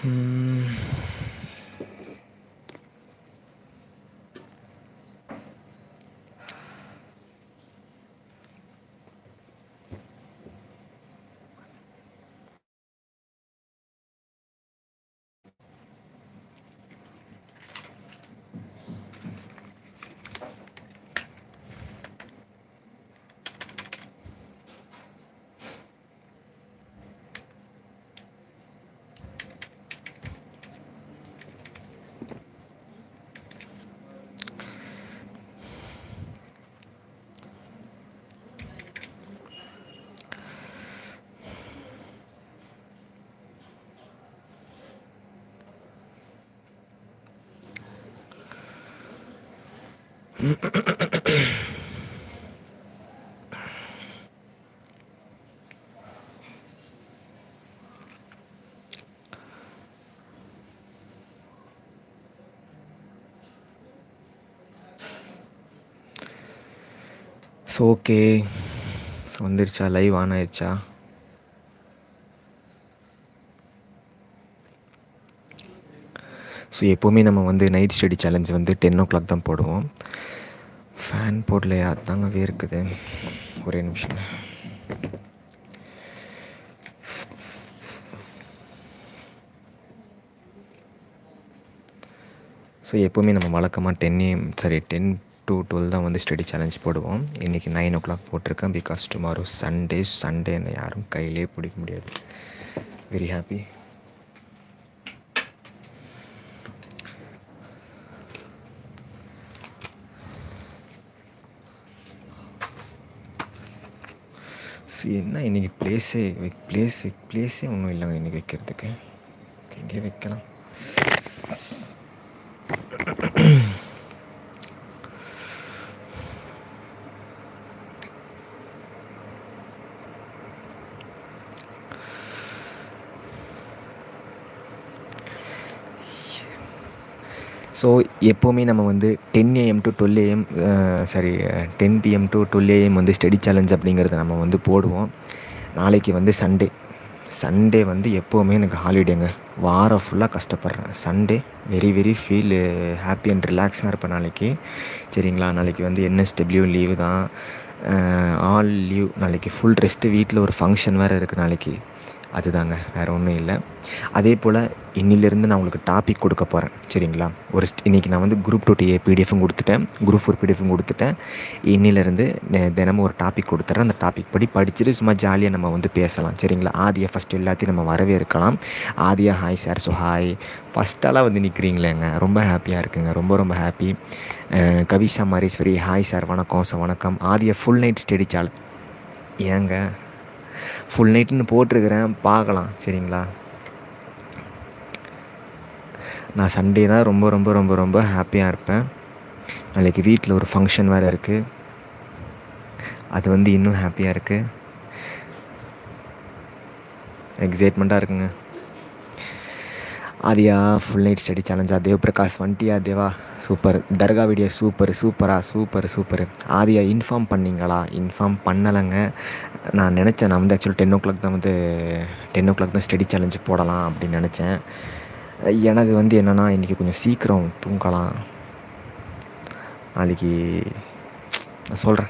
ம். So okay so வந்துருச்சா live on ஆயிடுச்சா ஸோ எப்போவுமே நம்ம வந்து நைட் ஸ்டடி சேலஞ்ச் வந்து டென் ஓ கிளாக் தான் போடுவோம் ஃபேன் போடலையா அதாங்க வேர்க்குது ஒரே நிமிஷம் ஸோ எப்போவுமே நம்ம வழக்கமாக ten AM sorry ten to twelve தான் வந்து ஸ்டடி சேலஞ்ச் போடுவோம் இன்றைக்கி நைன் ஓ கிளாக் போட்டிருக்கேன் பிகாஸ் டுமாரோ சண்டே சண்டே என்னை யாரும் கையிலே பிடிக்க முடியாது வெரி ஹாப்பி ஸோ என்ன இன்றைக்கி ப்ளேஸே ப்ளேஸ் ப்ளேஸே ஒன்றும் இல்லைங்க இன்றைக்கி வைக்கிறதுக்கு எங்கே வைக்கலாம் ஸோ எப்போவுமே நம்ம வந்து ten AM to twelve AM sorry ten PM to twelve AM வந்து ஸ்டடி சேலஞ்ச் அப்படிங்கிறத நம்ம வந்து போடுவோம் நாளைக்கு வந்து சண்டே சண்டே வந்து எப்போவுமே எனக்கு ஹாலிடேங்க வாரம் ஃபுல்லாக கஷ்டப்படுறேன் Sunday very very feel happy and ரிலாக்ஸாக இருப்பேன் நாளைக்கு சரிங்களா நாளைக்கு வந்து என்எஸ்டபிள்யூ லீவு தான் ஆல் லீவ் நாளைக்கு ஃபுல் ரெஸ்ட்டு வீட்டில் ஒரு ஃபங்க்ஷன் வேறு இருக்குது நாளைக்கு அதுதாங்க வேறு ஒன்றும் இல்லை அதே போல் இன்னிலேருந்து நான் உங்களுக்கு டாபிக் கொடுக்க போகிறேன் சரிங்களா ஒரு st- இன்னைக்கு நான் வந்து குரூப் டூ டிஏ பிடிஎஃப்பும் கொடுத்துட்டேன் குரூப் ஃபோர் பிடிஎஃப்பும் கொடுத்துட்டேன் இன்னிலேருந்து நெ- தினமும் ஒரு டாபிக் கொடுத்துட்றேன் அந்த டாபிக் படி படிச்சுட்டு சும்மா ஜாலியாக நம்ம வந்து பேசலாம் சரிங்களா ஆதியா ஃபஸ்ட் எல்லாத்தையும் நம்ம வரவேற்கலாம் Aadhiya hi sir so hi ஃபஸ்ட்டாலாம் வந்து நிற்கிறீங்களேங்க ரொம்ப ஹாப்பியாக இருக்குங்க ரொம்ப ரொம்ப happy Kavisha Mariswari hi sir வணக்கம் ஸோ வணக்கம் ஆதியா ஃபுல் நைட் ஸ்டடி சால் ஏங்க ஃபுல் நைட்டுன்னு போட்டிருக்கிறேன் பார்க்கலாம் சரிங்களா நான் சண்டே தான் ரொம்ப ரொம்ப ரொம்ப ரொம்ப ஹாப்பியாக இருப்பேன் நாளைக்கு வீட்டில் ஒரு ஃபங்க்ஷன் வேறு இருக்குது அது வந்து இன்னும் ஹாப்பியாக இருக்குது எக்ஸைட்மெண்ட்டாக இருக்குங்க ஆதியா ஃபுல் நைட் ஸ்டடி சேலஞ்சா தேவ் பிரகாஷ் வண்டியா தேவா சூப்பர் தர்கா வீடியோ சூப்பர் சூப்பரா சூப்பர் சூப்பர் ஆதியா இன்ஃபார்ம் பண்ணீங்களா இன்ஃபார்ம் பண்ணலைங்க நான் நினச்சேன் நான் வந்து ஆக்சுவலி டென் ஓ கிளாக் தான் வந்து டென் ஓ கிளாக் தான் ஸ்டடி சேலஞ்சு போடலாம் அப்படின்னு நினச்சேன் எனக்கு வந்து என்னென்னா இன்றைக்கி கொஞ்சம் சீக்கிரம் தூங்கலாம் நாளைக்கு நான் சொல்கிறேன்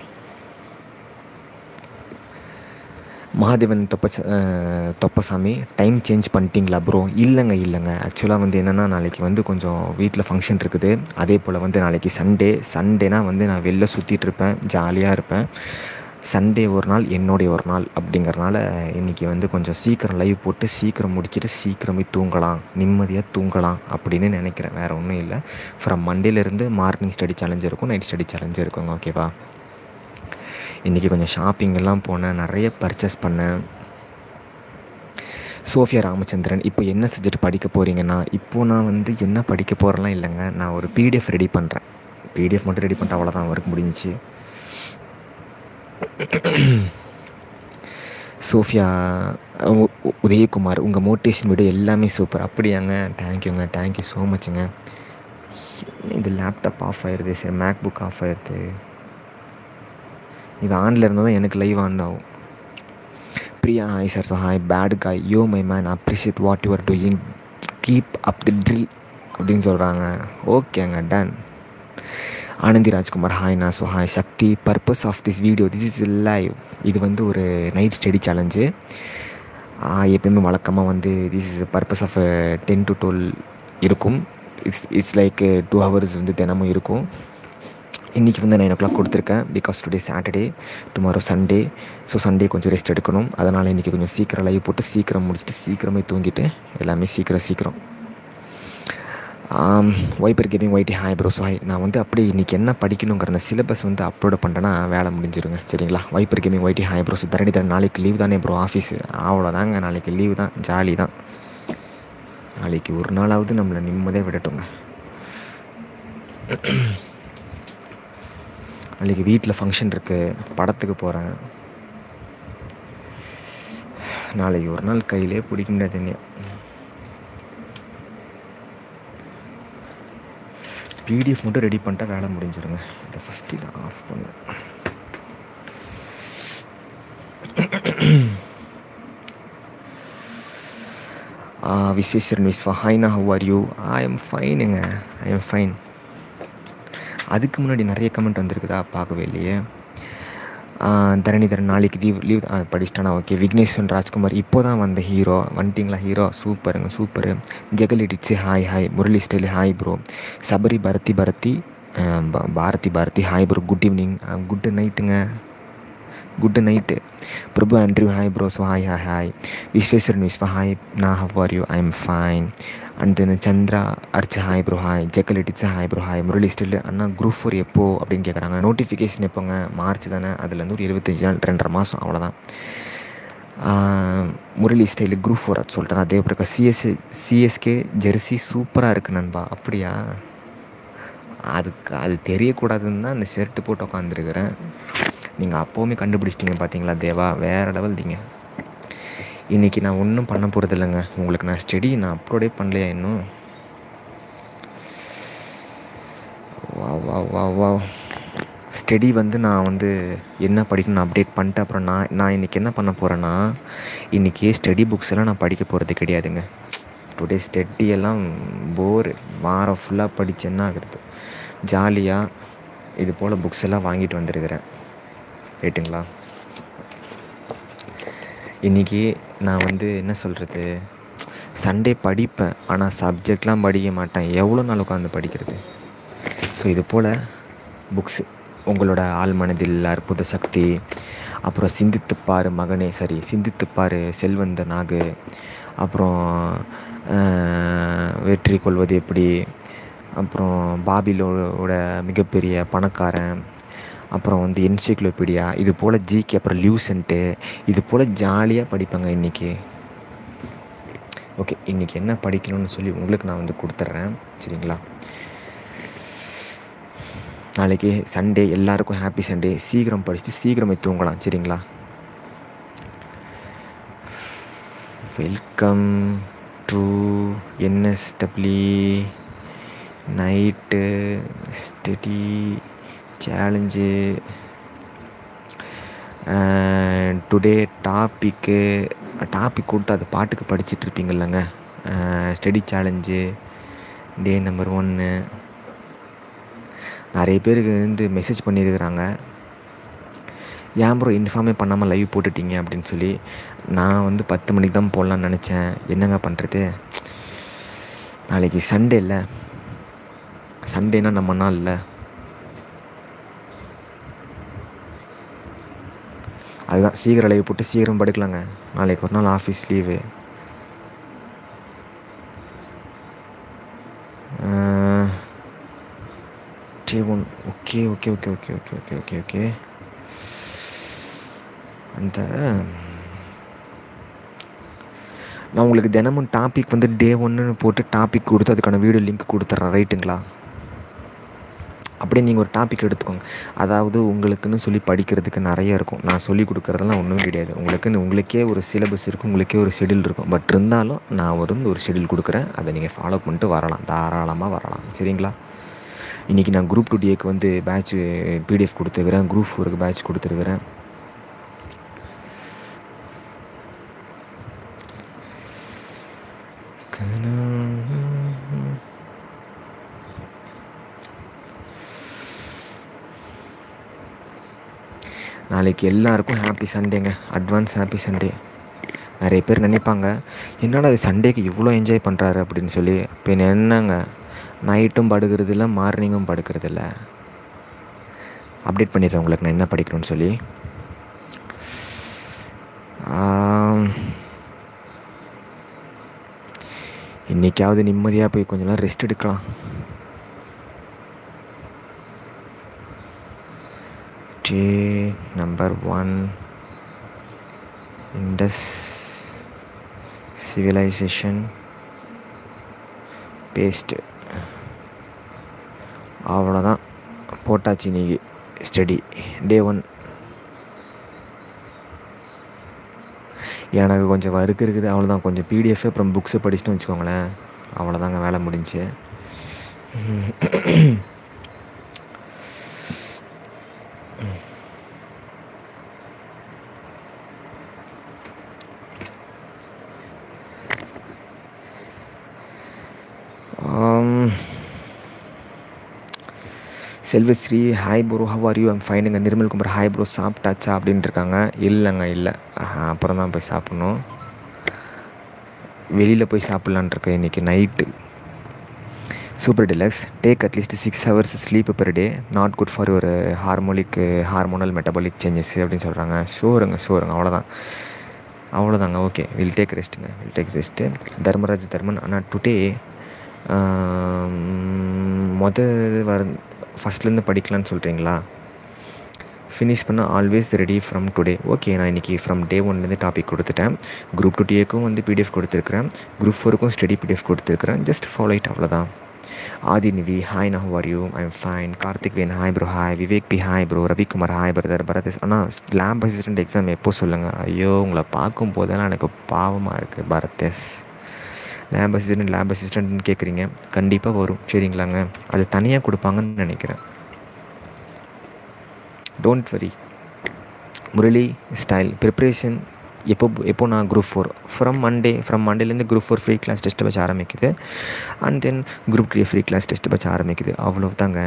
மகாதேவன் தொப்ப தொப்பசாமி டைம் சேஞ்ச் பண்ணிட்டீங்களா ப்ரோ இல்லைங்க இல்லைங்க ஆக்சுவலாக வந்து என்னென்னா நாளைக்கு வந்து கொஞ்சம் வீட்டில் ஃபங்க்ஷன் இருக்குது அதே போல் வந்து நாளைக்கு சண்டே சண்டேனா வந்து நான் வெளில சுற்றிட்டு இருப்பேன் ஜாலியாக இருப்பேன் சண்டே ஒரு நாள் என்னுடைய ஒரு நாள் அப்படிங்கறனால இன்றைக்கி வந்து கொஞ்சம் சீக்கிரம் லைவ் போட்டு சீக்கிரம் முடிச்சுட்டு சீக்கிரம் போய் தூங்கலாம் நிம்மதியாக தூங்கலாம் அப்படின்னு நினைக்கிறேன் வேறு ஒன்றும் இல்லை ஃப்ரம் மண்டேலேருந்து மார்னிங் ஸ்டடி சேலஞ்ச் இருக்கும் நைட் ஸ்டடி சேலஞ்ச் இருக்குங்க ஓகேவா இன்றைக்கி கொஞ்சம் ஷாப்பிங் எல்லாம் போனேன் நிறைய பர்ச்சேஸ் பண்ணேன் சோஃபியா ராமச்சந்திரன் இப்போ என்ன சப்ஜெக்ட் படிக்க போகிறீங்கன்னா இப்போது நான் வந்து என்ன படிக்க போகிறேன்லாம் இல்லைங்க நான் ஒரு பிடிஎஃப் ரெடி பண்ணுறேன் பிடிஎஃப் மட்டும் ரெடி பண்ணிட்டு அவ்வளோதான் ஒர்க் முடிஞ்சிச்சு சோஃபியா உ- உ- உதயகுமார் உங்கள் மோட்டிவேஷன் வீடியோ எல்லாமே சூப்பர் அப்படியாங்க தேங்க்யூங்க தேங்க்யூ ஸோ மச்சுங்க என்ன இது லேப்டாப் ஆஃப் ஆயிடுது சரி மேக் புக் ஆஃப் ஆயிடுது இது ஆனில் இருந்தால் தான் எனக்கு லைவ் ஆன் ஆகும் Priya hi sir so hi bad guy yo my man appreciate what you are doing keep up the drill அப்படின்னு சொல்கிறாங்க ஓகேங்க டன் ஆனந்தி ராஜ்குமார் ஹாய்னா so hi Sakthi purpose of this video this is live இது வந்து ஒரு நைட் ஸ்டடி சேலஞ்சு எப்பயுமே வழக்கமாக வந்து this is purpose of ten to twelve இருக்கும் it's it's like two hours வந்து தினமும் இருக்கும் இன்றைக்கி வந்து நைன் ஓ கிளாக் கொடுத்துருக்கேன் because today Saturday tomorrow Sunday so Sunday கொஞ்சம் ரெஸ்ட் எடுக்கணும் அதனால் இன்றைக்கி கொஞ்சம் சீக்கிரம் லைவ் போட்டு சீக்கிரம் முடிச்சுட்டு சீக்கிரமே தூங்கிட்டு எல்லாமே சீக்கிரம் சீக்கிரம் viper gaming whitey hi bro hi நான் வந்து அப்படி இன்றைக்கி என்ன படிக்கணுங்கிற அந்த சிலபஸ் வந்து அப்லோட் பண்ணிட்டேன்னா வேலை முடிஞ்சிருங்க சரிங்களா viper gaming whitey hi bro Dharani Dharan நாளைக்கு லீவ் தானே ப்ரோ ஆஃபீஸு அவ்வளோதாங்க நாளைக்கு லீவ் தான் ஜாலி தான் நாளைக்கு ஒரு நாளாவது நம்மளை நிம்மதியாக விடட்டுங்க நாளைக்கு வீட்டில் ஃபங்க்ஷன் இருக்குது படத்துக்கு போகிறேன் நாளைக்கு ஒரு நாள் கையிலே பிடிக்க முடியாது என்ன பிடிஎஃப் மட்டும் ரெடி பண்ணிட்டா வேலை முடிஞ்சிருங்க இதை ஃபஸ்ட்டு இதை ஆஃப் பண்ணு விஸ்வேஸ்வரன் விஸ்வா ஹைனா how are you I am ஃபைனுங்க ஐ எம் ஃபைன் அதுக்கு முன்னாடி நிறைய கமெண்ட் வந்திருக்குதா பார்க்கவே இல்லையே தரணி தரன் நாளைக்கு லீவ் லீவ் படிச்சிட்டானா ஓகே விக்னேஸ்வரன் ராஜ்குமார் இப்போ தான் வந்த ஹீரோ வந்துட்டிங்களா ஹீரோ சூப்பருங்க சூப்பரு ஜெகலிடிச்சு ஹாய் ஹாய் முரளி ஸ்டைலி hi bro Sabari Bharathi Bharathi Bharathi Bharathi hi bro good evening good நைட்டுங்க good night Prabhu Andrew hi bro so hi hi hi Visweswaran Viswa hi நான் how are you I am fine and then Chandra அர்ச் hi bro hi jackal edits hi bro hi Murali still அண்ணா group four எப்போ அப்படின்னு கேட்குறாங்க notification எப்போங்க March தானே அதுலேருந்து ஒரு இருபத்தஞ்சி நாள் ரெண்டரை மாதம் அவ்வளோதான் முரளி ஸ்டைலு குரூப் ஃபோர் அது சொல்லிட்டேன் அதே பிரகாஷ் சிஎஸ் சிஎஸ்கே ஜெர்சி சூப்பராக இருக்குது நண்பா அப்படியா அதுக்கு அது தெரியக்கூடாதுன்னு தான் அந்த ஷர்ட்டு போட்டு உட்காந்துருக்குறேன் நீங்கள் அப்போவுமே கண்டுபிடிச்சிட்டிங்க பார்த்தீங்களா தேவா வேறு லெவல் தீங்க இன்றைக்கி நான் ஒன்றும் பண்ண போகிறது இல்லைங்க உங்களுக்கு நான் ஸ்டடி நான் அப்லோடே பண்ணலையா இன்னும் வா வா வா வா ஸ்டடி வந்து நான் வந்து என்ன படிக்கணும் அப்டேட் பண்ணிட்டு அப்புறம் நான் நான் இன்றைக்கி என்ன பண்ண போகிறேன்னா இன்றைக்கி ஸ்டடி புக்ஸ் எல்லாம் நான் படிக்க போகிறது கிடையாதுங்க டுடே ஸ்டடி எல்லாம் போரு வாரம் ஃபுல்லாக படித்து என்ன ஆகுறது ஜாலியாக இது போல் புக்ஸ் எல்லாம் வாங்கிட்டு வந்திருக்கிறேன் ரைட்டுங்களா இன்றைக்கி நான் வந்து என்ன சொல்கிறது சண்டே படிப்பேன் ஆனால் சப்ஜெக்ட்லாம் படிக்க மாட்டேன் எவ்வளோ நாள் உட்காந்து படிக்கிறது ஸோ இது போல் புக்ஸு உங்களோட ஆள் மனதில் அற்புத சக்தி அப்புறம் சிந்தித்துப்பார் மகனே சரி சிந்தித்துப்பார் செல்வந்த நாகு அப்புறம் வெற்றி கொள்வது எப்படி அப்புறம் பாபிலோட மிகப்பெரிய பணக்காரன் அப்புறம் வந்து என்சைக்ளோபீடியா இது போல் ஜிகே அப்புறம் லியூசன்ட்டு இது போல் ஜாலியாக படிப்பேங்க இன்றைக்கி ஓகே இன்றைக்கி என்ன படிக்கணும்னு சொல்லி உங்களுக்கு நான் வந்து கொடுத்துட்றேன் சரிங்களா நாளைக்கு சண்டே எல்லாருக்கும் ஹாப்பி சண்டே சீக்கிரம் படிச்சுட்டு சீக்கிரமே தூங்கலாம் சரிங்களா welcome to NSW night study challenge today topic topic கொடுத்து அது பாட்டுக்கு படிச்சுட்டு இருப்பீங்கல்லங்க ஸ்டடி சேலஞ்சு டே நம்பர் ஒன்று நிறைய பேருக்கு வந்து மெசேஜ் பண்ணியிருக்கிறாங்க ஏன் ப்ரோ இன்ஃபார்மே பண்ணாமல் லைவ் போட்டுட்டீங்க அப்படின்னு சொல்லி நான் வந்து பத்து மணிக்கு தான் போடலான்னு நினச்சேன் என்னங்க பண்ணுறது நாளைக்கு சண்டே இல்லை சண்டேனா நம்ம நாள் இல்லை அதுதான் சீக்கிரம் லைவ் போட்டு சீக்கிரம் படுக்கலாங்க நாளைக்கு ஒரு நாள் office leave day one okay okay okay okay okay okay okay okay அந்த நான் உங்களுக்கு தினமும் டாபிக் வந்து டே ஒன்றுன்னு போட்டு டாபிக் கொடுத்து அதுக்கான வீடியோ லிங்க் கொடுத்துட்றேன் ரைட்டுங்களா அப்படியே நீங்கள் ஒரு டாபிக் எடுத்துக்கோங்க அதாவது உங்களுக்குன்னு சொல்லி படிக்கிறதுக்கு நிறைய இருக்கும் நான் சொல்லி கொடுக்குறதெல்லாம் ஒன்றும் கிடையாது உங்களுக்குன்னு உங்களுக்கே ஒரு சிலபஸ் இருக்கும் உங்களுக்கே ஒரு ஷெடியூல் இருக்கும் பட் இருந்தாலும் நான் ஒரு ஒரு ஷெடியூல் கொடுக்குறேன் அதை நீங்கள் ஃபாலோ பண்ணிட்டு வரலாம் தாராளமாக வரலாம் சரிங்களா இன்றைக்கி நான் குரூப் டூ டிஏக்கு வந்து பேட்ச் பிடிஎஃப் கொடுத்துருக்குறேன் குரூப் ஃபோருக்கு பேட்ச் கொடுத்துருக்குறேன் கனா நாளைக்கு எல்லாருக்கும் ஹாப்பி சண்டேங்க அட்வான்ஸ் ஹாப்பி சண்டே நிறைய பேர் நினைப்பாங்க என்னடா இது சண்டேக்கு இவ்வளோ என்ஜாய் பண்ணுறாரு அப்படின்னு சொல்லி இப்போ என்னங்க நைட்டும் படுக்கிறது இல்லை மார்னிங்கும் படுக்கிறது இல்லை அப்டேட் பண்ணிடுறேன் உங்களுக்கு நான் என்ன படிக்கணும்னு சொல்லி ஆம், இன்னைக்காவது நிம்மதியாக போய் கொஞ்ச நேரம் ரெஸ்ட் எடுக்கலாம் day number one Indus civilization based அவ்வளோதான் போட்டாச்சு இன்னைக்கு ஸ்டடி டே ஒன் எனக்கு கொஞ்சம் ஒர்க் இருக்குது அவ்வளோதான் கொஞ்சம் பிடிஎஃப் அப்புறம் புக்ஸை படிச்சுட்டு வச்சுக்கோங்களேன் அவ்வளோதாங்க வேலை முடிஞ்சு Selvasri hi bro how are you I'm ஃபைனுங்க நிர்மல் குமார் ஹாய் ப்ரோ சாப்பிட்டாச்சா அப்படின்ட்டு இருக்காங்க இல்லைங்க இல்லை அப்புறம் தான் போய் சாப்பிட்ணும் வெளியில் போய் சாப்பிட்லான் இருக்கேன் இன்றைக்கி night super deluxe take at least six hours sleep per day not good for ஒரு ஹார்மோனிக் ஹார்மோனல் மெட்டபாலிக் சேஞ்சஸ் அப்படின்னு சொல்கிறாங்க ஷோருங்க ஷோருங்க அவ்வளோதான் அவ்வளோதாங்க ஓகே வில் டேக் ரெஸ்ட்டுங்க will take rest Dharmaraj Dharman ஆனால் டுடே மொத வர ஃபஸ்ட்லேருந்து படிக்கலான்னு சொல்கிறீங்களா ஃபினிஷ் பண்ண always ready from today okay நான் இன்றைக்கி ஃப்ரம் டே ஒன்லேருந்து டாபிக் கொடுத்துட்டேன் குரூப் டூ டிஏக்கும் வந்து பிடிஎஃப் கொடுத்துருக்குறேன் குரூப் ஃபோருக்கும் ஸ்டடி பிடிஎஃப் கொடுத்துருக்குறேன் ஜஸ்ட் ஃபாலோ இட் அவ்வளோதான் ஆதி நிவி ஹாய் நான் who are you I am fine Karthik வேன் hi bro hi Vivek B hi bro Ravikumar hi brother Paradesh ஆனால் லேப் அசிஸ்டன்ட் எக்ஸாம் எப்போ சொல்லுங்கள் ஐயோ உங்களை பார்க்கும் போதெல்லாம் எனக்கு பாவமாக இருக்குது பரதேஷ் லேப் அசிஸ்டன்ட் லேப் அசிஸ்டன்ட்னு கேட்குறீங்க கண்டிப்பாக வரும் சரிங்களாங்க அது தனியாக கொடுப்பாங்கன்னு நினைக்கிறேன் don't worry Murali style preparation எப்போ எப்போ நான் group four from Monday from மண்டேலேருந்து group four free class test வச்சு ஆரம்பிக்குது and then group three free class test வச்சு ஆரம்பிக்குது அவ்வளோ தாங்க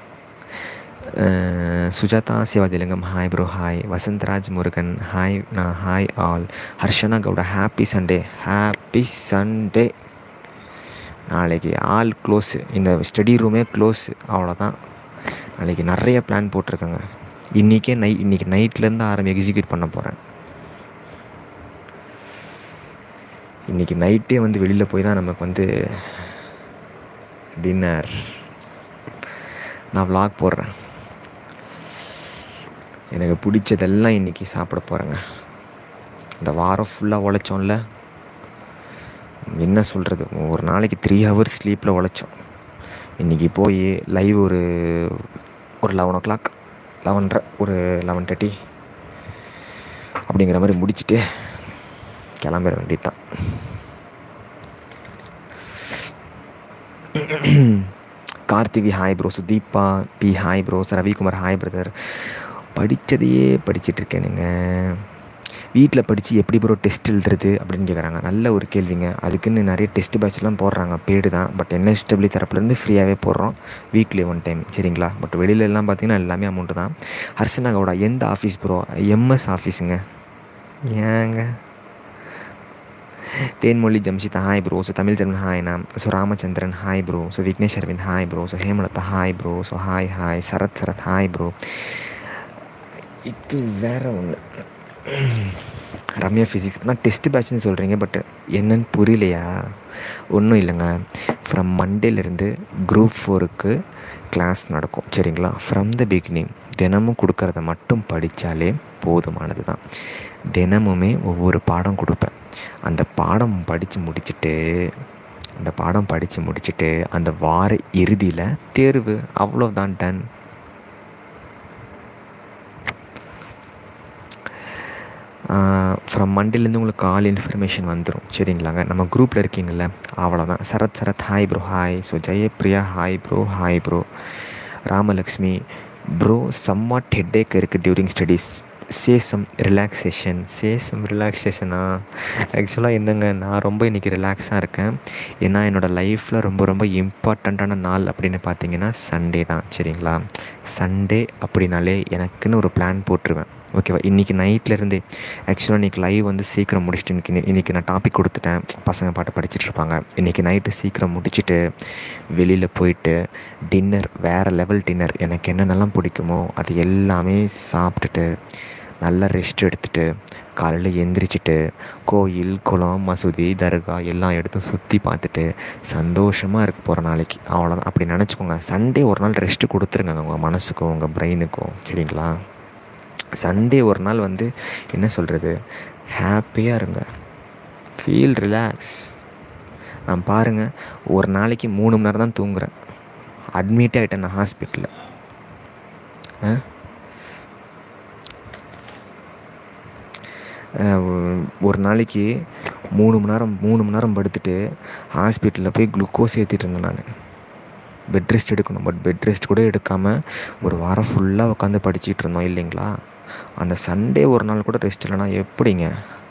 Sujatha Sivathilingam hi bro hi Vasantharaj Murugan hi நான் hi all Harshana Gowda happy Sunday happy Sunday நாளைக்கு ஆல் க்ளோஸு இந்த ஸ்டடி ரூமே க்ளோஸு அவ்வளோதான் நாளைக்கு நிறைய பிளான் போட்டிருக்கேங்க இன்றைக்கே நை இன்றைக்கி நைட்லேருந்து ஆரம்பி எக்ஸிக்யூட் பண்ண போகிறேன் இன்றைக்கி நைட்டே வந்து வெளியில் போய் தான் நமக்கு வந்து டின்னர் நான் vlog போடுறேன் எனக்கு பிடிச்சதெல்லாம் இன்றைக்கி சாப்பிட போகிறேங்க இந்த வாரம் ஃபுல்லாக உழைச்சோம்ல என்ன சொல்கிறது ஒரு நாளைக்கு த்ரீ ஹவர்ஸ் ஸ்லீப்பில் உழைச்சோம் இன்றைக்கி போய் லைவ் ஒரு ஒரு லெவன் ஓ கிளாக் லெவன்ரை ஒரு லெவன் தேர்ட்டி அப்படிங்கிற மாதிரி முடிச்சுட்டு கிளம்பிட வேண்டியது தான் Karthivi hi bro Sudeepa B hi bro Ravikumar hi brother படித்ததையே படிச்சிட்ருக்கேனுங்க வீட்டில் படித்து எப்படி ப்ரோ டெஸ்ட் எழுதுறது அப்படின்னு கேட்குறாங்க நல்ல ஒரு கேள்விங்க அதுக்குன்னு நிறைய டெஸ்ட் பேட்ச்லாம் போடுறாங்க பேடு தான் பட் என்எஸ்டபிள்யூ தரப்புலேருந்து ஃப்ரீயாகவே போடுறோம் வீக்லி ஒன் டைம் சரிங்களா பட் வெளியில எல்லாம் பார்த்தீங்கன்னா எல்லாமே அமௌண்ட்டு தான் ஹர்ஷனா கவுடா எந்த ஆஃபீஸ் ப்ரோ எம்எஸ் ஆஃபீஸுங்க ஏங்க Thenmozhi Jamshitha hi bro so Tamil Selvan ஹாய்ண்ணா so Ramachandran hi bro so Vignesh Aravind hi bro so Hemalatha hi bro so hi hi Sarath Sarath hi bro இது வேற ஒன்று ரம்யா ஃபிசிக்ஸ் ஆனால் டெஸ்ட் பேட்ச்னு சொல்கிறீங்க பட் என்னன்னு புரியலையா ஒன்றும் இல்லைங்க ஃப்ரம் மண்டேலேருந்து குரூப் ஃபோருக்கு கிளாஸ் நடக்கும் சரிங்களா ஃப்ரம் த பிகினிங் தினமும் கொடுக்கறத மட்டும் படித்தாலே போதுமானது தான் தினமுமே ஒவ்வொரு பாடம் கொடுப்பேன் அந்த பாடம் படித்து முடிச்சுட்டு அந்த பாடம் படித்து முடிச்சுட்டு அந்த வார இறுதியில் தேர்வு அவ்வளோதான் டன் ஃப்ரம் மண்டேலேருந்து உங்களுக்கு ஆல் இன்ஃபர்மேஷன் வந்துடும் சரிங்களாங்க நம்ம குரூப்பில் இருக்கீங்கள அவ்வளோதான் Sarath Sarath hi bro hi so Jayapriya hi bro hi bro Ramalakshmi bro சம்மாட் ஹெட்டேக் இருக்குது டியூரிங் ஸ்டடீஸ் சேசம் ரிலாக்ஸேஷன் சேசம் ரிலாக்ஸேஷனா ஆக்சுவலாக என்னங்க நான் ரொம்ப இன்றைக்கி ரிலாக்ஸாக இருக்கேன் ஏன்னா என்னோடய லைஃப்பில் ரொம்ப ரொம்ப இம்பார்ட்டண்ட்டான நாள் அப்படின்னு பார்த்தீங்கன்னா சண்டே தான் சரிங்களா சண்டே அப்படின்னாலே எனக்குன்னு ஒரு பிளான் போட்டுருவேன் ஓகேவா இன்றைக்கி நைட்லேருந்தே ஆக்சுவலாக இன்றைக்கி லைவ் வந்து சீக்கிரம் முடிச்சுட்டு இன்றைக்கி இன்றைக்கி நான் டாபிக் கொடுத்துட்டேன் பசங்க பாட்டு படிச்சுட்டு இருப்பாங்க இன்றைக்கி நைட்டு சீக்கிரம் முடிச்சுட்டு வெளியில் போயிட்டு டின்னர் வேறு லெவல் டின்னர் எனக்கு என்னென்னலாம் பிடிக்குமோ அது எல்லாமே சாப்பிட்டுட்டு நல்லா ரெஸ்ட் எடுத்துகிட்டு காலையில் எந்திரிச்சிட்டு கோயில் குளம் மசூதி தர்கா எல்லா இடத்தையும் சுற்றி பார்த்துட்டு சந்தோஷமாக இருக்க போகிற நாளைக்கு அவ்வளோதான் அப்படி நினச்சிக்கோங்க சண்டே ஒரு நாள் ரெஸ்ட்டு கொடுத்துருங்க உங்கள் மனசுக்கும் உங்கள் பிரெயினுக்கும் சரிங்களா சண்டே ஒரு நாள் வந்து என்ன சொல்கிறது ஹாப்பியாக இருங்க ஃபீல் ரிலாக்ஸ் நான் பாருங்கள் ஒரு நாளைக்கு மூணு மணி நேரம் தான் தூங்குறேன் அட்மிட்டே ஆகிட்டேன் நான் ஹாஸ்பிட்டலில் ஆ ஒரு நாளைக்கு மூணு மணி நேரம் மூணு மணி நேரம் படுத்துட்டு ஹாஸ்பிட்டலில் போய் குளுக்கோஸ் ஏற்றிட்டு இருந்தேன் நான் பெட் ரெஸ்ட் எடுக்கணும் பட் பெட் ரெஸ்ட் கூட எடுக்காமல் ஒரு வாரம் ஃபுல்லாக உட்காந்து படிச்சுட்டு இருந்தோம் இல்லைங்களா அந்த சண்டே ஒரு நாள் கூட ரெஸ்ட் இல்லைனா எப்படிங்க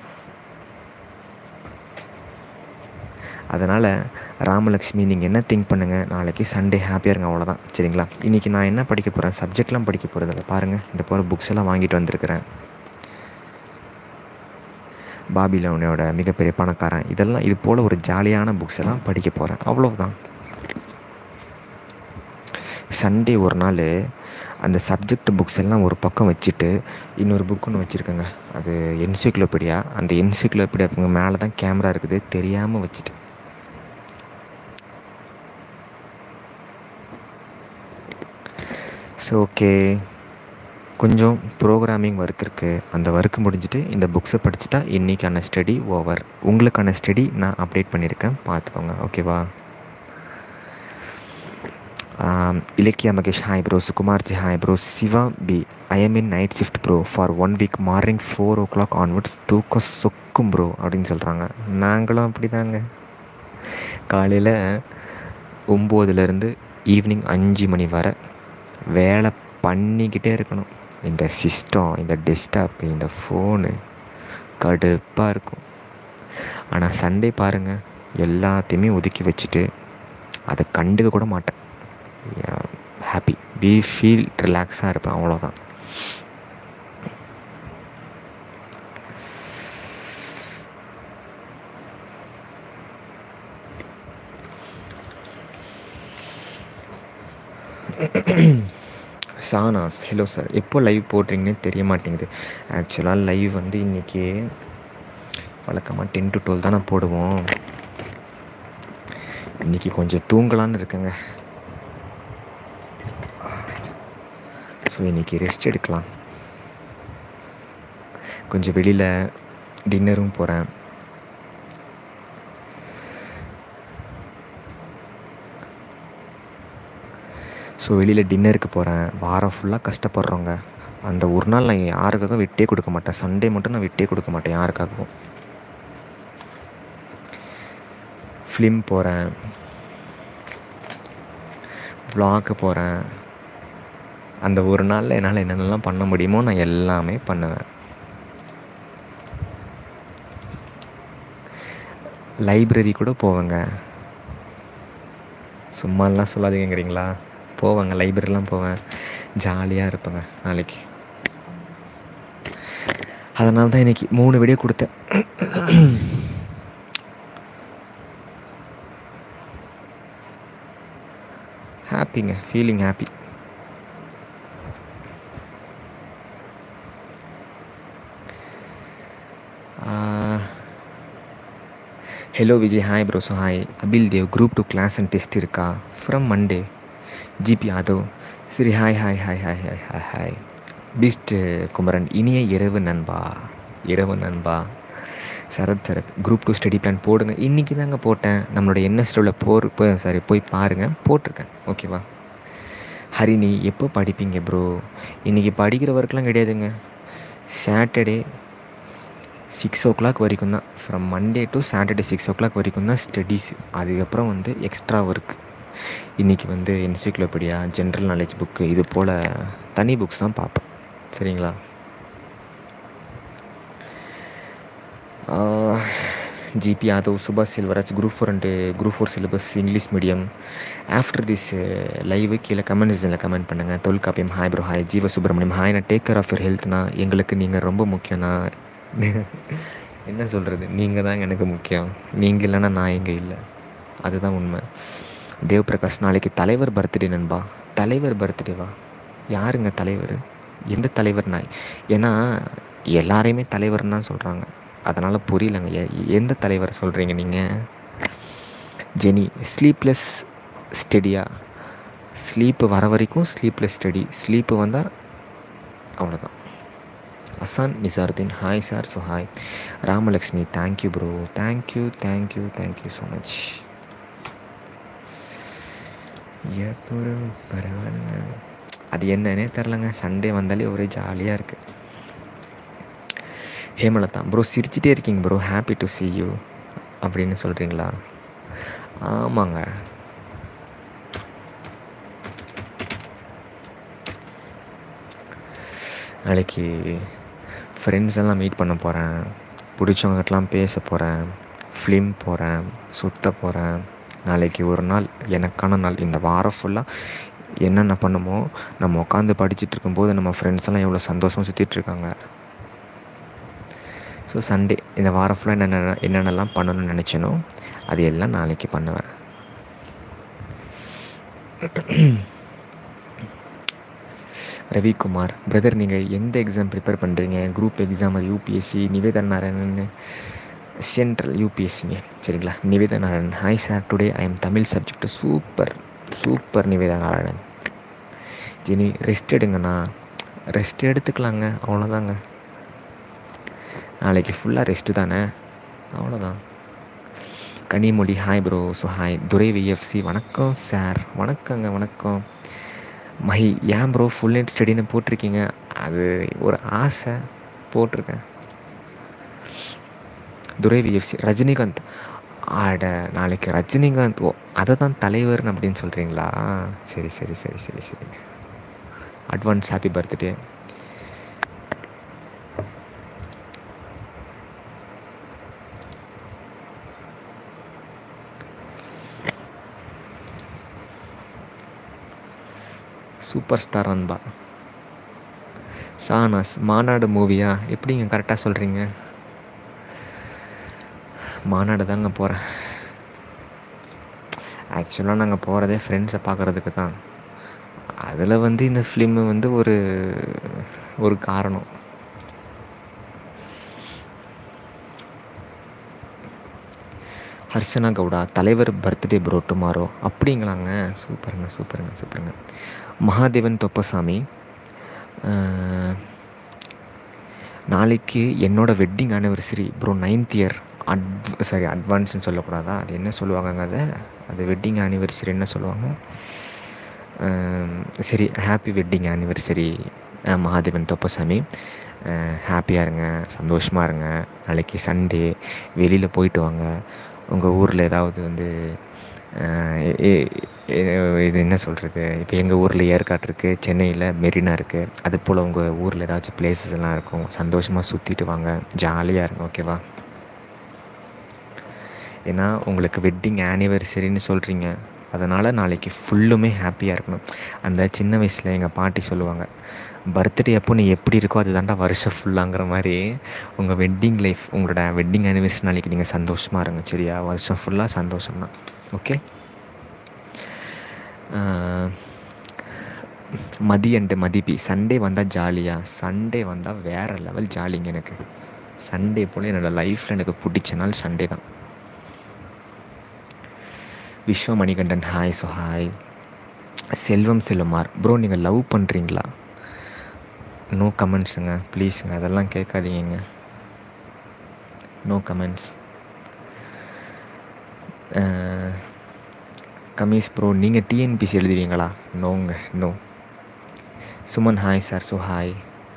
அதனால் ராமலக்ஷ்மி நீங்கள் என்ன திங்க் பண்ணுங்கள் நாளைக்கு சண்டே ஹாப்பியாக இருங்க அவ்வளோதான் சரிங்களா இன்றைக்கி நான் என்ன படிக்க போகிறேன் சப்ஜெக்ட்லாம் படிக்க போகிறதில்ல பாருங்கள் இந்த போகிற புக்ஸ் எல்லாம் வாங்கிட்டு வந்திருக்கிறேன் பாபிலோனியோட மிகப்பெரிய பணக்காரன் இதெல்லாம் இது போல் ஒரு ஜாலியான புக்ஸ் எல்லாம் படிக்க போகிறேன் அவ்வளோதான் சண்டே ஒரு நாள் அந்த சப்ஜெக்ட் புக்ஸ் எல்லாம் ஒரு பக்கம் வச்சுட்டு இன்னொரு புக் ஒன்று வச்சுருக்கேங்க அது என்சைக்ளோபீடியா அந்த என்சைக்ளோபீடியாவுக்கு மேலே தான் கேமரா இருக்குது தெரியாமல் வச்சுட்டு ஸோ ஓகே கொஞ்சம் ப்ரோக்ராமிங் ஒர்க் இருக்குது அந்த ஒர்க் முடிஞ்சுட்டு இந்த புக்ஸை படிச்சுட்டா இன்றைக்கான ஸ்டடி ஓவர் உங்களுக்கான ஸ்டடி நான் அப்டேட் பண்ணியிருக்கேன் பார்த்துக்கோங்க ஓகேவா Ilakkiya Mahesh hi bro Sukumarji hi bro Siva B I am in night shift bro for one week morning four o'clock onwards தூக்கம் சொக்கும் ப்ரோ அப்படின்னு சொல்கிறாங்க நாங்களும் அப்படி தாங்க காலையில் ஒம்போதுலேருந்து ஈவினிங் அஞ்சு மணி வரை வேலை பண்ணிக்கிட்டே இருக்கணும் இந்த சிஸ்டம் இந்த டெஸ்க்டாப் இந்த ஃபோனு கடுப்பாக இருக்கும் ஆனால் சண்டே பாருங்கள் எல்லாத்தையுமே ஒதுக்கி வச்சுட்டு அதை கண்டுக்க கூட மாட்டேன் ஹாப்பி பி ஃபீல் ரிலாக்ஸாக இருப்பேன் அவ்வளோதான் சானாஸ் ஹலோ சார் எப்போ லைவ் போடுறீங்கன்னே தெரிய மாட்டேங்குது ஆக்சுவலாக லைவ் வந்து இன்றைக்கி வழக்கமாக டென் டு டுவெல் தானே போடுவோம் இன்றைக்கி கொஞ்சம் தூங்கலான்னு இருக்கேங்க ஸோ இன்றைக்கி ரெஸ்ட் எடுக்கலாம் கொஞ்சம் வெளியில் டின்னரும் போகிறேன் ஸோ வெளியில் டின்னருக்கு போகிறேன் வாரம் ஃபுல்லாக கஷ்டப்படுறோங்க அந்த ஒரு நாள் நான் யாருக்காகவும் விட்டே கொடுக்க மாட்டேன் சண்டே மட்டும் நான் விட்டே கொடுக்க மாட்டேன் யாருக்காகவும் ஃபிலிம் போகிறேன் vlog போகிறேன் அந்த ஒரு நாளில் என்னால் என்னென்னலாம் பண்ண முடியுமோ நான் எல்லாமே பண்ணுவேன் லைப்ரரி கூட போவேங்க சும்மாலாம் சொல்லாதீங்கிறீங்களா போவேங்க லைப்ரரிலாம் போவேன் ஜாலியாக இருப்பேங்க நாளைக்கு அதனால தான் இன்றைக்கி மூணு வீடியோ கொடுத்தேன் ஹாப்பிங்க feeling happy hello Vijay hi bro so hi Abil Dev group two class and test இருக்கா ஃப்ரம் மண்டே ஜிபி யாதவ் சரி hi hi hi hi hi hi hi beast Kumaran இனிய இரவு நண்பா இரவு நண்பா Sarath Sarath group two study plan போடுங்க இன்றைக்கி தாங்க போட்டேன் நம்மளோட என்எஸ்டில் போர் போய் சாரி போய் பாருங்கள் போட்டிருக்கேன் ஓகேவா ஹரிணி எப்போ படிப்பீங்க ப்ரோ இன்றைக்கி படிக்கிற ஒர்க்லாம் கிடையாதுங்க சாட்டர்டே சிக்ஸ் ஓ கிளாக் வரைக்கும் தான் from Monday to Saturday six o'clock வரைக்கும் தான் ஸ்டடீஸ் அதுக்கப்புறம் வந்து எக்ஸ்ட்ரா ஒர்க் இன்றைக்கி வந்து என்சைக்ளோபீடியா ஜென்ரல் நாலேஜ் புக்கு இது போல் தனி புக்ஸ் தான் பார்ப்பேன் சரிங்களா GP Yadav Subash Selvaraj group four and group four syllabus English medium after this live கீழே கமெண்ட் செக்ஷனில் கமெண்ட் பண்ணுங்கள் Tolkappiyam hi bro hi Jeeva Subramaniam hi நான் டேக் கேர் ஆஃப் யர் ஹெல்த்னா எங்களுக்கு நீங்கள் ரொம்ப முக்கியம்னா என்ன சொல்கிறது நீங்கள் தான் எனக்கு முக்கியம் நீங்கள் இல்லைன்னா நான் எங்கே இல்லை அதுதான் உண்மை தேவ் பிரகாஷ் நாளைக்கு தலைவர் பர்த்டே நண்பா தலைவர் பர்த்டேவா யாருங்க தலைவர் எந்த தலைவர் நான் ஏன்னா எல்லாரையுமே தலைவர்னு தான் சொல்கிறாங்க அதனால் புரியலங்க எ- எந்த தலைவர் சொல்கிறீங்க நீங்கள் ஜெனி ஸ்லீப்லெஸ் ஸ்டெடியா ஸ்லீப்பு வர வரைக்கும் ஸ்லீப்லெஸ் ஸ்டடி ஸ்லீப்பு வந்தால் அவ்வளோதான் Asan Nizarudeen hi sir so hi Ramalakshmi thank you bro thank you thank you thank you so much எப்போ பரவாயில்ல அது என்னன்னே தெரிலங்க சண்டே வந்தாலே ஒரே ஜாலியாக இருக்குது ஹேமலதா ப்ரோ சிரிச்சிட்டே இருக்கீங்க bro happy to see you அப்படின்னு சொல்கிறீங்களா ஆமாங்க நாளைக்கு ஃப்ரெண்ட்ஸ் எல்லாம் மீட் பண்ண போகிறேன் பிடிச்சவங்ககிட்டலாம் பேச போகிறேன் ஃபிலிம் போகிறேன் சுத்த போகிறேன் நாளைக்கு ஒரு நாள் எனக்கான நாள் இந்த வாரம் ஃபுல்லாக என்னென்ன பண்ணுமோ நம்ம உட்காந்து படிச்சுட்டு இருக்கும்போது நம்ம ஃப்ரெண்ட்ஸ் எல்லாம் எவ்வளோ சந்தோஷமாக சுற்றிட்டு இருக்காங்க ஸோ சண்டே இந்த வாரம் ஃபுல்லாக என்னென்ன என்னென்னலாம் பண்ணணும்னு நினச்சேனோ அது எல்லாம் நாளைக்கு பண்ணுவேன் ரவிக்குமார் பிரதர் நீங்கள் எந்த எக்ஸாம் ப்ரிப்பேர் பண்ணுறீங்க குரூப் எக்ஸாம் அது யூபிஎஸ்சி நிவேதா நாராயணன் சென்ட்ரல் யூபிஎஸ்சிங்க சரிங்களா Nivetha Narayanan hi sir today I am Tamil subject super super Nivetha Narayanan Jeni rest எடுங்கண்ணா ரெஸ்ட் எடுத்துக்கலாங்க அவ்வளோதாங்க நாளைக்கு ஃபுல்லாக ரெஸ்ட்டு தானே அவ்வளோதான் Kanimozhi hi bro so hi Durai VFC வணக்கம் சார் வணக்கங்க வணக்கம் மஹி ஏன் ப்ரோ ஃபுல் நைட் ஸ்டடின்னு போட்டிருக்கீங்க அது ஒரு ஆசை போட்டிருக்கேன் துரை விஎஃப்சி ரஜினிகாந்த் ஆட நாளைக்கு ரஜினிகாந்த் ஓ அதை தான் தலைவர்னு அப்படின்னு சொல்கிறீங்களா சரி சரி சரி சரி சரி advance happy birthday super star அன்பா ஷானாஸ் மாநாடு மூவியா எப்படிங்க கரெக்டாக சொல்கிறீங்க மாநாடு தாங்க போகிறேன் ஆக்சுவலாக நாங்கள் போகிறதே ஃப்ரெண்ட்ஸை பார்க்குறதுக்கு தான் அதில் வந்து இந்த ஃபிலிமு வந்து ஒரு ஒரு காரணம் ஹர்ஷனா கவுடா தலைவர் பர்த்டே ப்ரோ டுமாரோ அப்படிங்களாங்க சூப்பருங்க சூப்பருங்க சூப்பருங்க மகாதேவன் தொப்பசாமி அஹ், நாளைக்கு என்னோட wedding anniversary bro ninth year அட்வ சாரி அட்வான்ஸ்னு சொல்லக்கூடாதா அது என்ன சொல்லுவாங்கங்க அதை அது வெட்டிங் ஆனிவர்சரி என்ன சொல்லுவாங்க அஹ், சரி happy wedding anniversary Mahadevan Thoppasamy ஹாப்பியாக இருங்க சந்தோஷமாக இருங்க நாளைக்கு சண்டே வெளியில் போயிட்டு வாங்க உங்கள் ஊரில் ஏதாவது வந்து அஹ், எ- எ- இது என்ன சொல்கிறது இப்போ எங்கள் ஊரில் ஏற்காடு இருக்குது சென்னையில் மெரினா இருக்குது அது போல் உங்கள் ஊரில் ஏதாச்சும் பிளேசஸ் எல்லாம் இருக்கும் சந்தோஷமாக சுற்றிட்டு வாங்க ஜாலியாக இருங்க ஓகேவா ஏன்னா உங்களுக்கு வெட்டிங் ஆனிவர்சரின்னு சொல்கிறீங்க அதனால் நாளைக்கு ஃபுல்லுமே ஹாப்பியாக இருக்கணும் அந்த சின்ன வயசில் எங்கள் பாட்டி சொல்லுவாங்க பர்த்டே அப்போ நீ எப்படி இருக்கோ அதுதான்டா வருஷம் ஃபுல்லாங்கிற மாதிரி உங்கள் வெட்டிங் லைஃப் உங்களோட வெட்டிங் ஆனிவர்சரி நாளைக்கு நீங்கள் சந்தோஷமாக இருங்க சரியா வருஷம் ஃபுல்லாக சந்தோஷம்தான் okay Mathi and Mathippi Sunday வந்தால் ஜாலியாக சண்டே வந்தால் வேறு லெவல் ஜாலிங்க எனக்கு சண்டே போல் என்னோடய லைஃப்பில் எனக்கு பிடிச்ச நாள் சண்டே தான் Viswa Manikandan hi so hi Selvam செல்வமார் ப்ரோ நீங்கள் லவ் பண்ணுறீங்களா நோ கமெண்ட்ஸுங்க ப்ளீஸுங்க அதெல்லாம் கேட்காதீங்க நோ கமெண்ட்ஸ் கமீஸ் ப்ரோ நீங்கள் டிஎன்பிசி எழுதுவீங்களா நோங்க no Suman hi sir so hi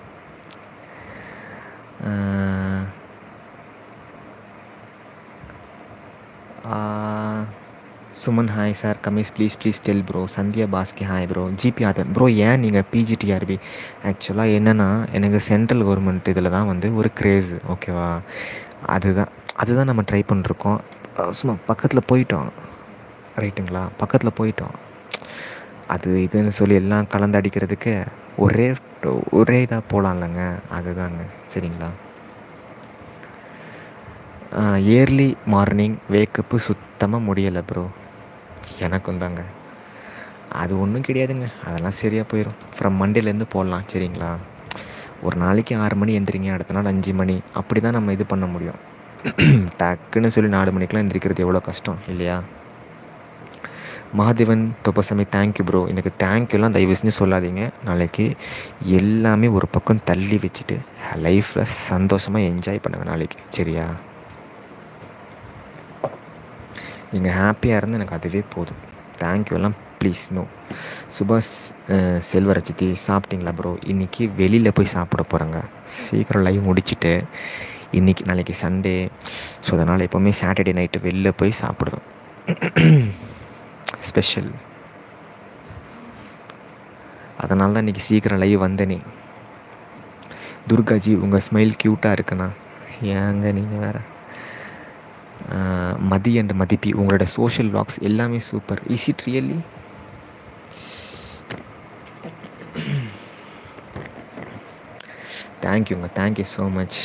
Suman hi sir கமீஸ் please please tell bro Sandhya Baski hi bro GP Aadhan bro ஏன் நீங்கள் பிஜிடிஆர்பி ஆக்சுவலாக என்னென்னா எனக்கு சென்ட்ரல் கவர்மெண்ட் இதில் தான் வந்து ஒரு க்ரேஸ் ஓகேவா அதுதான் அதுதான் நம்ம ட்ரை பண்ணிருக்கோம் சும்மா பக்கத்தில் போயிட்டோம் ரைட்டுங்களா பக்கத்தில் போயிட்டோம் அது இதுன்னு சொல்லி எல்லாம் கலந்து அடிக்கிறதுக்கு ஒரே ஒரே இதாக போகலாம்லங்க அதுதாங்க சரிங்களா இயர்லி மார்னிங் வேக்கப்பு சுத்தமாக முடியலை ப்ரோ எனக்கும் தாங்க அது ஒன்றும் கிடையாதுங்க அதெல்லாம் சரியாக போயிடும் ஃப்ரம் மண்டேலேருந்து போடலாம் சரிங்களா ஒரு நாளைக்கு ஆறு மணி எந்திரிங்க அடுத்த நாள் அஞ்சு மணி அப்படி தான் நம்ம இது பண்ண முடியும் டக்குன்னு சொல்லி நாலு மணிக்கெலாம் எந்திரிக்கிறது எவ்வளோ கஷ்டம் இல்லையா மாதேவன் தொப்பசாமி தேங்க்யூ ப்ரோ எனக்கு தேங்க்யூலாம் தயவு செஞ்சு சொல்லாதீங்க நாளைக்கு எல்லாமே ஒரு பக்கம் தள்ளி வச்சுட்டு லைஃப்பில் சந்தோஷமாக என்ஜாய் பண்ணுங்கள் நாளைக்கு சரியா நீங்கள் ஹாப்பியாக இருந்து எனக்கு அதுவே போதும் தேங்க்யூலாம் ப்ளீஸ் நோ சுபாஷ் அஹ், செல்வரஜித்தி சாப்பிட்டீங்களா ப்ரோ இன்றைக்கி வெளியில் போய் சாப்பிட போகிறேங்க சீக்கிரம் லைவ் முடிச்சுட்டு இன்றைக்கி நாளைக்கு சண்டே ஸோ அதனால் எப்போவுமே சாட்டர்டே நைட்டு வெளில போய் சாப்பிடுவேன் ஸ்பெஷல் அதனால தான் இன்றைக்கி சீக்கிரம் லைவ் வந்தேனே துர்காஜி உங்கள் ஸ்மைல் க்யூட்டாக இருக்குண்ணா ஏங்க நீங்கள் வேறு மதி அண்ட் மதிப்பி உங்களோட சோஷியல் வ்ளாக்ஸ் எல்லாமே சூப்பர் இஸ் இட் ரியலி தேங்க்யூங்க thank you so much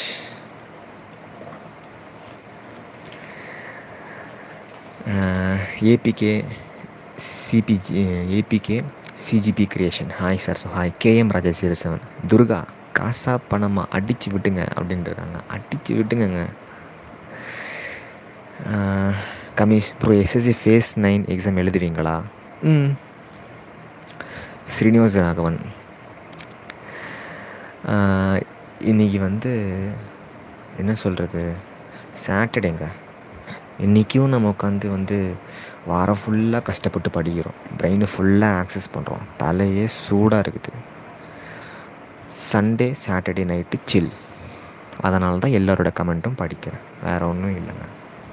APK CBG APK CGP creation hi sir so hi KM Raja சீரசவன் துர்கா காசா பணமா அடித்து விட்டுங்க அப்படின்றாங்க அடித்து விட்டுங்கங்க ah, Kamesh bro SSC phase nine exam எழுதுவீங்களா ம் ஸ்ரீனிவாச ராகவன் ஆஹ், இன்னைக்கு வந்து என்ன சொல்கிறது சாட்டர்டேங்க இன்றைக்கும் நம்ம உட்காந்து வந்து வாரம் ஃபுல்லாக கஷ்டப்பட்டு படிக்கிறோம் பிரெயினை ஃபுல்லாக ஆக்சஸ் பண்ணுறோம் தலையே சூடாக இருக்குது சண்டே சாட்டர்டே நைட்டு சில் அதனால தான் எல்லாரோட கமெண்ட்டும் படிக்கிறேன் வேறு ஒன்றும் இல்லைங்க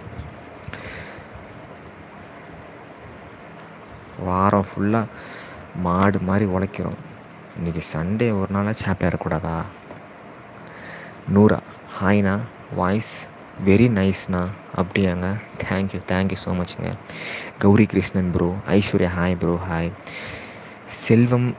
வாரம் ஃபுல்லாக மாடு மாதிரி உழைக்கிறோம் இன்றைக்கி சண்டே ஒரு நாளாச்சும் ஹாப்பியாக இருக்கக்கூடாதா நூறா ஹாய்ண்ணா வாய்ஸ் வெரி நைஸ்ண்ணா அப்படியாங்க தேங்க்யூ தேங்க்யூ ஸோ மச்ங்க Gowri Krishnan bro Aishwarya hi bro hi Selvam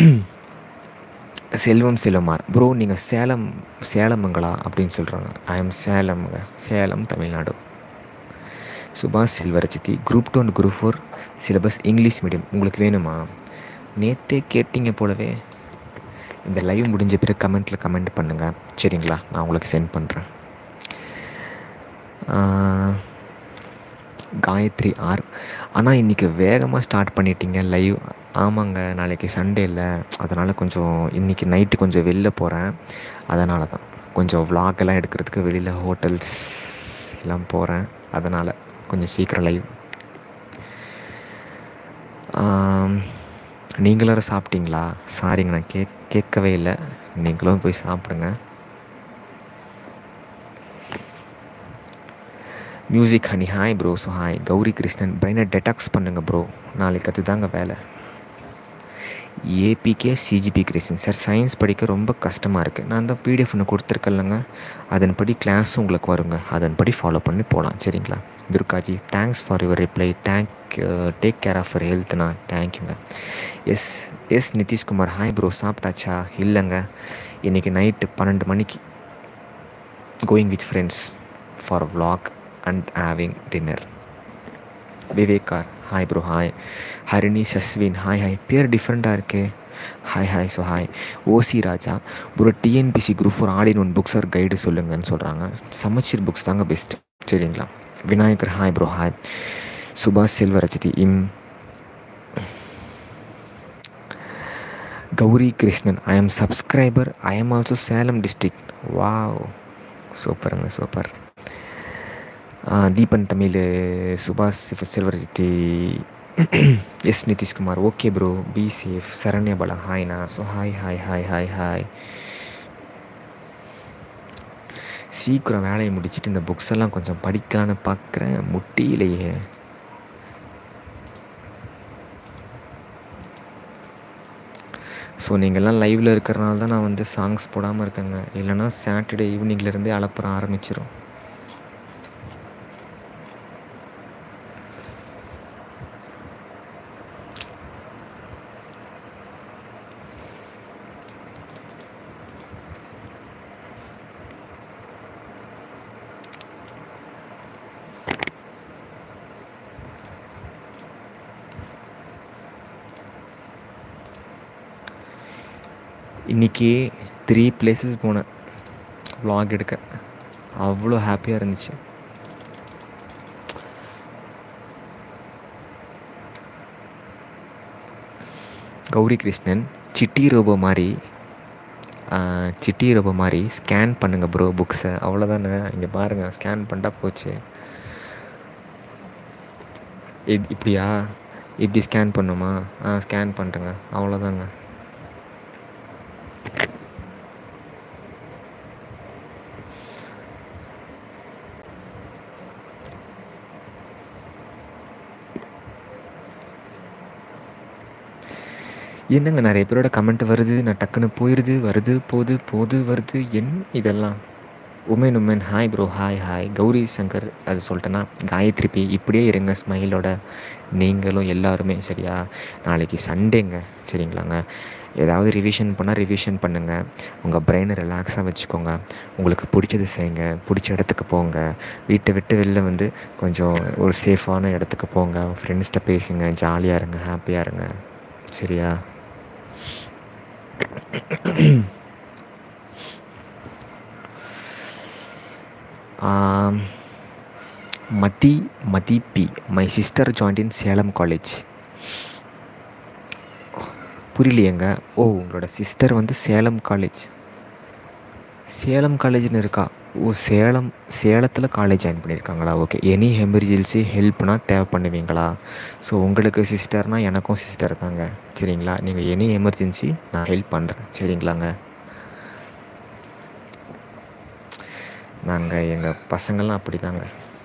Selvam செல்வமார் ப்ரோ நீங்கள் சேலம் சேலமுங்களா அப்படின்னு சொல்கிறாங்க ஐ எம் சேலம்ங்க சேலம் தமிழ்நாடு சுபாஷ் செல்வரஜித்தி group two and group four syllabus English medium உங்களுக்கு வேணுமா நேற்றே கேட்டீங்க போலவே இந்த லைவ் முடிஞ்ச பிறகு கமெண்ட்டில் கமெண்ட் பண்ணுங்கள் சரிங்களா நான் உங்களுக்கு சென்ட் பண்ணுறேன் காயத்ரி ஆர் ஆனால் இன்றைக்கி வேகமாக ஸ்டார்ட் பண்ணிட்டீங்க லைவ் ஆமாங்க நாளைக்கு சண்டே இல்லை அதனால் கொஞ்சம் இன்றைக்கி நைட்டு கொஞ்சம் வெளில போகிறேன் அதனால தான் கொஞ்சம் vlog எல்லாம் எடுக்கிறதுக்கு வெளியில் ஹோட்டல்ஸ் எல்லாம் போகிறேன் அதனால் கொஞ்சம் சீக்கிரம் லைவ் நீங்களும் சாப்பிட்டீங்களா சாரிங்க நான் கேக் கேட்கவே இல்லை நீங்களும் போய் சாப்பிடுங்க music honey hi bro so hi Gowri Krishnan பிரெயினை டெட்டாக்ஸ் பண்ணுங்கள் ப்ரோ நாளைக்கு அதுதாங்க வேலை APK CGP creation sir science படிக்க ரொம்ப கஷ்டமாக இருக்குது நான் தான் பிடிஎஃப் ஒன்று கொடுத்துருக்கேன்லங்க அதன்படி கிளாஸ் உங்களுக்கு வருங்க அதன்படி ஃபாலோ பண்ணி போகலாம் சரிங்களா Durgaji thanks for your reply thank take care of your ஹெல்த்ண்ணா தேங்க்யூங்க yes yes Nitishkumar hi bro சாப்பிட்டாச்சா இல்லைங்க இன்றைக்கி நைட்டு பன்னெண்டு மணிக்கு going with friends for vlog and having dinner Vivekar hi bro hi Harini Saswin hi hi பேர் டிஃப்ரெண்ட்டாக இருக்கே hi hi so hi OC Raja ஒரு டிஎன்பிசி குரூப் ஃபோர் ஆடின் ஒன் புக்ஸ் ஆர் கைடு சொல்லுங்கன்னு சொல்கிறாங்க சமச்சீர் புக்ஸ் தாங்க பெஸ்ட் சரிங்களா Vinayagar hi bro hi Subash Selvarajithi I'm Gowri Krishnan I am subscriber I am also Salem district wow சூப்பருங்க சூப்பர் தீபன் தமிழ் சுபாஷ் சிவ- Selvarajithi yes Nitishkumar okay bro be safe Saranya Bala ஹாய்ண்ணா so hi hi hi hi hi சீக்கிரம் வேலையை முடிச்சுட்டு இந்த புக்ஸ் எல்லாம் கொஞ்சம் படிக்கலான்னு பார்க்குறேன் முட்டியிலேயே ஸோ நீங்கள்லாம் லைவில் இருக்கிறனால தான் நான் வந்து சாங்ஸ் போடாமல் இருக்கேங்க இல்லைன்னா சாட்டர்டே ஈவினிங்லேருந்தே அலப்புற ஆரம்பிச்சிடும் இன்றைக்கி த்ரீ பிளேசஸ் போனேன் vlog எடுக்க அவ்வளோ ஹாப்பியாக இருந்துச்சு கௌரி கிருஷ்ணன் சிட்டி ரோபோ மாதிரி ஆஹ், சிட்டி ரோபோ மாதிரி ஸ்கேன் பண்ணுங்கள் ப்ரோ புக்ஸை அவ்வளோதானே இங்கே பாருங்கள் ஸ்கேன் பண்ணிட்டா போச்சு இது இப்படியா இப்படி ஸ்கேன் பண்ணுமா ஆ ஸ்கேன் பண்ணிட்டேங்க அவ்வளோதாங்க என்னங்க நிறைய பேரோட கமெண்ட் வருது நான் டக்குன்னு போயிடுது வருது போகுது போகுது வருது என்ன இதெல்லாம் woman woman hi bro hi hi Gowri Shankar அது சொல்லிட்டேன்னா காயத்ரி பி இப்படியே இருங்க ஸ்மைலோட நீங்களும் எல்லாருமே சரியா நாளைக்கு சண்டேங்க சரிங்களாங்க ஏதாவது ரிவிஷன் பண்ணால் ரிவிஷன் பண்ணுங்கள் உங்கள் பிரெயினை ரிலாக்ஸாக வச்சுக்கோங்க உங்களுக்கு பிடிச்சது செய்யுங்க பிடிச்ச இடத்துக்கு போங்க வீட்டை விட்டு வெளில வந்து கொஞ்சம் ஒரு சேஃபான இடத்துக்கு போங்க ஃப்ரெண்ட்ஸ்கிட்ட பேசுங்க ஜாலியாக இருங்க ஹாப்பியாக இருங்க சரியா ஆம், Mathi Mathi B my sister joined in Salem college புரியலையேங்க ஓ உங்களோட சிஸ்டர் வந்து சேலம் காலேஜ் சேலம் காலேஜ்னு இருக்கா ஓ சேலம் சேலத்தில் காலேஜ் ஜாயின் பண்ணியிருக்காங்களா ஓகே எனி எமர்ஜென்சி ஹெல்ப்னா தேவை பண்ணுவீங்களா ஸோ உங்களுக்கு சிஸ்டர்னால் எனக்கும் சிஸ்டர் தாங்க சரிங்களா நீங்கள் எனி எமர்ஜென்சி நான் ஹெல்ப் பண்ணுறேன் சரிங்களாங்க நாங்கள் எங்கள் பசங்கள்லாம் அப்படி தாங்க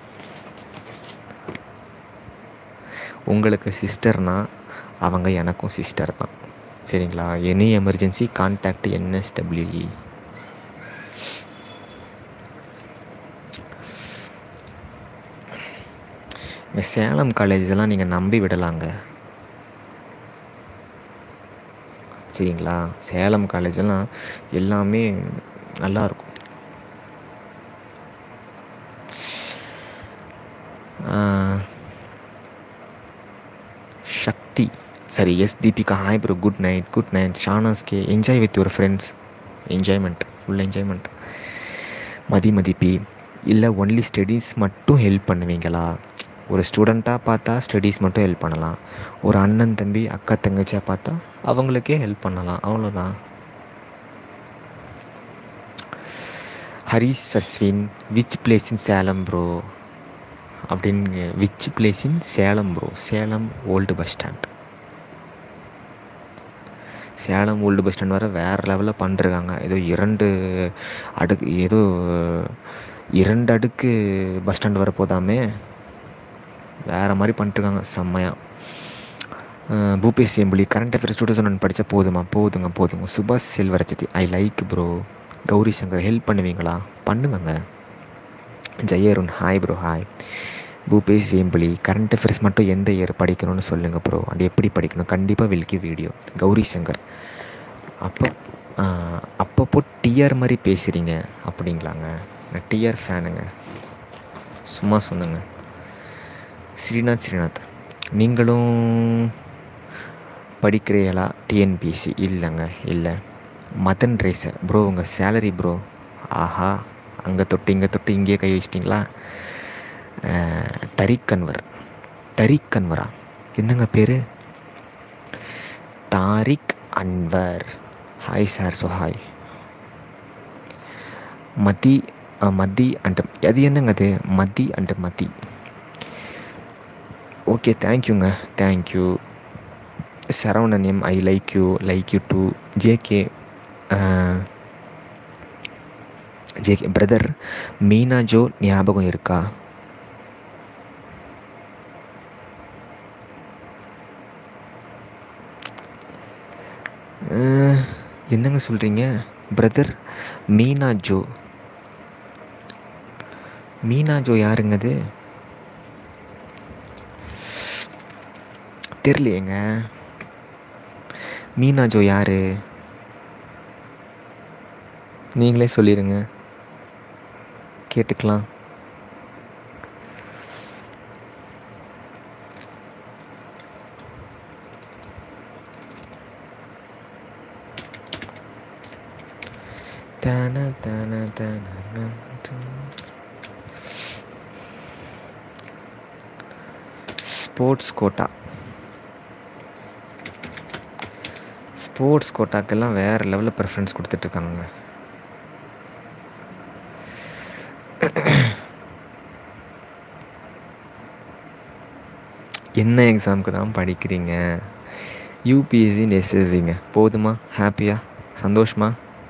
உங்களுக்கு சிஸ்டர்னா அவங்க எனக்கும் சிஸ்டர் தான் சரிங்களா எனி எமர்ஜென்சி கான்டாக்ட் என்எஸ்டபிள்யூஇ இந்த சேலம் காலேஜெல்லாம் நீங்கள் நம்பி விடலாங்க சரிங்களா சேலம் காலேஜெல்லாம் எல்லாமே நல்லா இருக்கும் ஆஹ், சக்தி சரி yes Deepika hi bro good night good night ஷானாஸ்கே enjoy with your friends enjoyment full enjoyment Mathi மதிப்பி இல்லை ஒன்லி ஸ்டடீஸ் மட்டும் ஹெல்ப் பண்ணுவீங்களா ஒரு ஸ்டூடெண்ட்டாக பார்த்தா ஸ்டடீஸ் மட்டும் ஹெல்ப் பண்ணலாம் ஒரு அண்ணன் தம்பி அக்கா தங்கச்சியாக பார்த்தா அவங்களுக்கே ஹெல்ப் பண்ணலாம் அவ்வளோதான் Harish Aswin which place in Salem bro அப்படின்னு which place in Salem bro Salem old bus stand Salem old bus stand வர வேறு லெவலில் பண்ணிருக்காங்க ஏதோ இரண்டு அடுக்கு ஏதோ இரண்டு அடுக்கு பஸ் ஸ்டாண்ட் வர போதாமே வேறு மாதிரி பண்ணிட்டுருக்காங்க செம்மையாக Bhupesh Vembuli current affairs two thousand படித்தா போதுமா போதுங்க போதுங்க Subash Selvarajathi I like bro Gowri Shankar help பண்ணுவீங்களா பண்ணுவேங்க Jayarun hi bro hi Bhupesh Vembuli current affairs மட்டும் எந்த இயர் படிக்கணும்னு சொல்லுங்கள் ப்ரோ அது எப்படி படிக்கணும் கண்டிப்பாக வில்கி வீடியோ கௌரி சங்கர் அப்போ ஆஹ், அப்பப்போ டிஆர் மாதிரி பேசுகிறீங்க அப்படிங்களாங்க நான் டிஆர் ஃபேனுங்க சும்மா சொன்னேங்க ஸ்ரீநாத் ஸ்ரீநாத் நீங்களும் படிக்கிறீங்களா டிஎன்பிசி இல்லைங்க இல்லை மதன் ரேசர் ப்ரோ உங்கள் சேலரி ப்ரோ ஆஹா அங்கே தொட்டு இங்கே தொட்டு இங்கேயே கை வச்சிட்டிங்களா அஹ், தரிக் கன்வர் தரிக் கன்வரா என்னங்க பேர் Tariq Anwar hi sir so hi Mathi அஹ், மதி அண்ட் அது என்னங்க அது மதி அண்ட் மதி ஓகே தேங்க்யூங்க thank you Saravanan M I like you like you too JK JK brother Meena Jo ஞாபகம் இருக்கா அஹ், என்னங்க சொல்கிறீங்க பிரதர் மீனா ஜோ மீனா ஜோ யாருங்க அது தெரியலையேங்க மீனா ஜோ யாரு நீங்களே சொல்லிடுங்க கேட்டுக்கலாம் தன தன தன ஸ்போர்ட்ஸ் கோட்டா ஸ்போர்ட்ஸ் கோட்டாக்கெல்லாம் வேறு லெவலில் ப்ரிஃபரன்ஸ் கொடுத்துட்ருக்காங்க என்ன எக்ஸாமுக்கு தான் படிக்கிறீங்க யூபிஎஸ்சி எஸ்எஸ்சிங்க போதுமா ஹாப்பியா சந்தோஷமா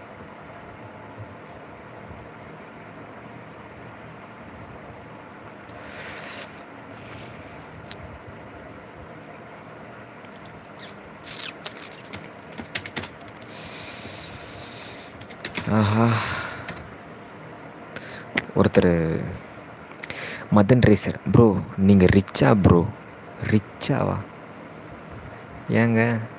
ஆஹா ஒருத்தர் மதன் ரேசர் ப்ரோ நீங்கள் ரிச்சா ப்ரோ ரிச்சாவா ஏங்க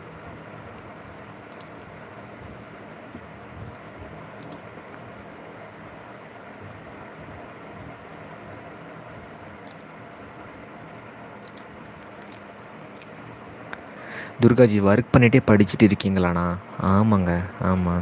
துர்காஜி ஒர்க் பண்ணிகிட்டே படிச்சுட்டு இருக்கீங்களாண்ணா ஆமாங்க ஆமாம்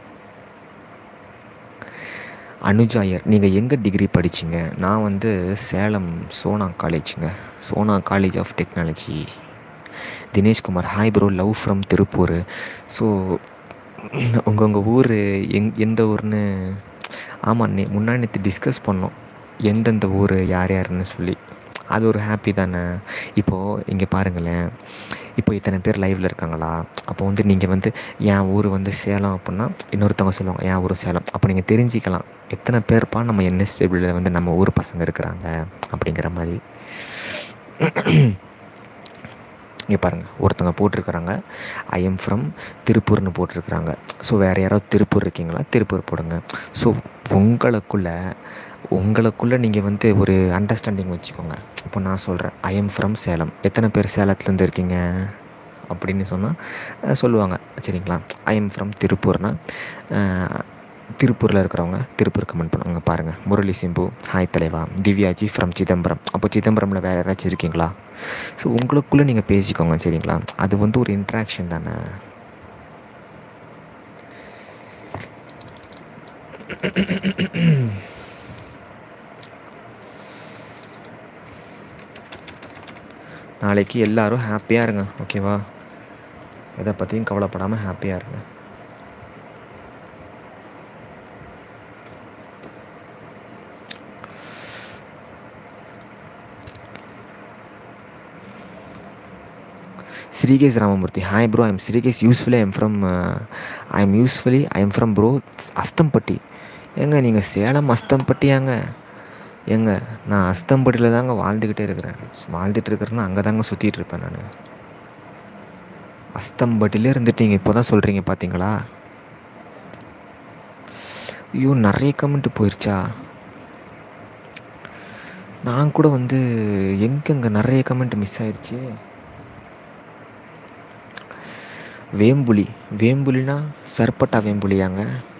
அனுஜா ஐயர் நீங்கள் எங்கே டிகிரி படிச்சீங்க நான் வந்து சேலம் சோனா காலேஜுங்க Sona college of technology Dineshkumar hi bro love from Tiruppur so உங்கள் உங்கள் ஊர் எங் எந்த ஊர்னு ஆமாம் நே முன்னாடி நேற்று டிஸ்கஸ் பண்ணோம் எந்தெந்த ஊர் யார் யாருன்னு சொல்லி அது ஒரு ஹாப்பி தானே இப்போது இங்கே பாருங்களேன் இப்போ இத்தனை பேர் லைவில் இருக்காங்களா அப்போ வந்து நீங்கள் வந்து என் ஊர் வந்து சேலம் அப்படின்னா இன்னொருத்தவங்க சொல்லுவாங்க என் ஊர் சேலம் அப்போ நீங்கள் தெரிஞ்சிக்கலாம் எத்தனை பேர்ப்பா நம்ம என்எஸ்டபிளில் வந்து நம்ம ஊர் பசங்க இருக்கிறாங்க அப்படிங்கிற மாதிரி இங்கே பாருங்கள் ஒருத்தவங்க போட்டிருக்கிறாங்க ஐ எம் ஃப்ரம் திருப்பூர்னு போட்டிருக்கிறாங்க ஸோ வேறு யாராவது திருப்பூர் இருக்கீங்களா திருப்பூர் போடுங்க ஸோ உங்களுக்குள்ளே உங்களுக்குள்ளே நீங்கள் வந்து ஒரு அண்டர்ஸ்டாண்டிங் வச்சுக்கோங்க இப்போ நான் சொல்கிறேன் ஐ எம் ஃப்ரம் சேலம் எத்தனை பேர் சேலத்துலேருந்து இருக்கீங்க அப்படின்னு சொன்னால் சொல்லுவாங்க சரிங்களா ஐ எம் ஃப்ரம் திருப்பூர்னா திருப்பூரில் இருக்கிறவங்க திருப்பூர் கமெண்ட் பண்ணுவாங்க பாருங்கள் முரளி சிம்பு ஹாய் தலைவா திவ்யாஜி ஃப்ரம் சிதம்பரம் அப்போ சிதம்பரமில் வேறு யாராச்சும் இருக்கீங்களா ஸோ உங்களுக்குள்ளே நீங்கள் பேசிக்கோங்க சரிங்களா அது வந்து ஒரு இன்ட்ராக்ஷன் தானே நாளைக்கு எல்லோரும் ஹாப்பியாக இருங்க ஓகேவா எதை பற்றியும் கவலைப்படாமல் ஹாப்பியாக இருங்க Srikesh Ramamoorthy hi bro I'm Srikesh usefully I'm from I'm usefully I'm from bro Asthampatti ஏங்க நீங்கள் சேலம் அஸ்தம்பட்டியாங்க ஏங்க நான் அஸ்தம்பட்டியில் தாங்க வாழ்ந்துக்கிட்டே இருக்கிறேன் வாழ்ந்துட்டு இருக்கிறேன்னா அங்கே தாங்க சுற்றிட்டு இருப்பேன் நான் அஸ்தம்பட்டிலே இருந்துட்டு நீங்கள் இப்போ தான் சொல்கிறீங்க பார்த்தீங்களா ஐயோ நிறைய கமெண்ட் போயிடுச்சா நான் கூட வந்து எங்கெங்க நிறைய கமெண்ட் மிஸ் ஆயிடுச்சு வேம்புலி வேம்புலினா சர்பட்டா வேம்புலியாங்க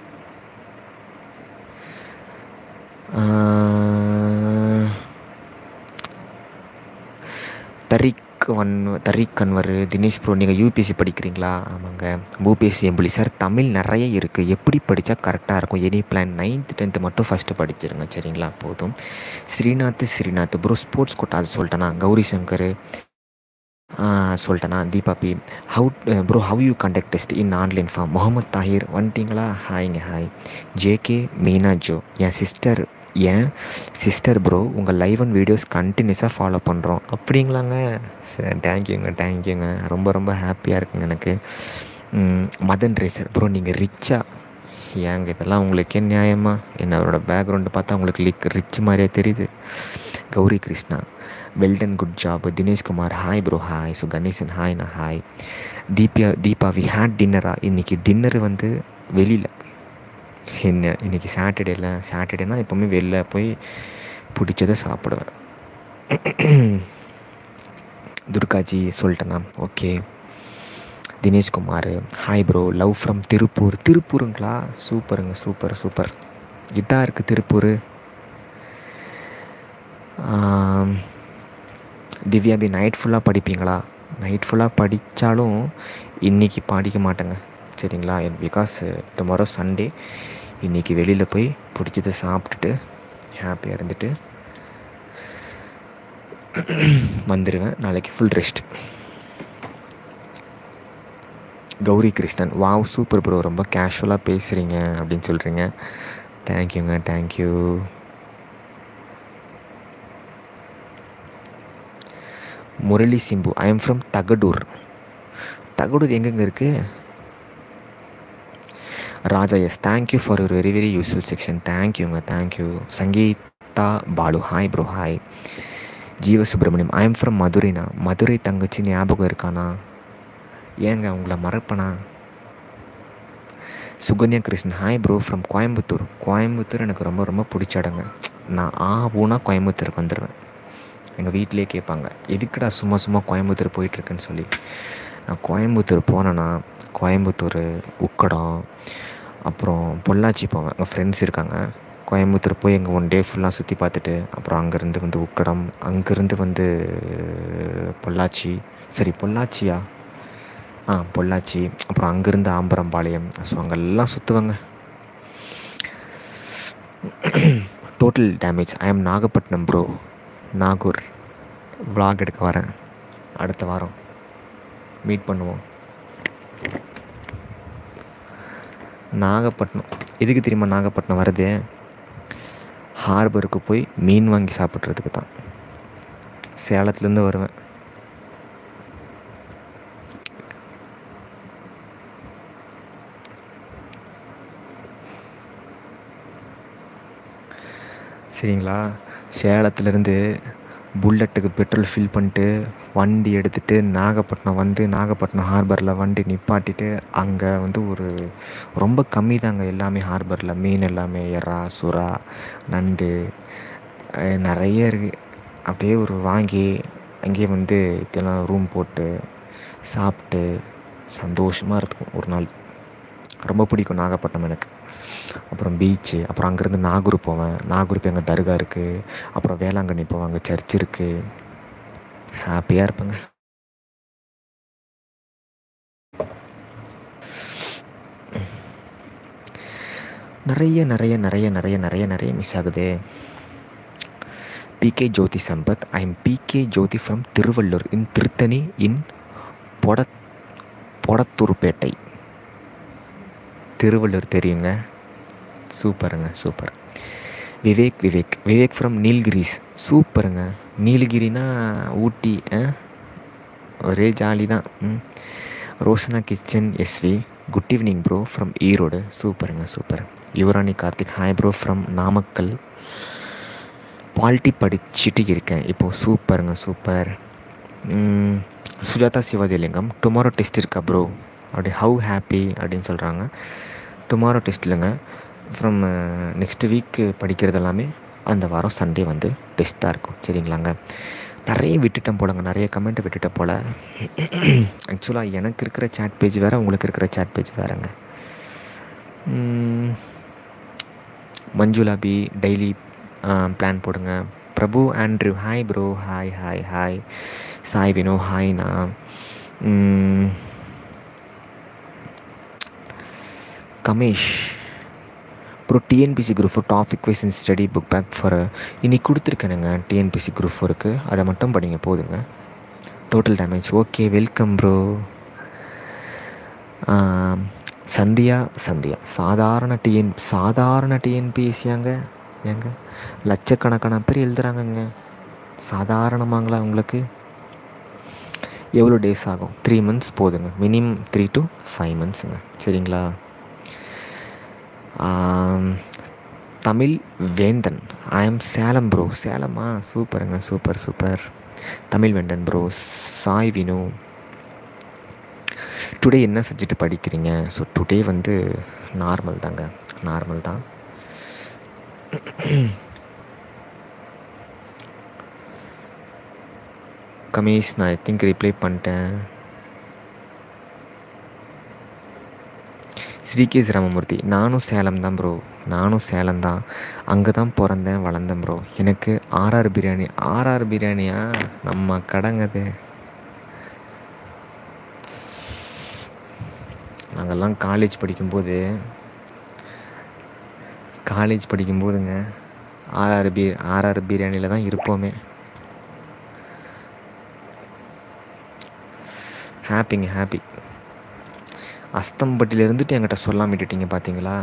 தரிக் வன் தரிக் கன்வர் தினேஷ் ப்ரோ நீங்கள் யூபிஎஸ்சி படிக்கிறீங்களா ஆமாங்க யூபிஎஸ்சி எம்புலி சார் தமிழ் நிறைய இருக்குது எப்படி படித்தா கரெக்டாக இருக்கும் எனி பிளான் நைன்த்து டென்த்து மட்டும் ஃபஸ்ட்டு படிச்சிருங்க சரிங்களா போதும் Srinath Srinath bro sports quota அது சொல்லிட்டேனா கௌரி சங்கர் சொல்லிட்டேனா Deepa B how bro how you conduct test in online form Mohammed Tahir வந்துட்டிங்களா ஹாய்ங்க ஹாய் ஜேகே மீனா ஜோ என் சிஸ்டர் என் சிஸ்டர் ப்ரோ உங்கள் லைவ் அண்ட் வீடியோஸ் கண்டினியூஸாக ஃபாலோ பண்ணுறோம் அப்படிங்களாங்க சார் தேங்க்யூங்க தேங்க்யூங்க ரொம்ப ரொம்ப ஹாப்பியாக இருக்குங்க எனக்கு மதன் ரேசர் ப்ரோ நீங்கள் ரிச்சா ஏங்க இதெல்லாம் உங்களுக்கே நியாயமா என்னோடய பேக்ரவுண்டு பார்த்தா உங்களுக்கு லிக் ரிச் மாதிரியே தெரியுது Gowri Krishna well done good job Dineshkumar hi bro hi so Ganesan ஹாய்ண்ணா hi Deepiya Deepa we had டின்னரா இன்றைக்கி டின்னர் வந்து வெளியில் என்ன இன்றைக்கி சாட்டர்டேல சாட்டர்டேனால் எப்போவுமே வெளில போய் பிடிச்சதை சாப்பிடுவேன் துர்காஜி சொல்லிட்டேண்ணா okay Dineshkumar hi bro love from Tiruppur திருப்பூருங்களா சூப்பருங்க சூப்பர் சூப்பர் இதாக இருக்குது திருப்பூர் திவ்யாபி நைட் ஃபுல்லாக படிப்பீங்களா நைட் ஃபுல்லாக படித்தாலும் இன்றைக்கி படிக்க மாட்டேங்க சரிங்களா பிகாஸ் டுமாரோ சண்டே இன்றைக்கி வெளியில் போய் பிடிச்சதை சாப்பிட்டுட்டு ஹாப்பியாக இருந்துட்டு வந்துடுவேன் நாளைக்கு full rest Gowri Krishnan wow super bro ரொம்ப கேஷுவலாக பேசுகிறீங்க அப்படின்னு சொல்கிறீங்க தேங்க்யூங்க thank you Murali Simbu I am from Thagadur Thagadur எங்கெங்கே இருக்குது Raja yes thank you for your very very useful section தேங்க்யூங்க thank you Sangeetha Balu hi bro hi Jeeva Subramaniam I am from மதுரைனா மதுரை தங்கச்சி ஞாபகம் இருக்கானா ஏங்க உங்களை மறப்பனா Suganya Krishnan hi bro from Coimbatore Coimbatore எனக்கு ரொம்ப ரொம்ப பிடிச்ச இடங்க நான் ஆ ஊனா கோயம்புத்தூருக்கு வந்துடுவேன் எங்கள் வீட்டிலே கேட்பாங்க எதுக்குடா சும்மா சும்மா கோயம்புத்தூர் போயிட்டுருக்குன்னு சொல்லி நான் கோயம்புத்தூர் போனேன்னா கோயம்புத்தூர் உக்கடம் அப்புறம் பொள்ளாச்சி போவேன் எங்கள் ஃப்ரெண்ட்ஸ் இருக்காங்க கோயம்புத்தூர் போய் எங்கள் ஒன் டே ஃபுல்லாக சுற்றி பார்த்துட்டு அப்புறம் அங்கேருந்து வந்து உக்கடம் அங்கேருந்து வந்து பொள்ளாச்சி சரி பொள்ளாச்சியா ஆ பொள்ளாச்சி அப்புறம் அங்கேருந்து ஆம்பரம்பாளையம் ஸோ அங்கெல்லாம் சுற்றுவாங்க total damage I am Nagapattinam bro Nagore vlog எடுக்க வரேன் அடுத்த வாரம் மீட் பண்ணுவோம் நாகப்பட்டினம் எதுக்கு தெரியுமா நாகப்பட்டினம் வருது ஹார்பருக்கு போய் மீன் வாங்கி சாப்பிட்றதுக்கு தான் சேலத்துலேருந்து வருவேன் சரிங்களா சேலத்துலேருந்து புல்லட்டுக்கு பெட்ரோல் ஃபில் பண்ணிட்டு வண்டி எடுத்துகிட்டு நாகப்பட்டினம் வந்து நாகப்பட்டினம் ஹார்பரில் வண்டி நிப்பாட்டிட்டு அங்கே வந்து ஒரு ரொம்ப கம்மி தாங்க எல்லாமே ஹார்பரில் மீன் எல்லாமே எறா சுறா நண்டு அஹ் நிறைய இருக்குது அப்படியே ஒரு வாங்கி அங்கேயே வந்து இதெல்லாம் ரூம் போட்டு சாப்பிட்டு சந்தோஷமாக இருக்கும் ஒரு நாள் ரொம்ப பிடிக்கும் நாகப்பட்டினம் எனக்கு அப்புறம் பீச்சு அப்புறம் அங்கேருந்து நாகூர் போவேன் நாகூர் போய் அங்கே தர்கா இருக்குது அப்புறம் வேளாங்கண்ணி போவேன் அங்கே சர்ச் இருக்குது ஹாப்பியாக இருப்பேங்க நிறைய நிறைய நிறைய நிறைய நிறைய நிறைய மிஸ் ஆகுது PK Jothi Sampath I am PK Jothi from Thiruvallur in Thiruthani in பொட பொடத்தூர்பேட்டை திருவள்ளூர் தெரியுங்க சூப்பருங்க சூப்பர் விவேக் விவேக் விவேக் ஃப்ரம் நீல்கிரிஸ் சூப்பருங்க நீலகிரினா ஊட்டி ஆ? ஒரே ஜாலி தான் ம் Roshana kitchen SV good evening bro from Erode சூப்பருங்க super Yuvarani Karthik hi bro from Namakkal பால்ட்டி படிச்சுட்டு இருக்கேன் இப்போது சூப்பருங்க சூப்பர் ம், சுஜாதா சிவாதிலிங்கம் டுமாரோ டெஸ்ட் இருக்கா ப்ரோ அப்படி ஹவு ஹாப்பி அப்படின்னு சொல்கிறாங்க டுமாரோ டெஸ்ட் இல்லைங்க ஃப்ரம் நெக்ஸ்ட் வீக் படிக்கிறது எல்லாமே அந்த வாரம் சண்டே வந்து டெஸ்ட் தான் இருக்கும் சரிங்களாங்க நிறைய விட்டுட்டேன் போலங்க நிறைய கமெண்ட்டை விட்டுட்டேன் போல் ஆக்சுவலாக எனக்கு இருக்கிற சேட் பேஜ் வேறு உங்களுக்கு இருக்கிற சேட் பேஜ் வேறுங்க ம், மஞ்சுளா பி டெய்லி பிளான் போடுங்க Prabhu Andrew hi bro hi hi hi Sai Vino ஹாய்ண்ணா ம், Kamesh bro TNPSC group four topic wise in study book back for இன்னைக்கு கொடுத்துருக்கேனுங்க டிஎன்பிசி குரூப் ஃபோருக்கு அதை மட்டும் படிங்க போதுங்க total damage okay welcome bro Sandhya Sandhya சாதாரண டிஎன் சாதாரண டிஎன்பிஎஸ்சியாங்க ஏங்க லட்சக்கணக்கான பேர் எழுதுறாங்கங்க சாதாரணமாங்களா உங்களுக்கு எவ்வளோ டேஸ் ஆகும் த்ரீ மந்த்ஸ் போதுங்க மினிமம் த்ரீ டு ஃபைவ் மந்த்ஸுங்க சரிங்களா ஆம், Tamil Vendhan I am Salem bro சேலமா சூப்பருங்க super super Tamil Vendhan bro Sai Vinu today என்ன சப்ஜெக்ட் படிக்கிறீங்க ஸோ டுடே வந்து நார்மல் தாங்க நார்மல் தான் கமேஷ் நான் ஐ திங்க் ரிப்ளை பண்ணிட்டேன் ஸ்ரீகேஸ் ராமமூர்த்தி நானும் சேலம் தான் ப்ரோ நானும் சேலம் தான் அங்கே தான் பிறந்தேன் வளர்ந்தேன் ப்ரோ எனக்கு ஆர்ஆர் பிரியாணி ஆர்ஆர் பிரியாணியா நம்ம கடைங்கது நாங்கள்லாம் காலேஜ் படிக்கும்போது காலேஜ் படிக்கும்போதுங்க ஆர்ஆர் பி ஆர்ஆர் பிரியாணியில் தான் இருப்போமே ஹாப்பிங்க ஹாப்பி அஸ்தம்பட்டியில் இருந்துட்டு என்கிட்ட சொல்லாம விட்டுட்டீங்க பார்த்தீங்களா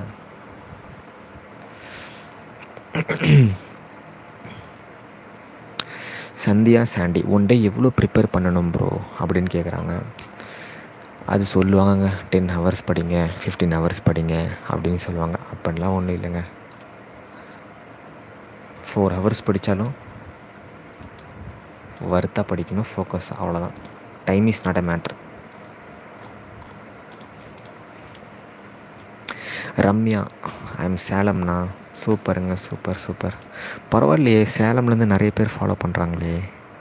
சந்தியா சாண்டி ஒன் டே எவ்வளோ ப்ரிப்பேர் பண்ணணும் ப்ரோ அப்படின்னு கேட்குறாங்க அது சொல்லுவாங்க டென் ஹவர்ஸ் படிங்க ஃபிஃப்டீன் ஹவர்ஸ் படிங்க அப்படின்னு சொல்லுவாங்க அப்படிலாம் ஒன்றும் இல்லைங்க ஃபோர் ஹவர்ஸ் படித்தாலும் வர்த்தாக படிக்கணும் ஃபோக்கஸ் அவ்வளோதான் time is not a matter Ramya I'm சேலம்ண்ணா சூப்பருங்க சூப்பர் சூப்பர் பரவாயில்லையே சேலம்லேருந்து நிறைய பேர் ஃபாலோ பண்ணுறாங்களே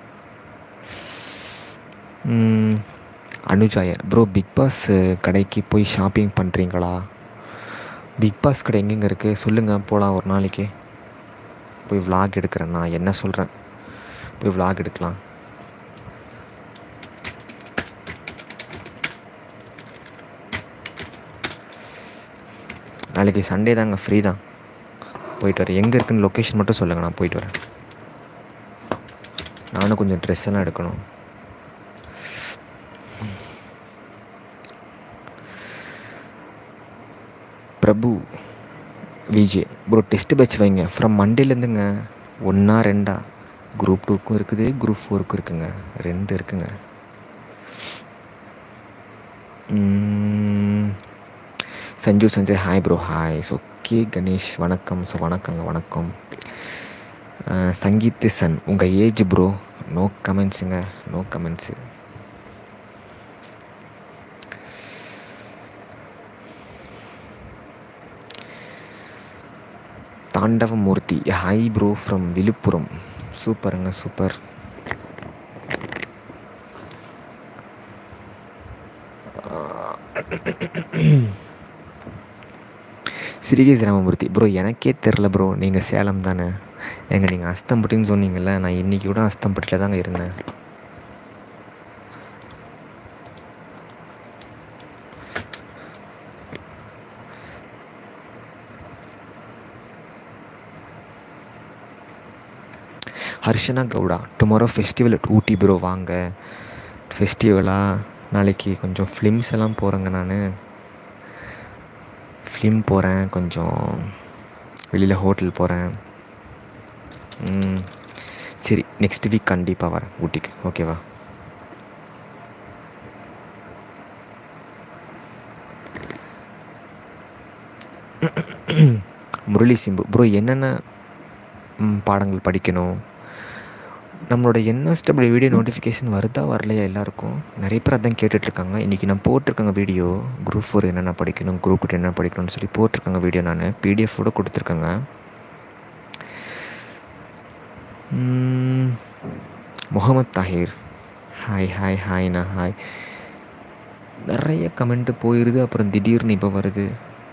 ம், அனுஜாயர் ப்ரோ பிக் பாஸ் கடைக்கு போய் ஷாப்பிங் பண்ணுறீங்களா பிக் பாஸ் கடை எங்கெங்க இருக்குது சொல்லுங்கள் போகலாம் ஒரு நாளைக்கு போய் vlog எடுக்கிறேன் நான் என்ன சொல்கிறேன் போய் vlog எடுக்கலாம் நாளைக்கு சண்டே தாங்க ஃப்ரீ தான் போயிட்டு வரேன் எங்கே இருக்குன்னு லொக்கேஷன் மட்டும் சொல்லுங்கள் நான் போயிட்டு வரேன் நானும் கொஞ்சம் ட்ரெஸ் எல்லாம் எடுக்கணும் Prabhu VJ bro test batch வைங்க ஃப்ரம் மண்டேலேருந்துங்க ஒன்றா ரெண்டா குரூப் டூக்கும் இருக்குது குரூப் ஃபோருக்கும் இருக்குங்க ரெண்டு இருக்குங்க ம், Sanju Sanjay hi bro hi so K Ganesh வணக்கம் ஸோ வணக்கங்க வணக்கம் அஹ், சங்கீத் சன் உங்கள் ஏஜ் ப்ரோ நோ கமெண்ட்ஸுங்க no comments Thandavamoorthy hi bro from Villupuram சூப்பருங்க சூப்பர் சிறுகேஸ் ராமமூர்த்தி ப்ரோ எனக்கே தெரில ப்ரோ நீங்கள் சேலம் தானே எங்க நீங்கள் அஸ்தம்பட்டின்னு சொன்னீங்கல்ல நான் இன்றைக்கி கூட அஸ்தம்பட்டியில் தாங்க இருந்தேன் Harshana Gowda tomorrow festival at Ooty bro வாங்க ஃபெஸ்டிவலா நாளைக்கு கொஞ்சம் ஃபிலிம்ஸ் எல்லாம் போகிறேங்க நான் ஃபிலிம் போகிறேன் கொஞ்சம் வெளியில் ஹோட்டல் போகிறேன் ம், சரி நெக்ஸ்ட் வீக் கண்டிப்பாக வரேன் ஊட்டிக்கு ஓகேவா முரளி சிம்பு ப்ரோ என்னென்ன ம், பாடங்கள் படிக்கணும் நம்மளோட என்எஸ்டபிள்யூ வீடியோ நோட்டிஃபிகேஷன் வருதா வரலையா எல்லாருக்கும் நிறைய பேர் அதான் கேட்டுட்ருக்காங்க இன்றைக்கி நான் போட்டிருக்கேங்க வீடியோ குரூப் ஃபோர் என்னென்ன படிக்கணும் குரூப் டூ என்ன படிக்கணும்னு சொல்லி போட்டிருக்காங்க வீடியோ நான் பிடிஎஃபோட கொடுத்துருக்கேங்க ம், முகமது தாஹிர் ஹாய் ஹாய் ஹாய்ண்ணா ஹாய் நிறைய கமெண்ட்டு போயிடுது அப்புறம் திடீர்னு இப்போ வருது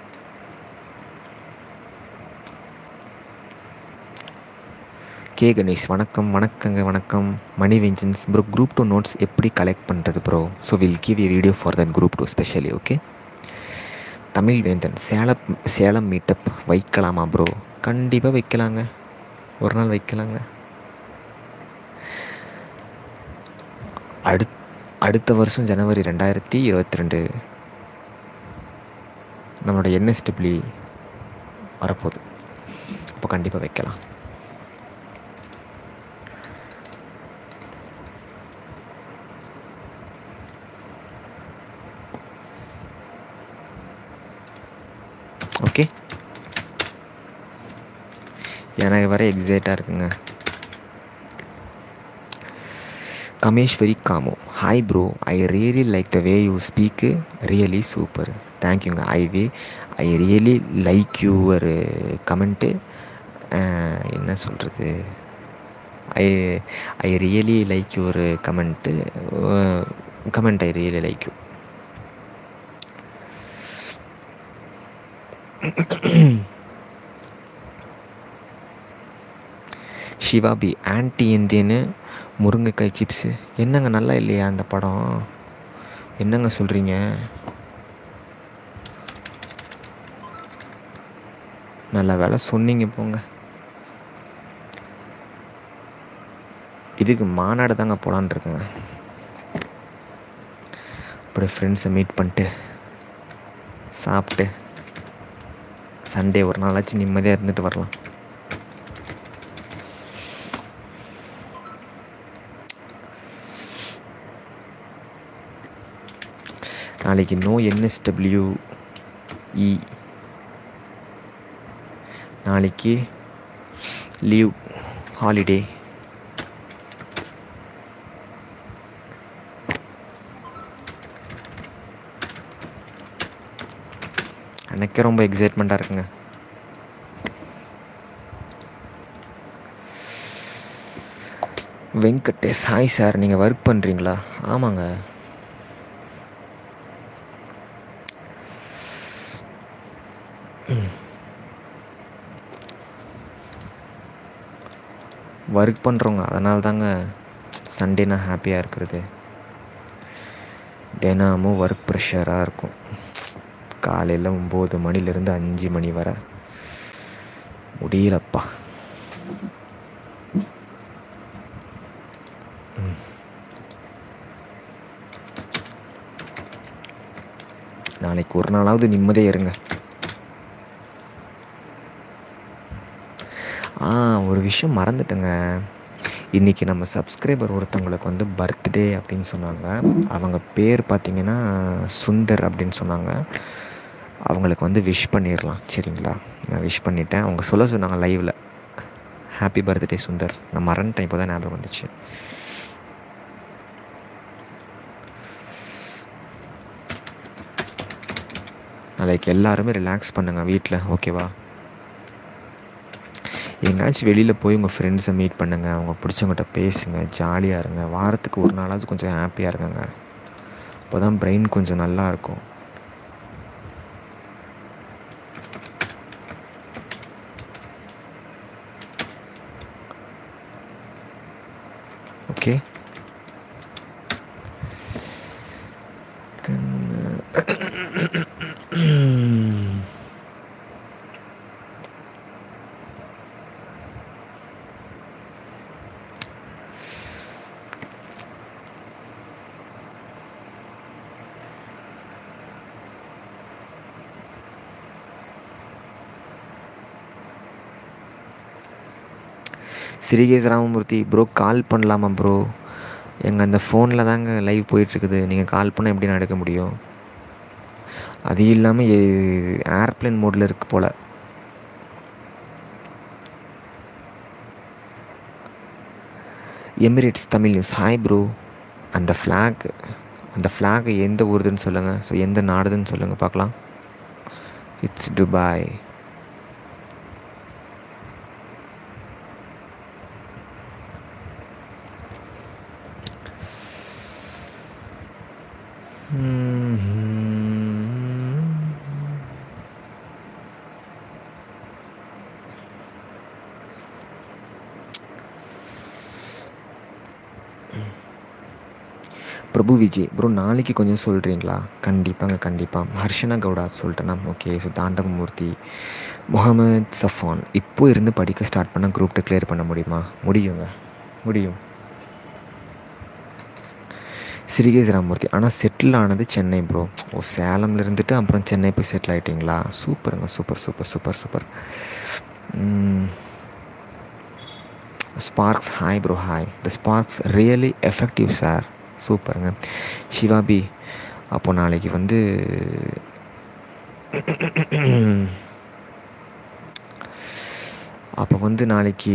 கே கணேஷ் வணக்கம் வணக்கங்க வணக்கம் மணி வெஞ்சன்ஸ் ப்ரோ குரூப் டூ நோட்ஸ் எப்படி கலெக்ட் பண்ணுறது bro so will give a video for that group two specially okay Tamil Vendhan Salem Salem meetup வைக்கலாமா ப்ரோ கண்டிப்பாக வைக்கலாங்க ஒரு நாள் வைக்கலாங்க அடுத் அடுத்த வருஷம் ஜனவரி ரெண்டாயிரத்தி இருபத்தி ரெண்டு நம்மளோட என்எஸ்டபிள்யூ வரப்போகுது அப்போ கண்டிப்பாக வைக்கலாம் ஓகே எனக்கு வர எக்ஸைட்டாக இருக்குங்க கமேஸ்வரி காமோ hi bro I really like the way you speak really super தேங்க்யூங்க I way I really like your comment என்ன சொல்கிறது I I really like your comment comment I really like you சிவாபி ஆன்டி இந்தியனு முருங்கைக்காய் chips என்னங்க நல்லா இல்லையா அந்த படம் என்னங்க சொல்கிறீங்க நல்ல வேலை சொன்னீங்க போங்க இதுக்கு மாநாடு தாங்க போகலான் இருக்கேங்க அப்படியே ஃப்ரெண்ட்ஸை மீட் பண்ணிட்டு சாப்பிட்டு சண்டே ஒரு நாளாச்சும் நிம்மதியாக இருந்துட்டு வரலாம் நாளைக்கு நோ என்எஸ்டபிள்யூ இ நாளைக்கு லீவ் ஹாலிடே எனக்கே ரொம்ப எக்ஸைட்மெண்ட்டாக இருக்குங்க வெங்கடேஷ் ஹாய் சார் நீங்கள் ஒர்க் பண்ணுறீங்களா ஆமாங்க ஒர்க் பண்ணுறவங்க அதனால தாங்க சண்டேனா ஹாப்பியாக இருக்கிறது தினமும் ஒர்க் ப்ரெஷராக இருக்கும் காலையில் ஒம்பது மணிலேருந்து அஞ்சு மணி வரை முடியலப்பா ம். நாளைக்கு ஒரு நாளாவது நிம்மதியாக இருங்க ஆ ஒரு விஷயம் மறந்துட்டேங்க இன்றைக்கி நம்ம சப்ஸ்கிரைபர் ஒருத்தவங்களுக்கு வந்து பர்த்டே அப்படின்னு சொன்னாங்க அவங்க பேர் பார்த்தீங்கன்னா சுந்தர் அப்படின்னு சொன்னாங்க அவங்களுக்கு வந்து விஷ் பண்ணிடலாம் சரிங்களா நான் விஷ் பண்ணிட்டேன் அவங்க சொல்ல சொன்னாங்க லைவில் ஹாப்பி பர்த்டே சுந்தர் நான் மறந்துட்டேன் இப்போ தான் ஞாபகம் வந்துச்சு நாளைக்கு எல்லாருமே ரிலாக்ஸ் பண்ணுங்கள் வீட்டில் ஓகேவா எங்கேயாச்சும் வெளியில் போய் உங்கள் ஃப்ரெண்ட்ஸை மீட் பண்ணுங்கள் அவங்க பிடிச்சவங்ககிட்ட பேசுங்க ஜாலியாக இருங்க வாரத்துக்கு ஒரு நாளாவது கொஞ்சம் ஹாப்பியாக இருங்கங்க அப்போ தான் பிரெயின் கொஞ்சம் நல்லா இருக்கும் okay Srikesh Ramamoorthy bro call பண்ணலாமா ப்ரோ எங்கள் அந்த ஃபோனில் தாங்க லைவ் போயிட்டுருக்குது நீங்கள் கால் பண்ணால் எப்படி நான் எடுக்க முடியும் அது இல்லாமல் ஏர்ப்ளேன் மோடில் இருக்கு போல் Emirates Tamil news hi bro அந்த ஃப்ளாக் அந்த ஃப்ளாக் எந்த ஊருதுன்னு சொல்லுங்கள் ஸோ எந்த நாடுதுன்னு சொல்லுங்கள் பார்க்கலாம் it's Dubai Prabhu Vijay bro நாளைக்கு கொஞ்சம் சொல்கிறீங்களா கண்டிப்பாங்க கண்டிப்பாக ஹர்ஷனா கவுடா சொல்லிட்டேனா ஓகே ஸோ தாண்டவமூர்த்தி முகமது சஃபான் இப்போ இருந்து படிக்க ஸ்டார்ட் பண்ணால் குரூப் டூ கிளியர் பண்ண முடியுமா முடியுங்க முடியும் சிறிகேஸ் ராமூர்த்தி ஆனால் செட்டில் ஆனது சென்னை ப்ரோ ஓ சேலமில் இருந்துட்டு அப்புறம் சென்னை போய் செட்டில் ஆகிட்டிங்களா சூப்பருங்க super super super super Sparks hi bro hi the Sparks really effective sir சூப்பருங்க சிவாபி அப்போ நாளைக்கு வந்து அப்போ வந்து நாளைக்கு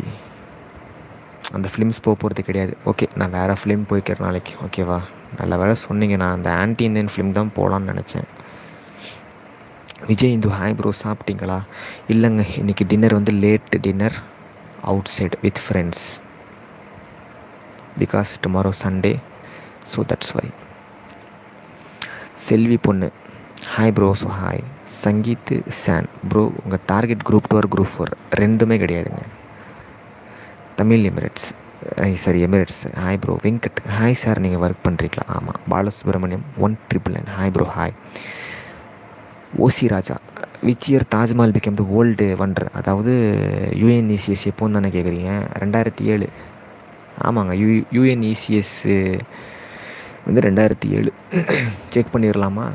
அந்த ஃபிலிம்ஸ் போக போகிறது கிடையாது ஓகே நான் வேறு ஃபிலிம் போய்க்கிறேன் நாளைக்கு ஓகேவா நல்ல வேலை சொன்னீங்க நான் அந்த ஆன்டி இந்தியன் ஃபிலிம் தான் போகலான்னு நினச்சேன் விஜய் இந்து ஹாய் ப்ரோ சாப்பிட்டீங்களா இல்லைங்க இன்றைக்கி டின்னர் வந்து late dinner outside with friends because tomorrow Sunday so that's why Selvi பொண்ணு hi bro so hi Sangeeth சான் ப்ரோ உங்கள் target group two or group four ரெண்டுமே கிடையாதுங்க தமிழ் எமிரேட்ஸ் சரி Emirates hi bro Venkat hi sir நீங்கள் ஒர்க் பண்ணுறீங்களா ஆமாம் Balasubramaniam one triple nine hi bro hi OC Raja which year Taj Mahal become the old wonder அதாவது UNESCO எப்போன்னு தானே கேட்குறீங்க ரெண்டாயிரத்தி ஏழு ஆமாங்க யூ யூஎன்இசிஎஸ் வந்து ரெண்டாயிரத்தி ஏழு செக் பண்ணிடலாமா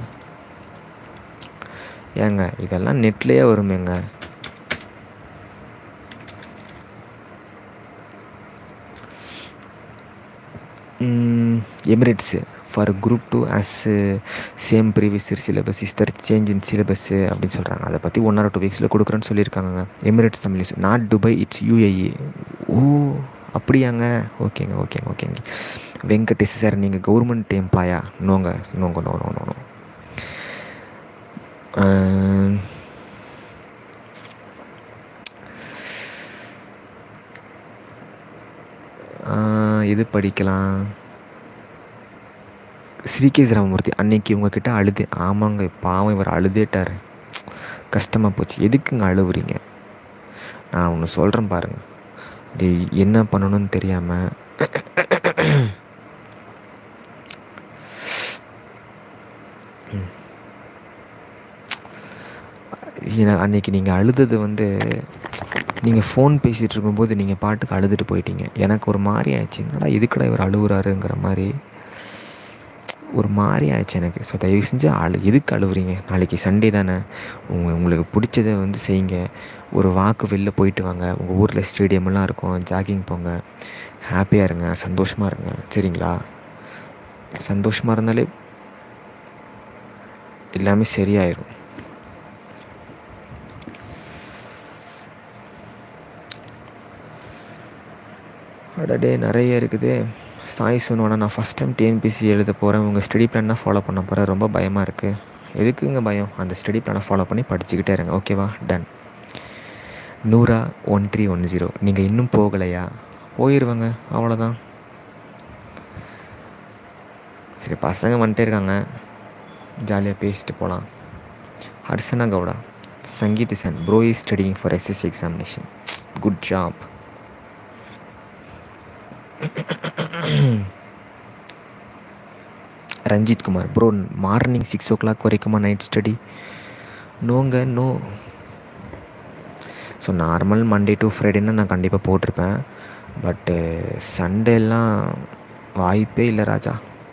ஏங்க இதெல்லாம் நெட்லேயே வருமேங்க Emirates for group two as same previous year syllabus is there change in syllabus அப்படின்னு சொல்கிறாங்க அதை பற்றி ஒன் ஆர் டூ வீக்ஸில் கொடுக்குறேன்னு சொல்லியிருக்காங்க Emirates Tamil news not Dubai it's UAE ஓ அப்படியாங்க ஓகேங்க ஓகேங்க ஓகேங்க வெங்கடேஷ் சார் நீங்கள் கவர்மெண்ட் எம்ப்ளாயா நோங்க நோங்க நோ நோ நோ நோ இது படிக்கலாம் ஸ்ரீகேஸ் ராமமூர்த்தி அன்னைக்கு உங்ககிட்ட அழுது ஆமாங்க பாவம் இவர் அழுதேட்டார் கஷ்டமாக போச்சு எதுக்குங்க அழுவுறீங்க நான் ஒன்று சொல்கிறேன் பாருங்கள் இது என்ன பண்ணணும்னு தெரியாமல் அன்னைக்கு நீங்கள் அழுதது வந்து நீங்கள் ஃபோன் பேசிகிட்டு இருக்கும்போது நீங்கள் பாட்டுக்கு அழுதுட்டு போயிட்டீங்க எனக்கு ஒரு மாதிரி ஆயிடுச்சு என்னடா இதுக்கடா இவர் அழுகுறாருங்கிற மாதிரி ஒரு மாதிரி ஆயிடுச்சு எனக்கு ஸோ தயவு செஞ்சு அழு எதுக்கு அழுவுறீங்க நாளைக்கு சண்டே தானே உங்க உங்களுக்கு பிடிச்சதை வந்து செய்யுங்க ஒரு வாக்கு வெளில போயிட்டு வாங்க உங்கள் ஊரில் ஸ்டேடியம்லாம் இருக்கும் ஜாகிங் போங்க ஹாப்பியாக இருங்க சந்தோஷமாக இருங்க சரிங்களா சந்தோஷமாக இருந்தாலே எல்லாமே சரியாயிரும் அடடே நிறைய இருக்குது சாய் சொன்னோன்னா நான் ஃபஸ்ட் டைம் டிஎன்பிசி எழுத போகிறேன் உங்கள் ஸ்டடி பிளான் தான் ஃபாலோ பண்ண போகிறேன் ரொம்ப பயமாக இருக்குது எதுக்குங்க பயம் அந்த ஸ்டடி பிளானை ஃபாலோ பண்ணி படிச்சுக்கிட்டே இருங்க ஓகேவா டன் நூறா ஒன் த்ரீ ஒன் ஜீரோ நீங்கள் இன்னும் போகலையா போயிடுவாங்க அவ்வளோதான் சரி பசங்க வந்துட்டே இருக்காங்க ஜாலியாக பேசிட்டு போகலாம் Harshana Gowda Sangeeth San bro is studying for SSC examination good job Ranjith Kumar bro morning six o'clock வரைக்குமா நைட் ஸ்டடி நோங்க no so normal Monday to ஃப்ரைடேன்னா நான் கண்டிப்பாக போட்டிருப்பேன் பட்டு சண்டேலாம் வாய்ப்பே இல்லை ராஜா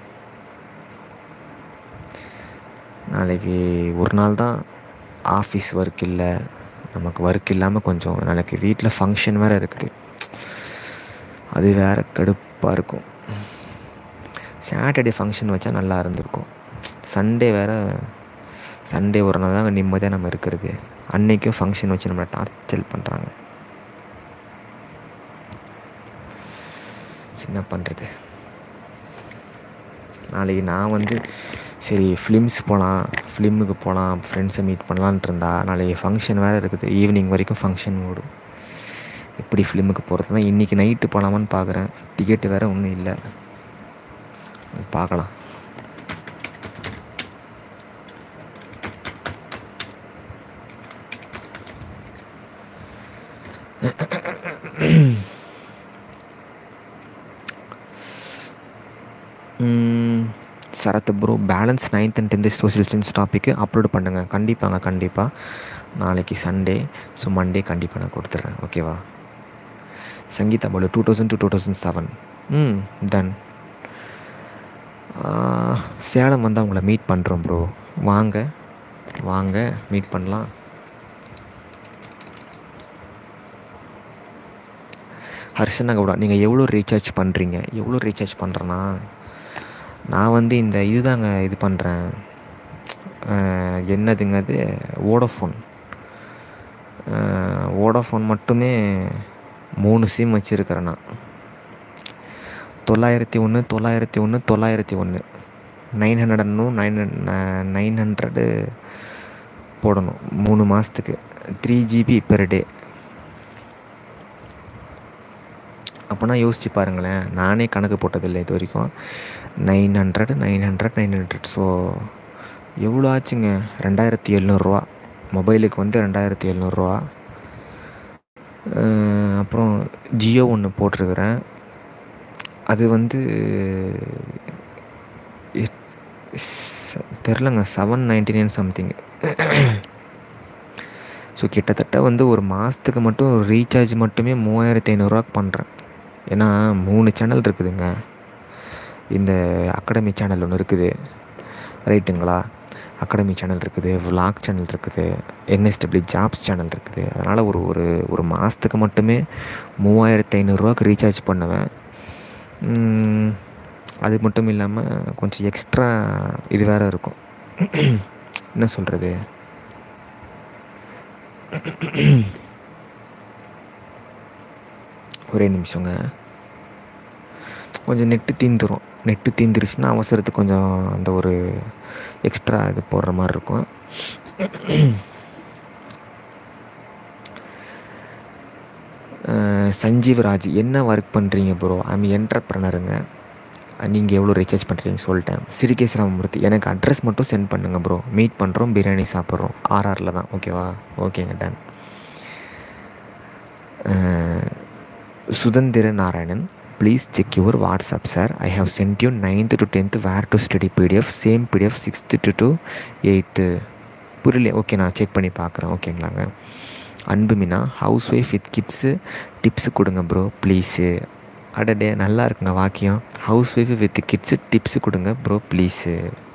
நாளைக்கு ஒரு நாள் தான் ஆஃபீஸ் ஒர்க் இல்லை நமக்கு ஒர்க் இல்லாமல் கொஞ்சம் நாளைக்கு வீட்டில் ஃபங்க்ஷன் வேறு இருக்குது அது வேறு கடுப்பாக இருக்கும் சாட்டர்டே ஃபங்க்ஷன் வச்சா நல்லா இருந்திருக்கும் சண்டே வேறு சண்டே ஒரு நாள் தான் நிம்மதியாக நம்ம இருக்கிறது அன்னைக்கும் ஃபங்க்ஷன் வச்சு நம்மளை டார்ச்சர் பண்ணுறாங்க என்ன பண்ணுறது நாளைக்கு நான் வந்து சரி ஃபிலிம்ஸ் போகலாம் ஃபிலிமுக்கு போகலாம் ஃப்ரெண்ட்ஸை மீட் பண்ணலான்ட்டு இருந்தா நாளைக்கு ஃபங்க்ஷன் வேறு இருக்குது ஈவினிங் வரைக்கும் ஃபங்க்ஷன் ஓடும் எப்படி ஃபிலிமுக்கு போகிறது தான் இன்றைக்கி நைட்டு போகலாமான்னு பார்க்குறேன் டிக்கெட்டு வேறு ஒன்றும் இல்லை பார்க்கலாம் Sarath bro balance ninth and tenth social science topic upload பண்ணுங்கள் கண்டிப்பாங்க கண்டிப்பாக நாளைக்கு சண்டே ஸோ மண்டே கண்டிப்பாக நான் கொடுத்துட்றேன் ஓகேவா Sangeetha Balu two thousand two two thousand seven hmm done Salem வந்து அவங்கள மீட் பண்ணுறோம் ப்ரோ வாங்க வாங்க மீட் பண்ணலாம் ஹர்ஷனா கவுடா நீங்கள் எவ்வளோ ரீசார்ஜ் பண்ணுறீங்க எவ்வளோ ரீசார்ஜ் பண்ணுறேன்னா நான் வந்து இந்த இதுதாங்க இது பண்ணுறேன் என்னதுங்க அது ஓடோஃபோன் ஓடோஃபோன் மட்டுமே மூணு சிம் வச்சுருக்கிறேன் நான் தொள்ளாயிரத்தி ஒன்று தொள்ளாயிரத்தி ஒன்று தொள்ளாயிரத்தி ஒன்று நைன் ஹண்ட்ரட் அண்ணும் நைன் நைன் ஹண்ட்ரடு போடணும் மூணு மாதத்துக்கு த்ரீ ஜிபி பெர் டே அப்போனா யோசிச்சு பாருங்களேன் நானே கணக்கு போட்டதில்லை இது வரைக்கும் nine hundred nine hundred nine hundred so எவ்வளோ ஆச்சுங்க ரெண்டாயிரத்தி எழுநூறுவா மொபைலுக்கு வந்து ரெண்டாயிரத்தி எழுநூறுவா அப்புறம் ஜியோ ஒன்று போட்டிருக்கிறேன் அது வந்து தெரிலங்க seven ninety nine something so கிட்டத்தட்ட வந்து ஒரு மாதத்துக்கு மட்டும் ரீசார்ஜ் மட்டுமே மூவாயிரத்தி ஐநூறுரூவாக்கு பண்ணுறேன் ஏன்னா மூணு சேனல் இருக்குதுங்க இந்த அகாடமி சேனல் ஒன்று இருக்குது ரைட்டுங்களா அகாடமி சேனல் இருக்குது vlog சேனல் இருக்குது என்எஸ்டபிள்யூ ஜாப்ஸ் சேனல் இருக்குது அதனால் ஒரு ஒரு ஒரு மாதத்துக்கு மட்டுமே மூவாயிரத்தி ஐநூறுரூவாக்கு ரீசார்ஜ் பண்ணுவேன் உம், அது மட்டும் இல்லாமல் கொஞ்சம் எக்ஸ்ட்ரா இது வேறு இருக்கும் என்ன சொல்கிறது ஒரே நிமிஷங்க கொஞ்சம் நெட்டு தீந்துரும் நெட்டு தீந்துருச்சுன்னா அவசரத்துக்கு கொஞ்சம் அந்த ஒரு எக்ஸ்ட்ரா இது போடுற மாதிரி இருக்கும் அஹ் சஞ்சீவ் ராஜ் என்ன ஒர்க் பண்ணுறீங்க ப்ரோ ஐம் என்டர்ப்ரனருங்க நீங்கள் எவ்வளோ ரீசார்ஜ் பண்ணுறீங்க சொல்லிட்டேன் சிறுகேஸ் ராமமூர்த்தி எனக்கு அட்ரஸ் மட்டும் சென்ட் பண்ணுங்கள் ப்ரோ மீட் பண்ணுறோம் பிரியாணி சாப்பிட்றோம் ஆர்ஆரில் தான் ஓகேவா ஓகேங்க done Suthanthira Narayanan please check your WhatsApp sir I have sent you ninth to tenth where to study PDF same PDF sixth to to eighth புரியல ஓகே நான் செக் பண்ணி பார்க்குறேன் ஓகேங்களாங்க Anbu Meena housewife with kids tips கொடுங்க ப்ரோ ப்ளீஸு அடடே நல்லா இருக்குங்க வாக்கியம் housewife with kids tips கொடுங்க ப்ரோ ப்ளீஸு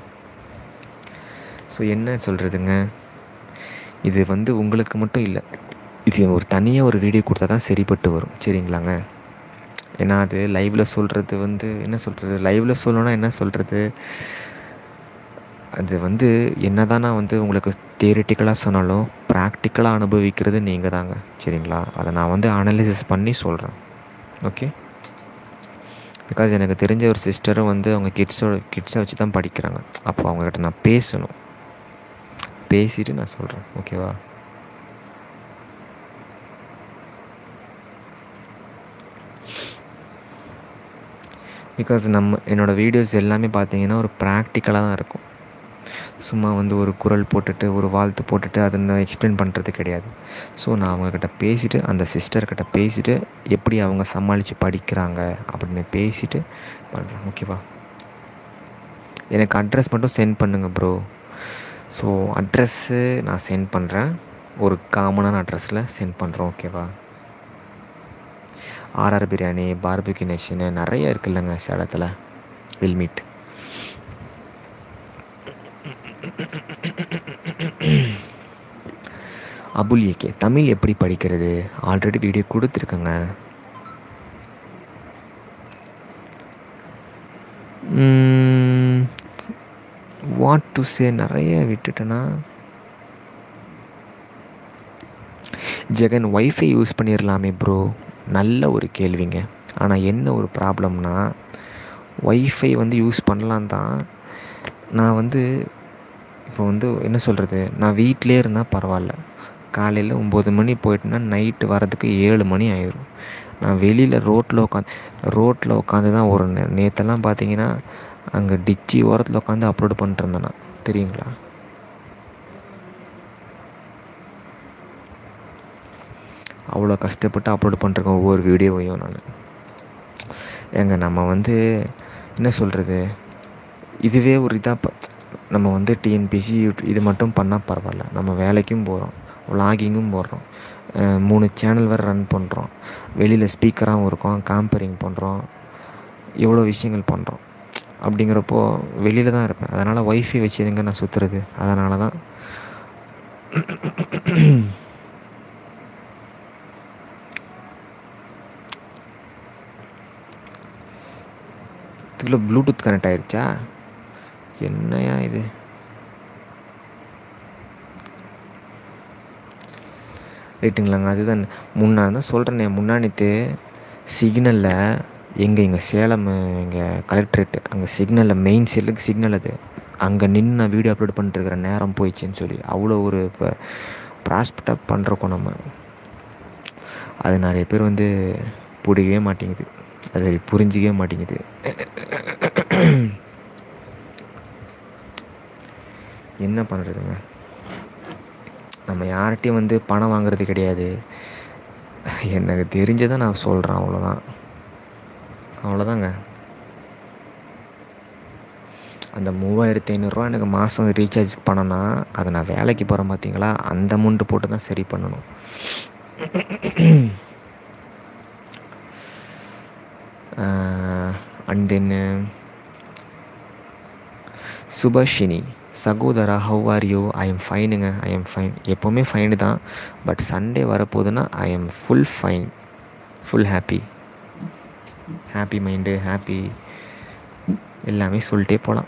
ஸோ என்ன சொல்கிறதுங்க இது வந்து உங்களுக்கு மட்டும் இல்லை இது ஒரு தனியாக ஒரு வீடியோ கொடுத்தா தான் சரிப்பட்டு வரும் சரிங்களாங்க ஏன்னா அது லைவில் சொல்கிறது வந்து என்ன சொல்கிறது லைவில் சொல்லணும்னா என்ன சொல்கிறது அது வந்து என்ன தான் நான் வந்து உங்களுக்கு தியரிட்டிக்கலாக சொன்னாலும் ப்ராக்டிக்கலாக அனுபவிக்கிறது நீங்கள் தாங்க சரிங்களா அதை நான் வந்து அனலிசிஸ் பண்ணி சொல்கிறேன் ஓகே பிகாஸ் எனக்கு தெரிஞ்ச ஒரு சிஸ்டரும் வந்து அவங்க கிட்ஸோட கிட்ஸை வச்சு தான் படிக்கிறாங்க அப்போ அவங்கக்கிட்ட நான் பேசணும் பேசிட்டு நான் சொல்கிறேன் ஓகேவா பிகாஸ் நம்ம என்னோடய வீடியோஸ் எல்லாமே பார்த்தீங்கன்னா ஒரு ப்ராக்டிக்கலாக தான் இருக்கும் சும்மா வந்து ஒரு குரல் போட்டுட்டு ஒரு வாழ்த்து போட்டுட்டு அதை நான் எக்ஸ்பிளைன் பண்ணுறது கிடையாது ஸோ நான் அவங்கக்கிட்ட பேசிவிட்டு அந்த சிஸ்டர்கிட்ட பேசிவிட்டு எப்படி அவங்க சமாளித்து படிக்கிறாங்க அப்படின்னு பேசிவிட்டு பண்ணுறேன் ஓகேவா எனக்கு அட்ரஸ் மட்டும் சென்ட் பண்ணுங்கள் ப்ரோ ஸோ அட்ரஸ்ஸு நான் சென்ட் பண்ணுறேன் ஒரு காமனான அட்ரஸில் சென்ட் பண்ணுறோம் ஓகேவா ஆர்ஆர் பிரியாணி பார்பிக்யூ நேஷனு நிறைய இருக்குல்லங்க சேலத்தில் will meet Abul AK Tamil எப்படி படிக்கிறது ஆல்ரெடி வீடியோ கொடுத்துருக்கேங்க வாட் டு சே நிறைய விட்டுட்டேன்னா ஜெகன் ஒய்ஃபை யூஸ் பண்ணிடலாமே ப்ரோ நல்ல ஒரு கேள்விங்க ஆனால் என்ன ஒரு ப்ராப்ளம்னா ஒய்ஃபை வந்து யூஸ் பண்ணலாம் தான் நான் வந்து இப்போ வந்து என்ன சொல்கிறது நான் வீட்டிலே இருந்தால் பரவாயில்ல காலையில் ஒம்பது மணி போயிட்டுனா நைட்டு வரதுக்கு ஏழு மணி ஆயிடும் நான் வெளியில் ரோட்டில் உட்காந்து ரோட்டில் உட்காந்து தான் ஒரு நே நேற்றெல்லாம் பார்த்தீங்கன்னா அங்கே டிச்சி ஓரத்தில் உட்காந்து அப்லோட் பண்ணிட்டு இருந்தேன் நான் தெரியுங்களா அவ்வளோ கஷ்டப்பட்டு அப்லோட் பண்ணிருக்கேன் ஒவ்வொரு வீடியோவையும் நான் ஏங்க நம்ம வந்து என்ன சொல்கிறது இதுவே ஒரு இதாக நம்ம வந்து டிஎன்பிசி இது மட்டும் பண்ணால் பரவாயில்ல நம்ம வேலைக்கும் போகிறோம் விலாகிங்கும் போடுறோம் அஹ் மூணு சேனல் வேறு ரன் பண்ணுறோம் வெளியில் ஸ்பீக்கராகவும் இருக்கோம் காம்பரிங் பண்ணுறோம் எவ்வளோ விஷயங்கள் பண்ணுறோம் அப்படிங்கிறப்போ வெளியில் தான் இருப்பேன் அதனால் ஒய்ஃபை வச்சுருங்க நான் சுற்றுறது அதனால தான் இதுக்குள்ள ப்ளூடூத் கனெக்ட் ஆயிருச்சா என்னையா இது ரைட்டுங்களாங்க அதுதான் முன்னா தான் சொல்கிறேனே முன்னாடித்து சிக்னலில் எங்கே எங்கள் சேலம் எங்கே கலெக்ட்ரேட் அங்கே சிக்னலில் மெயின் செல்லுக்கு சிக்னல் அது அங்கே நின்று நான் வீடியோ அப்லோட் பண்ணிட்டுருக்கிற நேரம் போயிடுச்சுன்னு சொல்லி அவ்வளோ ஒரு இப்போ ப்ராஸ்பெக்டாக பண்ணுறோக்கோம் நம்ம அது நிறைய பேர் வந்து பிடிக்கவே மாட்டேங்குது அது புரிஞ்சிக்கவே மாட்டேங்குது என்ன பண்ணுறதுங்க நம்ம யார்கிட்டையும் வந்து பணம் வாங்குறது கிடையாது எனக்கு தெரிஞ்சதை நான் சொல்கிறேன் அவ்வளோதான் அவ்வளோதாங்க அந்த மூவாயிரத்தி ஐநூறுரூவா எனக்கு மாதம் ரீசார்ஜ் பண்ணனா அதை நான் வேலைக்கு போகிறேன் பார்த்தீங்களா அந்த அமௌண்ட்டு போட்டு தான் சரி பண்ணணும் அண்ட் தென் சுபாஷினி சகோதரா how are you I am ஃபைனுங்க ஐ எம் ஃபைன் எப்போவுமே ஃபைனு தான் பட் சண்டே வரப்போகுதுன்னா I am full fine full happy happy mind happy எல்லாமே சொல்லிட்டே போகலாம்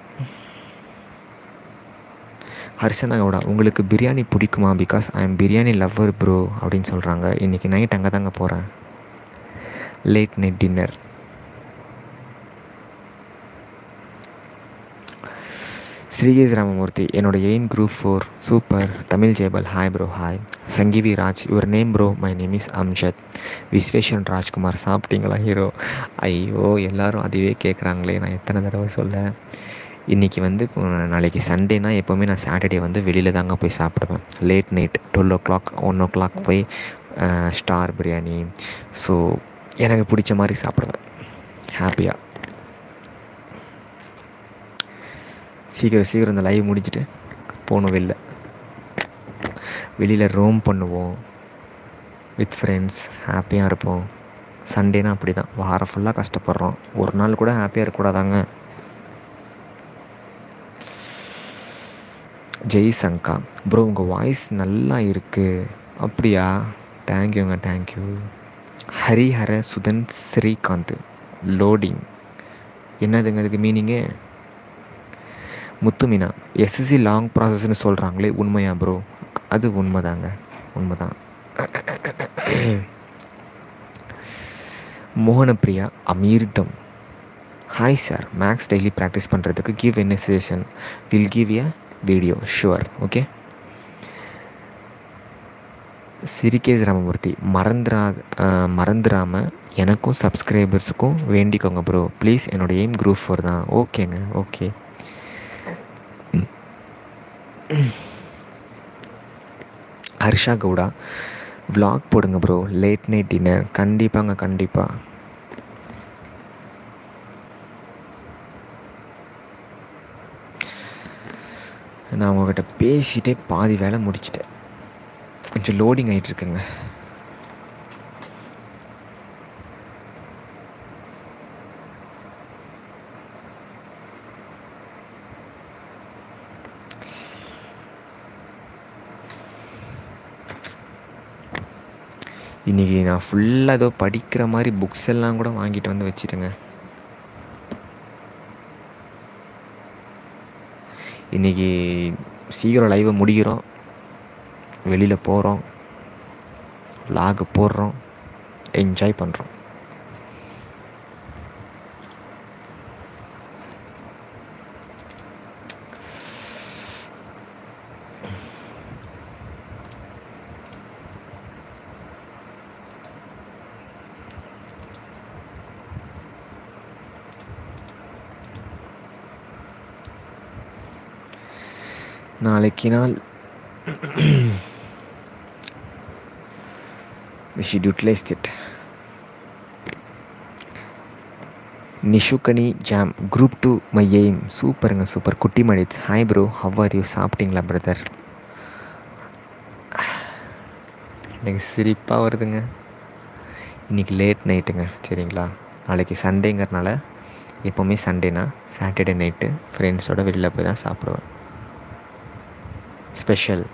ஹர்ஷனா கவுடா உங்களுக்கு பிரியாணி பிடிக்குமா because I am biryani lover bro அப்படின்னு சொல்கிறாங்க இன்றைக்கி நைட் அங்கே தாங்க போகிறேன் late night dinner Srikesh Ramamoorthy என்னோட aim group four super Tamil Jebal hi bro hi Sangeevi Raj your name bro my name is Amjad Visweshan Rajkumar சாப்பிட்டீங்களா ஹீரோ ஐயோ எல்லாரும் அதுவே கேட்குறாங்களே நான் எத்தனை தடவை சொல்ல இன்றைக்கி வந்து நாளைக்கு சண்டேனா எப்போவுமே நான் சாட்டர்டே வந்து வெளியில் தாங்க போய் சாப்பிடுவேன் late night twelve o'clock one o'clock போய் ஸ்டார் பிரியாணி ஸோ எனக்கு பிடிச்ச மாதிரி சாப்பிடுவேன் ஹாப்பியாக சீக்கிரம் சீக்கிரம் இந்த லைவ் முடிச்சுட்டு போகணும் வெளில வெளியில் ரோம் பண்ணுவோம் வித் ஃப்ரெண்ட்ஸ் ஹாப்பியாக இருப்போம் சண்டேனா அப்படி தான் வாரம் ஃபுல்லாக கஷ்டப்படுறோம் ஒரு நாள் கூட ஹாப்பியாக இருக்கக்கூடாதாங்க ஜெய் சங்கா ப்ரோ உங்கள் வாய்ஸ் நல்லா இருக்குது அப்படியா தேங்க்யூங்க தேங்க்யூ ஹரிஹர சுதன் ஸ்ரீகாந்த் லோடிங் என்னதுங்க அதுக்கு மீனிங்கு முத்துமீனா எஸ்எஸ்சி லாங் ப்ராசஸ்னு சொல்கிறாங்களே உண்மையா ப்ரோ அது உண்மைதாங்க உண்மைதான் Mohanapriya Amirtham hi sir maths daily practice பண்ணுறதுக்கு கிவ் என்ன suggestion will give a video sure okay Srikesh Ramamoorthy மறந்துரா மறந்துடாமல் எனக்கும் சப்ஸ்கிரைபர்ஸுக்கும் வேண்டிக்கோங்க ப்ரோ ப்ளீஸ் என்னோடய எய்ம் குரூப் ஃபோர் தான் ஓகேங்க ஓகே ஹர்ஷா கவுடா விலாக் போடுங்க ப்ரோ லேட் நைட் டின்னர் கண்டிப்பாங்க கண்டிப்பாக நான் உங்ககிட்ட பேசிட்டே பாதி வேலை முடிச்சிட்டேன் கொஞ்சம் லோடிங் ஆகிட்டுருக்குங்க இன்றைக்கி நான் ஃபுல்லாக ஏதோ படிக்கிற மாதிரி புக்ஸ் எல்லாம் கூட வாங்கிட்டு வந்து வச்சுட்டேங்க இன்றைக்கி சீக்கிரம் லைவை முடிக்கிறோம் வெளியில் போகிறோம் லாகு போடுறோம் என்ஜாய் பண்ணுறோம் நாளைக்கு நாள் we should utilize it Nishukani Jam group two my aim சூப்பருங்க சூப்பர் குட்டி மடிட்ஸ் hi bro how are you சாப்பிட்டீங்களா பிரதர் எனக்கு சிரிப்பாக வருதுங்க இன்றைக்கி லேட் நைட்டுங்க சரிங்களா நாளைக்கு சண்டேங்கிறனால எப்போவுமே சண்டேனா சாட்டர்டே நைட்டு ஃப்ரெண்ட்ஸோட வெளியில் போய் தான் சாப்பிடுவேன் ஸ்பெஷல்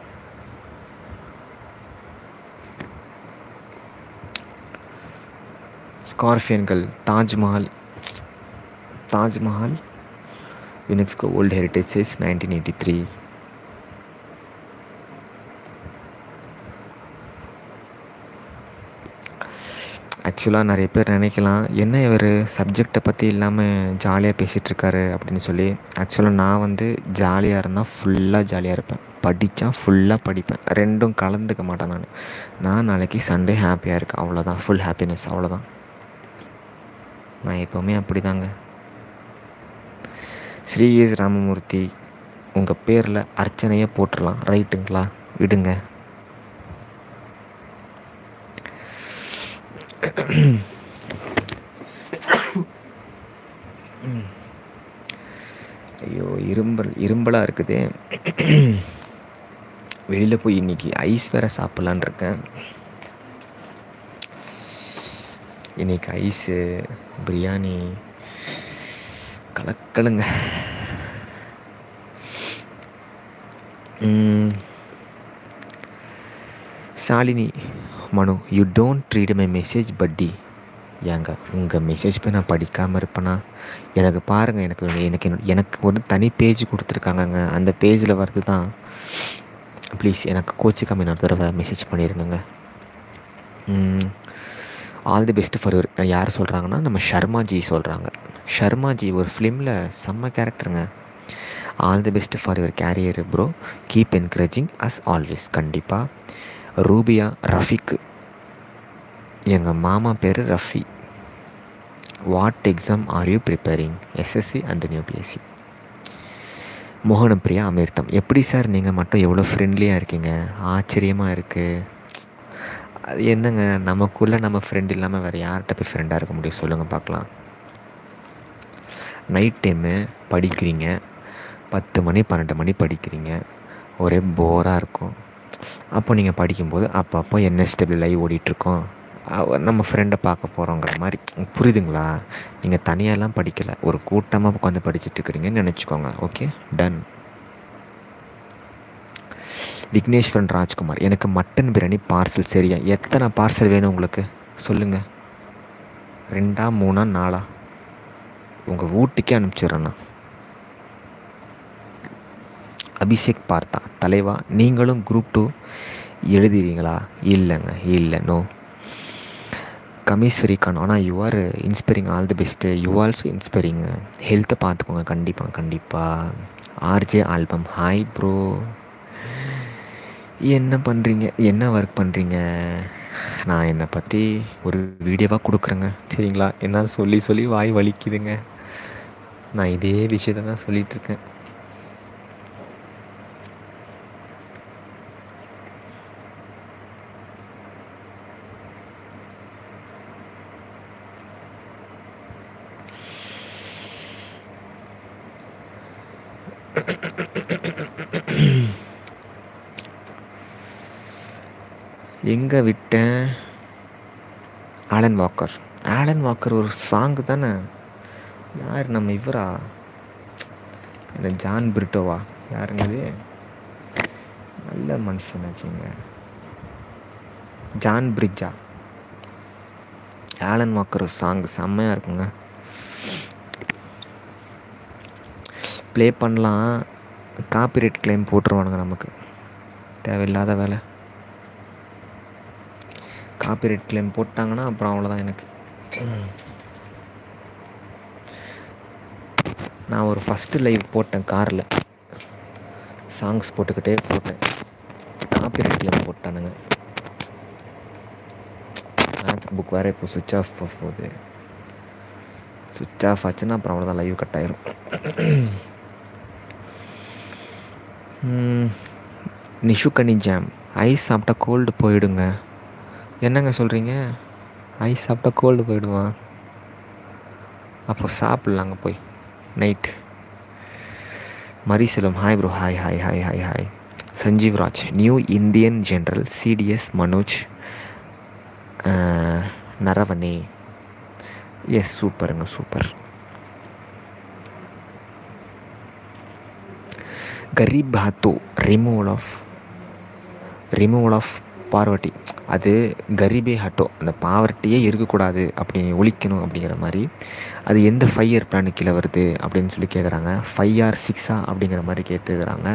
ஸ்கார்பியன்கள் Taj Mahal Taj Mahal UNESCO world heritage site nineteen eighty three ஆக்சுவலாக நிறைய பேர் நினைக்கலாம் என்ன இவர் சப்ஜெக்டை பற்றி இல்லாமல் ஜாலியாக பேசிகிட்ருக்காரு அப்படின்னு சொல்லி ஆக்சுவலாக நான் வந்து ஜாலியாக இருந்தால் ஃபுல்லாக ஜாலியாக இருப்பேன் படித்தா ஃபுல்லாக படிப்பேன் ரெண்டும் கலந்துக்க மாட்டேன் நான் நான் நாளைக்கு சண்டே ஹாப்பியாக இருக்கேன் அவ்வளோதான் ஃபுல் ஹாப்பினஸ் அவ்வளோதான் நான் எப்போவுமே அப்படி தாங்க ஸ்ரீ எஸ் ராமமூர்த்தி உங்கள் பேரில் அர்ச்சனையே போட்டுடலாம் ரைட்டுங்களா விடுங்க ஐயோ இரும்பல் இரும்பலாக இருக்குதே வெளியில் போய் இன்னைக்கு ஐஸ் வேறு சாப்பிட்லான் இருக்கேன் இன்னைக்கு ஐஸு பிரியாணி கலக்கலுங்க ம். Shalini Manu you don't treat my message பட்டி ஏங்க உங்கள் மெசேஜ் போய் நான் படிக்காமல் இருப்பேனா எனக்கு பாருங்கள் எனக்கு எனக்கு என்னோட- எனக்கு ஒரு தனி பேஜ் கொடுத்துருக்காங்கங்க அந்த பேஜில் வர்றது தான் ப்ளீஸ் எனக்கு கோச்சிக்காம இன்னொரு தடவை மெசேஜ் பண்ணிடுங்க ஆல் தி பெஸ்ட் ஃபார் யார் சொல்கிறாங்கன்னா நம்ம ஷர்மாஜி சொல்கிறாங்க ஷர்மாஜி ஒரு ஃபிலிமில் செம்ம கேரக்டருங்க all the best for your career bro keep encouraging us always கண்டிப்பாக ரூபியா ரஃபிக் எங்கள் மாமா பேர் Rafi what exam are you preparing SSC and UPSC Mohanapriya Amirtham எப்படி சார் நீங்கள் மட்டும் எவ்வளோ ஃப்ரெண்ட்லியாக இருக்கீங்க ஆச்சரியமாக இருக்குது அது என்னங்க நமக்குள்ளே நம்ம ஃப்ரெண்ட் இல்லாமல் வேறு யார்கிட்ட போய் ஃப்ரெண்டாக இருக்க முடியும் சொல்லுங்கள் பார்க்கலாம் நைட் டைமு படிக்கிறீங்க பத்து மணி பன்னெண்டு மணி படிக்கிறீங்க ஒரே போராக இருக்கும் அப்போ நீங்கள் படிக்கும்போது அப்பப்போ என்எஸ்டபிள் லைவ் ஓடிட்டுருக்கோம் நம்ம ஃப்ரெண்டை பார்க்க போகிறோங்கிற மாதிரி புரியுதுங்களா நீங்கள் தனியாலாம் படிக்கலை ஒரு கூட்டமாக உட்காந்து படிச்சுட்டு இருக்கிறீங்கன்னு நினச்சிக்கோங்க ஓகே டன் விக்னேஸ்வரன் ராஜ்குமார் எனக்கு மட்டன் பிரியாணி பார்சல் சரியா எத்தனை பார்சல் வேணும் உங்களுக்கு சொல்லுங்கள் ரெண்டா மூணா நாலா உங்கள் வீட்டுக்கே அனுப்பிச்சிடுறேண்ணா அபிஷேக் பார்த்தா தலைவா நீங்களும் குரூப் டூ எழுதுறீங்களா இல்லைங்க இல்லை நோ கமீஸ்வரி கான் ஆனால் you are inspiring all the best you also inspiring ஹெல்த்தை பார்த்துக்கோங்க கண்டிப்பாக கண்டிப்பாக ஆர்ஜே ஆல்பம் ஹாய் ப்ரோ என்ன பண்ணுறீங்க என்ன ஒர்க் பண்ணுறீங்க நான் என்னை பற்றி ஒரு வீடியோவாக கொடுக்குறேங்க சரிங்களா என்ன சொல்லி சொல்லி வாய் வலிக்குதுங்க நான் இதே விஷயத்தை தான் சொல்லிகிட்ருக்கேன் எங்கே விட்டேன் ஆலன் வாக்கர் ஆலன் வாக்கர் ஒரு சாங்கு தானே யார் நம்ம இவரா என்ன ஜான் பிரிட்டோவா யாருங்க இது நல்ல மனுஷனாச்சுங்க ஜான் பிரிட்ஜா ஆலன் வாக்கர் ஒரு சாங் செம்மையாக இருக்குங்க ப்ளே பண்ணலாம் காப்பிரைட் கிளைம் போட்டுருவானுங்க நமக்கு தேவையில்லாத வேலை காப்பிரைட் கிளைம் போட்டாங்கன்னா அப்புறம் அவ்வளோதான் எனக்கு நான் ஒரு ஃபஸ்ட்டு லைவ் போட்டேன் காரில் சாங்ஸ் போட்டுக்கிட்டே போட்டேன் காப்பிரைட் கிளைம் போட்டானுங்க மேத்க்கு புக் வேறு இப்போ சுவிட்ச் ஆஃப் போகுது சுவிட்ச் ஆஃப் ஆச்சுன்னா அப்புறம் அவ்வளோதான் லைவ் கட் ஆயிரும் ம், நிஷுகனி ஜாம் ஐஸ் சாப்பிட்டா கோல்டு போயிடுங்க என்னங்க சொல்கிறீங்க ஐஸ் சாப்பிட்டா கோல்டு போயிடுமா அப்போ சாப்பிட்லாங்க போய் night Mariselvam hi bro hi hi hi hi hi Sanjeev Raj new Indian general CDS Manoj Naravane yes சூப்பருங்க சூப்பர் கரீப் பாத்தோ removal of removal of poverty அது கரீபே ஹட்டோ அந்த பாவர்ட்டியே இருக்கக்கூடாது அப்படி ஒழிக்கணும் அப்படிங்கிற மாதிரி அது எந்த ஃபைவ் இயர் பிளான் கீழே வருது அப்படின்னு சொல்லி கேட்குறாங்க ஃபைவ் ஆர் சிக்ஸா அப்படிங்கிற மாதிரி கேட்டுக்கிறாங்க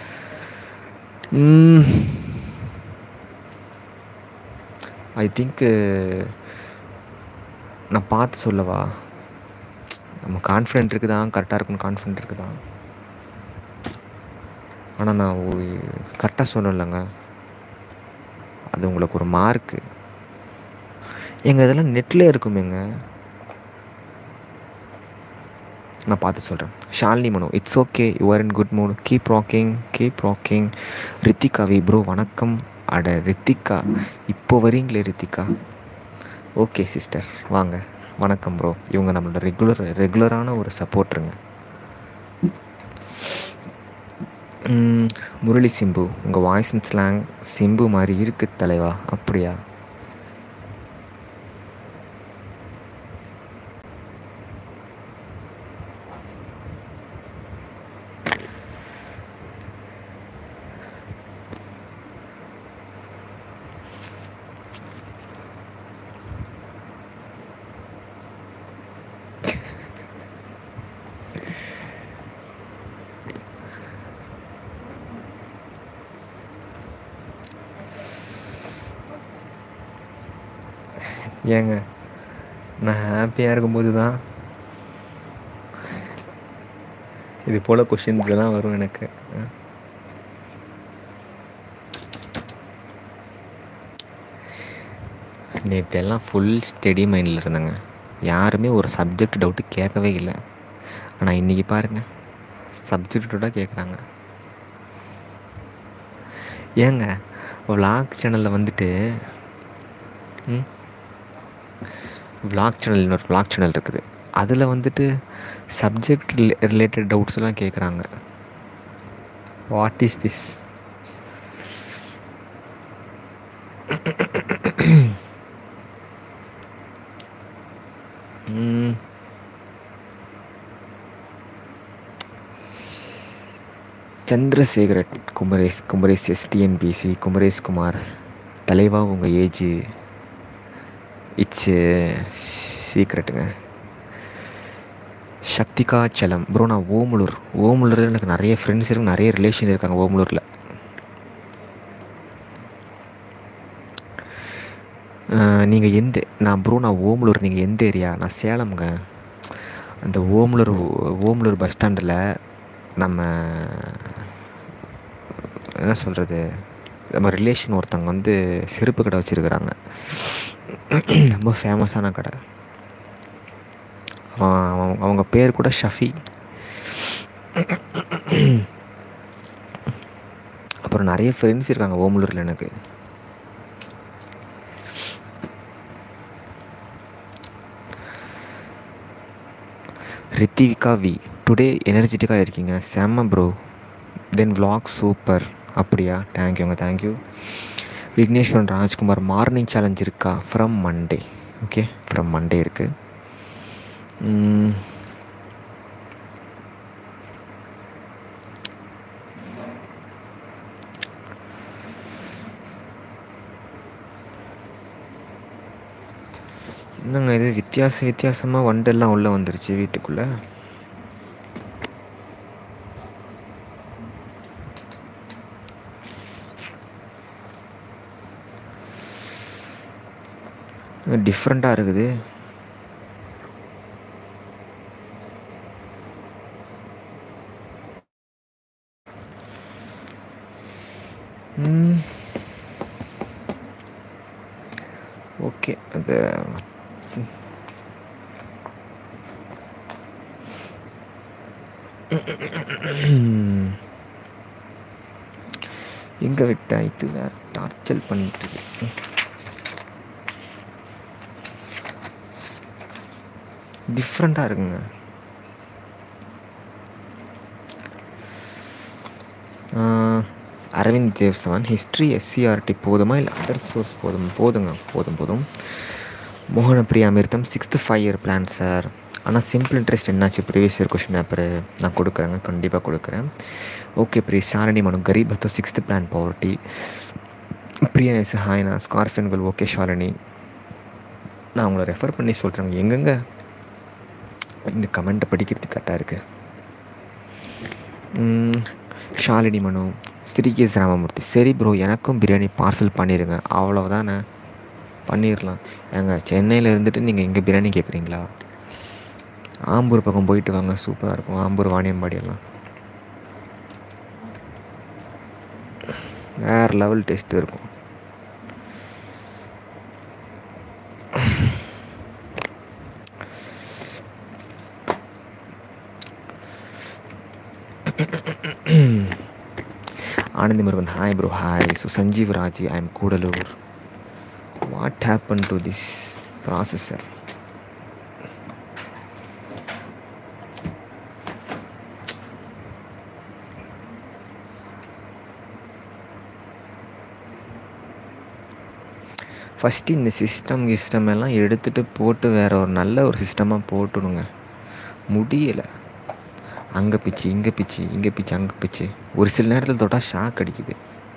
ஐ திங்க்கு நான் பார்த்து சொல்லவா நம்ம கான்ஃபிடென்ட் இருக்குதா கரெக்டாக இருக்குன்னு கான்ஃபிடென்ட் இருக்குதா ஆனால் நான் கரெக்டாக சொல்லலைங்க அது உங்களுக்கு ஒரு மார்க்கு எங்கள் இதெல்லாம் நெட்டில் இருக்குமேங்க நான் பார்த்து சொல்கிறேன் Shalini Manu it's okay you are in good mood keep rocking keep rocking Rithika V bro வணக்கம் அட ரித்திகா இப்போ வரீங்களே ரித்திகா ஓகே சிஸ்டர் வாங்க வணக்கம் ப்ரோ இவங்க நம்மளோட ரெகுலர் ரெகுலரான ஒரு சப்போர்ட்ருங்க ம், முரளி சிம்பு உங்கள் வாய்ஸ் அண்ட் ஸ்லாங் சிம்பு மாதிரி இருக்கு தலைவா அப்படியா ஏங்க நான் ஹாப்பியாக இருக்கும்போது தான் இது போல் கொஷின்ஸ் எல்லாம் வரும் எனக்கு அஹ். நேற்று எல்லாம் ஃபுல் ஸ்டெடி மைண்டில் இருந்தேங்க யாருமே ஒரு சப்ஜெக்ட் டவுட்டு கேட்கவே இல்லை ஆனால் இன்றைக்கி பாருங்கள் சப்ஜெக்ட் டவுட்டாக கேட்குறாங்க ஏங்க விளாக் சேனலில் வந்துட்டு ம் விளாக் சேனல் இன்னொரு விளாக் சேனல் இருக்குது அதில் வந்துட்டு சப்ஜெக்ட் ரிலேட்டட் டவுட்ஸ்லாம் கேட்குறாங்க what is this Chandrasekara Kumaresh Kumaresh STNPC Kumaresh Kumar தலைவா உங்கள் ஏஜ் இட்ஸ் சீக்ரெட்டுங்க சக்திகா சலம் ப்ரோ நான் ஓமலூர் ஓமலூர் எனக்கு நிறைய ஃப்ரெண்ட்ஸ் இருக்கு நிறைய ரிலேஷன் இருக்காங்க ஓமலூரில் நீங்கள் எந்த நான் ப்ரோ நான் ஓமலூர் நீங்கள் எந்த ஏரியா நான் சேலம்ங்க அந்த ஓமலூர் ஓமலூர் பஸ் ஸ்டாண்டில் நம்ம என்ன சொல்கிறது நம்ம ரிலேஷன் ஒருத்தவங்க வந்து செருப்பு கடை வச்சுருக்குறாங்க ரொம்ப ஃபேமஸான கடை அவன் அவன் அவங்க பேர் கூட ஷஃபி அப்புறம் நிறைய ஃப்ரெண்ட்ஸ் இருக்காங்க ஓமலூரில் எனக்கு ரித்திவிகா வி டுடே எனர்ஜெட்டிக்காக இருக்கீங்க செம்ம ப்ரோ தென் vlog சூப்பர் அப்படியா தேங்க்யூங்க thank you Vigneswaran Rajkumar morning challenge இருக்கா from Monday okay from Monday இருக்குது என்னங்க இது வித்தியாச வித்தியாசமாக வண்டெல்லாம் உள்ளே வந்துருச்சு வீட்டுக்குள்ளே டிஃப்ரெண்ட்டாக இருக்குது ஓகே அது எங்கே விட்டா இது வேறு டார்ச்சல் பண்ணிட்டு இருக்கு டிஃப்ரெண்ட்டாக இருக்குங்க ah, Aravind Devsavan history SCRT போதுமா இல்லை அதர் சோர்ஸ் போதும் போதுங்க போதும் போதும் Mohanapriya Amirtham sixth five year plan sir ஆனால் சிம்பிள் இன்ட்ரெஸ்ட் என்னாச்சு ப்ரீவியஸ் இயர் கொஷின் பேப்பர் நான் கொடுக்குறேங்க கண்டிப்பாக கொடுக்குறேன் ஓகே ப்ரீ ஷாரணி மனு கரீப் பத்தோ sixth plan poverty Priya yes ஹாய்னா ஸ்கார்ஃபின்கள் ஓகே ஷாலினி நான் உங்களை ரெஃபர் பண்ணி சொல்கிறேங்க எங்கெங்க இந்த கமெண்ட்டை படிக்கிறதுக்கு கரெக்டாக இருக்குது ஷாலினி மனு ஸ்ரீகேஸ் ராமமூர்த்தி சரி ப்ரோ எனக்கும் பிரியாணி பார்சல் பண்ணிடுங்க அவ்வளோதானே பண்ணிடலாம் ஏங்க சென்னையில் இருந்துட்டு நீங்கள் இங்கே பிரியாணி கேட்குறீங்களா ஆம்பூர் பக்கம் போயிட்டு வாங்க சூப்பராக இருக்கும் ஆம்பூர் வாணியம்பாடி எல்லாம் வேறு லெவல் டேஸ்ட் இருக்கும் Anandhi Murugan hi bro hi so Sanjeev Raji I am Gudalur what happen to this processor first இந்த சிஸ்டம் கிஸ்டம் எல்லாம் எடுத்துகிட்டு போட்டு வேறு ஒரு நல்ல ஒரு சிஸ்டமாக போட்டுடுங்க முடியலை அங்கே பிச்சு இங்கே பிச்சு இங்கே பிச்சு அங்கே பிச்சு ஒரு சில நேரத்தில் தொட்டால் ஷாக் அடிக்குது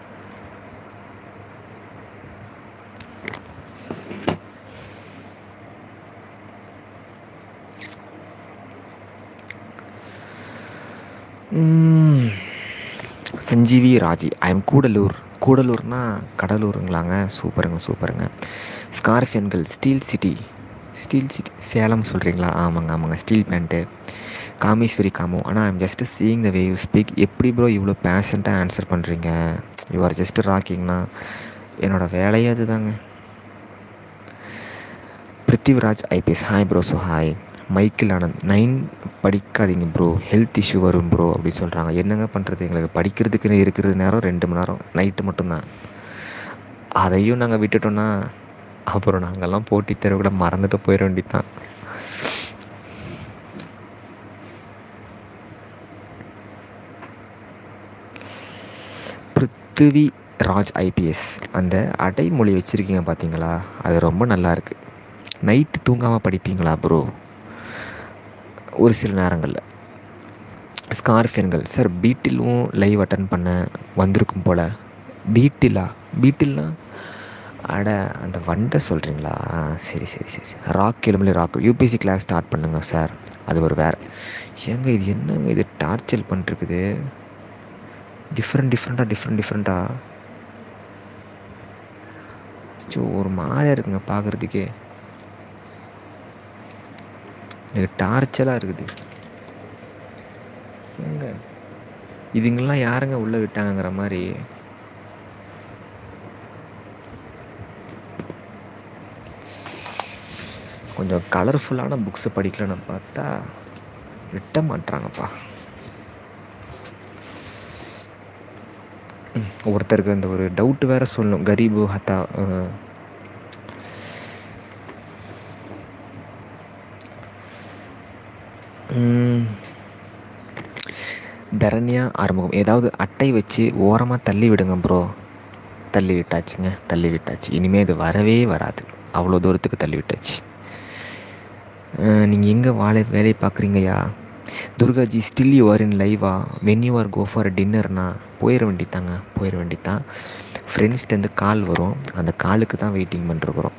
ம். சஞ்சீவி ராஜி ஐ எம் கூடலூர் கூடலூர்னா கடலூருங்களாங்க சூப்பருங்க சூப்பருங்க ஸ்கார்ஃபியன்கள் steel city steel city Salem சொல்கிறீங்களா ஆமாங்க ஆமாங்க ஸ்டீல் பேண்ட்டு காமேஸ்வரி காமோ ஆனால் I'm just seeing the way you speak எப்படி ப்ரோ இவ்வளோ பேஷண்ட்டாக ஆன்சர் பண்ணுறீங்க யூ ஆர் ஜஸ்ட் ராக்கிங்னா என்னோடய வேலையே அதுதாங்க Prithviraj IPS hi bro so hi Michael Anand nine படிக்காதீங்க ப்ரோ ஹெல்த் இஷ்யூ வரும் ப்ரோ அப்படி சொல்கிறாங்க என்னங்க பண்ணுறது எங்களுக்கு படிக்கிறதுக்குன்னு இருக்கிறது நேரம் ரெண்டு மணி நேரம் நைட்டு மட்டும்தான் அதையும் நாங்கள் விட்டுட்டோன்னா அப்புறம் நாங்கள்லாம் போட்டி தேர்வு கூட மறந்துட்டு போயிட வேண்டியதுதான் பிருத்திவி ராஜ் ஐபிஎஸ் அந்த அடைமொழி வச்சுருக்கீங்க பார்த்தீங்களா அது ரொம்ப நல்லா இருக்கு நைட்டு தூங்காமல் படிப்பீங்களா ப்ரோ ஒரு சில நேரங்களில் ஸ்கார்ஃபியன்கள் சார் பீட்டிலும் லைவ் அட்டன் பண்ண வந்திருக்கும் போல் பீட்டிலா பீட்டில்னா அட அந்த வண்டை சொல்கிறீங்களா ஆ, சரி சரி சரி சரி ராக் எலும்புல ராக் யூபிஎஸ்சி கிளாஸ் ஸ்டார்ட் பண்ணுங்க சார் அது ஒரு வேறு ஏங்க இது என்னங்க இது டார்ச்சல் பண்ணிருக்குது டிஃப்ரெண்ட் டிஃப்ரெண்ட்டாக டிஃப்ரெண்ட் டிஃப்ரெண்ட்டாக ஸோ ஒரு மாதிரியாக இருக்குங்க பார்க்குறதுக்கே எனக்கு டார்ச்சலாக இருக்குது ஏங்க இதுங்கெல்லாம் யாருங்க உள்ளே விட்டாங்கங்கிற மாதிரி கொஞ்சம் கலர்ஃபுல்லான புக்ஸை படிக்கலான்னு பார்த்தா விட்ட மாட்றாங்கப்பா ம், ஒருத்தருக்கு அந்த ஒரு டவுட் வேற சொல்லணும் கரீபு ஹத்தா அஹ், ம், தரண்யா ஆறுமுகம் ஏதாவது அட்டை வச்சு ஓரமாக தள்ளி விடுங்க ப்ரோ தள்ளி விட்டாச்சுங்க தள்ளி விட்டாச்சு இனிமேல் இது வரவே வராது அவ்வளோ தூரத்துக்கு தள்ளி விட்டாச்சு நீங்கள் எங்கே வாழை வேலை பார்க்குறீங்கய்யா Durgaji still you are in லைவா when you are go for டின்னர்னா போயிட வேண்டித்தாங்க போயிட வேண்டித்தான் ஃப்ரெண்ட்ஸ்லேருந்து கால் வரும் அந்த காலுக்கு தான் வெயிட்டிங் பண்ணிருக்குறோம்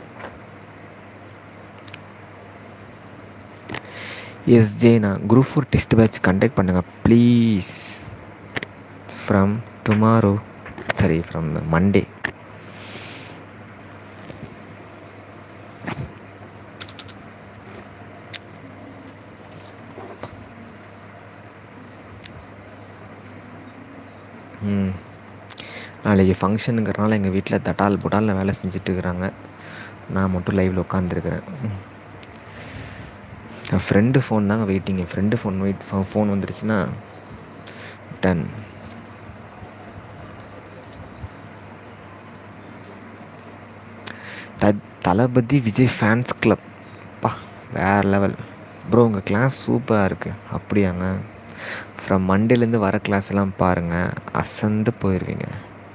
yes Jena group four test batch conduct பண்ணுங்கள் please from tomorrow sorry from Monday ம் நாளைக்கு ஃபங்க்ஷனுங்கிறனால எங்கள் வீட்டில் தட்டால் புட்டாலில் வேலை செஞ்சுட்டு இருக்கிறாங்க நான் மட்டும் லைவில் உட்காந்துருக்குறேன் என் ஃப்ரெண்டு ஃபோன் தாங்க வெயிட்டிங் என் ஃப்ரெண்டு ஃபோன் வெயிட் ஃபோன் வந்துருச்சுன்னா done the Thalapathy Vijay fans club பா வேறு லெவல் ப்ரோ உங்கள் கிளாஸ் சூப்பராக இருக்குது அப்படியாங்க ஃப்ரம் மண்டேலேருந்து வர கிளாஸ் எல்லாம் பாருங்கள் அசந்து போயிடுவீங்க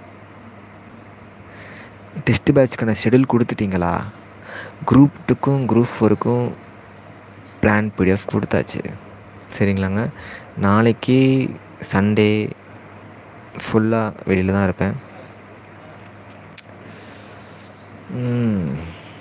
டெஸ்ட் பேட்ச்க்கான ஷெடியூல் கொடுத்துட்டீங்களா குரூப் டூக்கும் குரூப் ஃபோருக்கும் பிளான் பிடிஎஃப் கொடுத்தாச்சு சரிங்களாங்க நாளைக்கு சண்டே ஃபுல்லாக வெளியில் தான் இருப்பேன் ம்.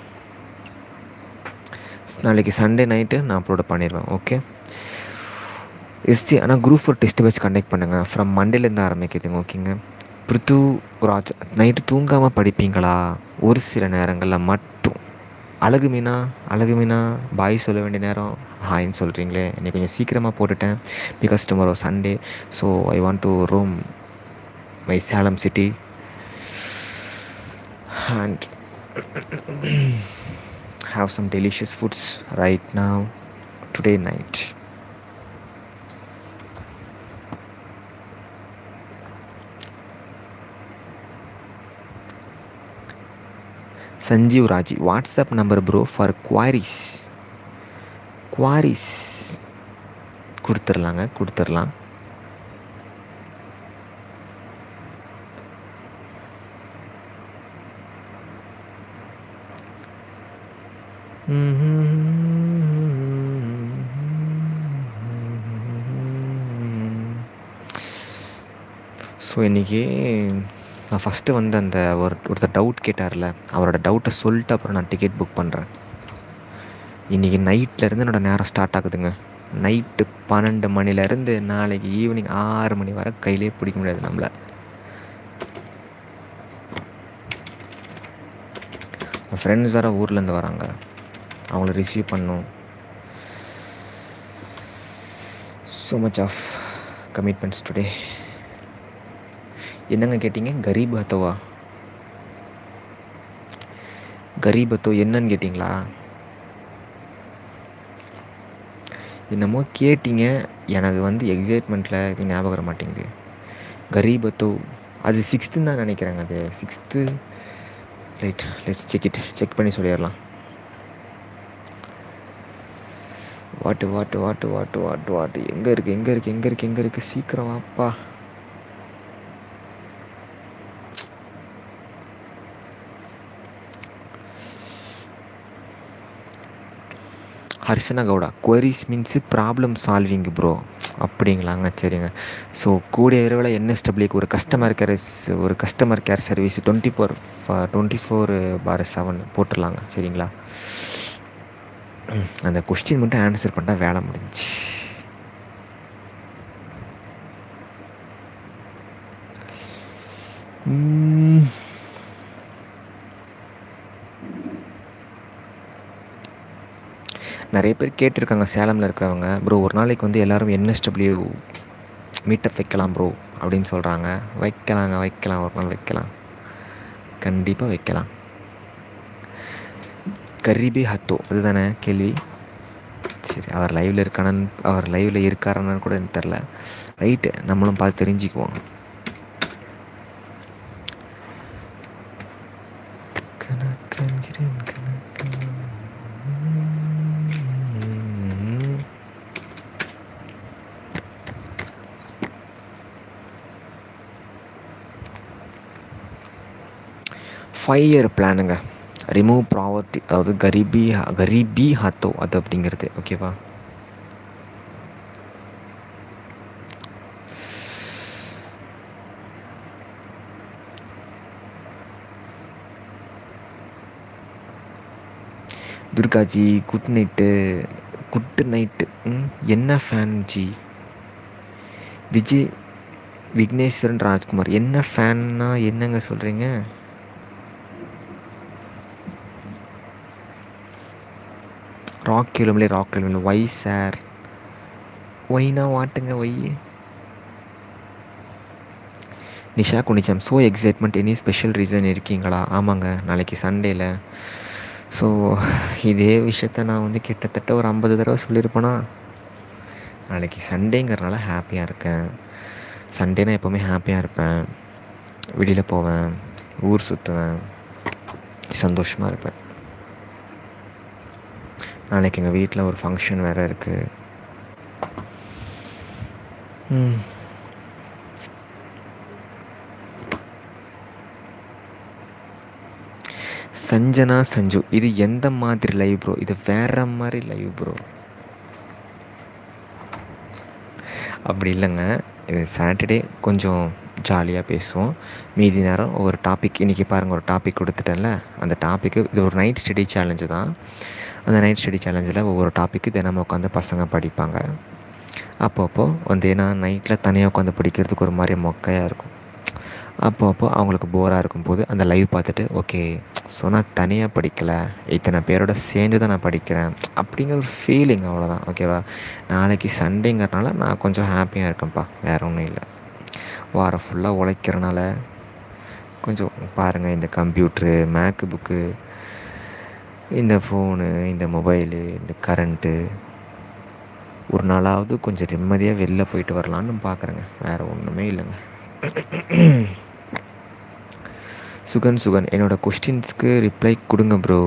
நாளைக்கு சண்டே நைட்டு நான் அப்லோட் பண்ணிடுவேன் ஓகே எஸ்டி ஆனால் group four test batch conduct பண்ணுங்கள் ஃப்ரம் மண்டேலேருந்து ஆரம்பிக்குதுங்க ஓகேங்க பிருத்து ராஜ் நைட்டு தூங்காமல் படிப்பீங்களா ஒரு சில நேரங்களில் மட்டும் அழகு மீனா அழகு மீனா பாய் சொல்ல வேண்டிய நேரம் ஹாய்ன்னு சொல்கிறீங்களே இன்னைக்கு கொஞ்சம் சீக்கிரமாக போட்டுட்டேன் because tomorrow Sunday so I want to roam my Salem city and have some delicious foods right now today night Sanjeev Raji WhatsApp number bro for queries queries கொடுத்துர்லாங்க கொடுத்துர்லாம் ஸோ இன்றைக்கி நான் ஃபஸ்ட்டு வந்து அந்த ஒரு ஒருத்தர் டவுட் கேட்டார்ல அவரோட டவுட்டை சொல்லிட்டு அப்புறம் நான் டிக்கெட் புக் பண்ணுறேன் இன்றைக்கி நைட்லேருந்து என்னோடய நேரம் ஸ்டார்ட் ஆகுதுங்க நைட்டு பன்னெண்டு மணிலேருந்து நாளைக்கு ஈவினிங் ஆறு மணி வரை கையிலே பிடிக்க முடியாது நம்மளை என் ஃப்ரெண்ட்ஸ் வேறு ஊர்லேருந்து வராங்க அவங்கள ரிசீவ் பண்ணும் so much of commitments today என்னங்க கேட்டீங்க கரீப் ஹத்தோவா கரீப் ஹத்தோ என்னன்னு கேட்டிங்களா என்னமோ கேட்டிங்க எனக்கு வந்து எக்ஸைட்மெண்ட்டில் இது ஞாபகம் வர மாட்டேங்குது கரீப் ஹத்தோ அது சிக்ஸ்த்துன்னு தான் நினைக்கிறேங்க அது sixth right let's check it check பண்ணி சொல்லிடலாம் வாட்டு வாட்டு வாட்டு வாட்டு வாட்டு வாட்டு எங்கே இருக்குது எங்கே இருக்குது எங்கே இருக்குது எங்கே இருக்குது சீக்கிரம் வாப்பா Harshana Gowda queries means problem solving bro அப்படிங்களாங்க சரிங்க ஸோ கூடிய விரைவில் என்எஸ்டபிள்யூக்கு ஒரு கஸ்டமர் கேர் ஒரு customer care service twenty four twenty four by seven போட்டுடலாங்க சரிங்களா அந்த கொஸ்டின் மட்டும் ஆன்சர் பண்ணால் வேலை முடிஞ்சுச்சு ம். நிறைய பேர் கேட்டிருக்காங்க சேலமில் இருக்கிறவங்க ப்ரோ ஒரு நாளைக்கு வந்து எல்லோரும் என்எஸ்டபிள்யூ மீட்டப் வைக்கலாம் ப்ரோ அப்படின்னு சொல்கிறாங்க வைக்கலாங்க வைக்கலாம் ஒரு நாள் வைக்கலாம் கண்டிப்பாக வைக்கலாம் கரீபி ஹத்தோ அதுதானே கேள்வி சரி அவர் லைவில் இருக்கானு அவர் லைவில் இருக்காரான்னு கூட எனக்கு தெரில ரைட்டு நம்மளும் பார்த்து தெரிஞ்சுக்குவோம் கணக்கன்கிறேன் கணக்கன் ஃபைவ் இயர் பிளானுங்க ரிமூவ் ப்ராவர்ட்டி அதாவது கரீபி கரீபி ஹத்தோ அது அப்படிங்கிறது ஓகேவா Durgaji good night good night என்ன ஃபேன் ஜி விஜய் விக்னேஸ்வரன் ராஜ்குமார் என்ன ஃபேன்னா என்னங்க சொல்கிறீங்க ராக் கிளம்பலே ராக் கிளம்பல ஒய் சார் ஒய்னா வாட்டுங்க why Nisha Kunicham so excitement any special reason இருக்கீங்களா ஆமாங்க நாளைக்கு சண்டேல ஸோ இதே விஷயத்த நான் வந்து கிட்டத்தட்ட ஒரு ஐம்பது தடவை சொல்லியிருப்பேனா நாளைக்கு சண்டேங்கிறனால ஹாப்பியாக இருக்கேன் சண்டே நான் எப்போவுமே ஹாப்பியாக இருப்பேன் வெளியில் போவேன் ஊர் சுற்றுவேன் சந்தோஷமாக இருப்பேன் நாளைக்கு எங்கள் வீட்டில் ஒரு ஃபங்க்ஷன் வேறு இருக்குது ம் சஞ்சனா சஞ்சு இது எந்த மாதிரி லைவ் ப்ரோ இது வேற மாதிரி லைவ் ப்ரோ அப்படி இல்லைங்க இது சாட்டர்டே கொஞ்சம் ஜாலியாக பேசுவோம் மீதி நேரம் ஒவ்வொரு டாபிக் இன்றைக்கி பாருங்கள் ஒரு டாபிக் கொடுத்துட்டேன்ல அந்த டாப்பிக்கு இது ஒரு நைட் ஸ்டடி சேலஞ்சு தான் அந்த நைட் ஸ்டடி சேலஞ்சில் ஒவ்வொரு டாப்பிக்கு தினமும் உட்காந்து பசங்க படிப்பாங்க அப்பப்போ வந்து ஏன்னா நைட்டில் தனியாக உட்காந்து படிக்கிறதுக்கு ஒரு மாதிரி மொக்கையாக இருக்கும் அப்பப்போ அவங்களுக்கு போராக இருக்கும்போது அந்த லைவ் பார்த்துட்டு ஓகே ஸோ நான் தனியாக படிக்கலை இத்தனை பேரோட சேர்ந்து தான் நான் படிக்கிறேன் அப்படிங்கிற ஒரு ஃபீலிங் அவ்வளோதான் ஓகேவா நாளைக்கு சண்டேங்கிறனால நான் கொஞ்சம் ஹாப்பியாக இருக்கேன்ப்பா வேறு ஒன்றும் இல்லை வாரம் ஃபுல்லாக உழைக்கிறனால கொஞ்சம் பாருங்கள் இந்த கம்ப்யூட்ரு மேக்கு புக்கு இந்த ஃபோனு இந்த மொபைலு இந்த கரண்ட்டு ஒரு நாளாவது கொஞ்சம் நிம்மதியாக வெளில போயிட்டு வரலான்னு பார்க்குறேங்க வேறு ஒன்றுமே இல்லைங்க சுகன் சுகன் என்னோடய கொஸ்டின்ஸ்க்கு ரிப்ளை கொடுங்க ப்ரோ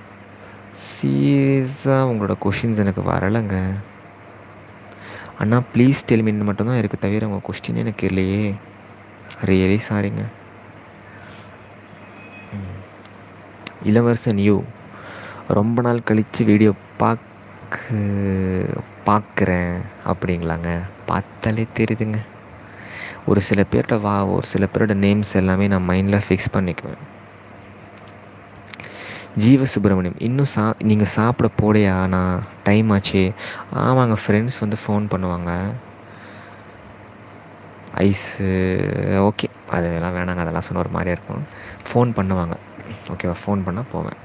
சீரியஸாக உங்களோட கொஷின்ஸ் எனக்கு வரலைங்க அண்ணா ப்ளீஸ் டெலிமின் மட்டும்தான் இருக்குது தவிர உங்கள் கொஸ்டின் எனக்கு இல்லையே ரியலி சாரிங்க இளவரசன் யூ ரொம்ப நாள் கழித்து வீடியோ பார்க்க பார்க்குறேன் அப்படிங்களாங்க பார்த்தாலே தெரியுதுங்க ஒரு சில பேர்கிட்ட வா ஒரு சில பேரோட நேம்ஸ் எல்லாமே நான் மைண்டில் ஃபிக்ஸ் பண்ணிக்குவேன் ஜீவ சுப்பிரமணியம் இன்னும் சா நீங்கள் சாப்பிட போடையா நான் டைம் ஆச்சு ஆமாங்க ஃப்ரெண்ட்ஸ் வந்து ஃபோன் பண்ணுவாங்க ஐஸு ஓகே அதெல்லாம் வேணாங்க அதெல்லாம் சொன்ன ஒரு மாதிரியா இருக்கும் ஃபோன் பண்ணுவாங்க ஓகேவா ஃபோன் பண்ணால் போவேன்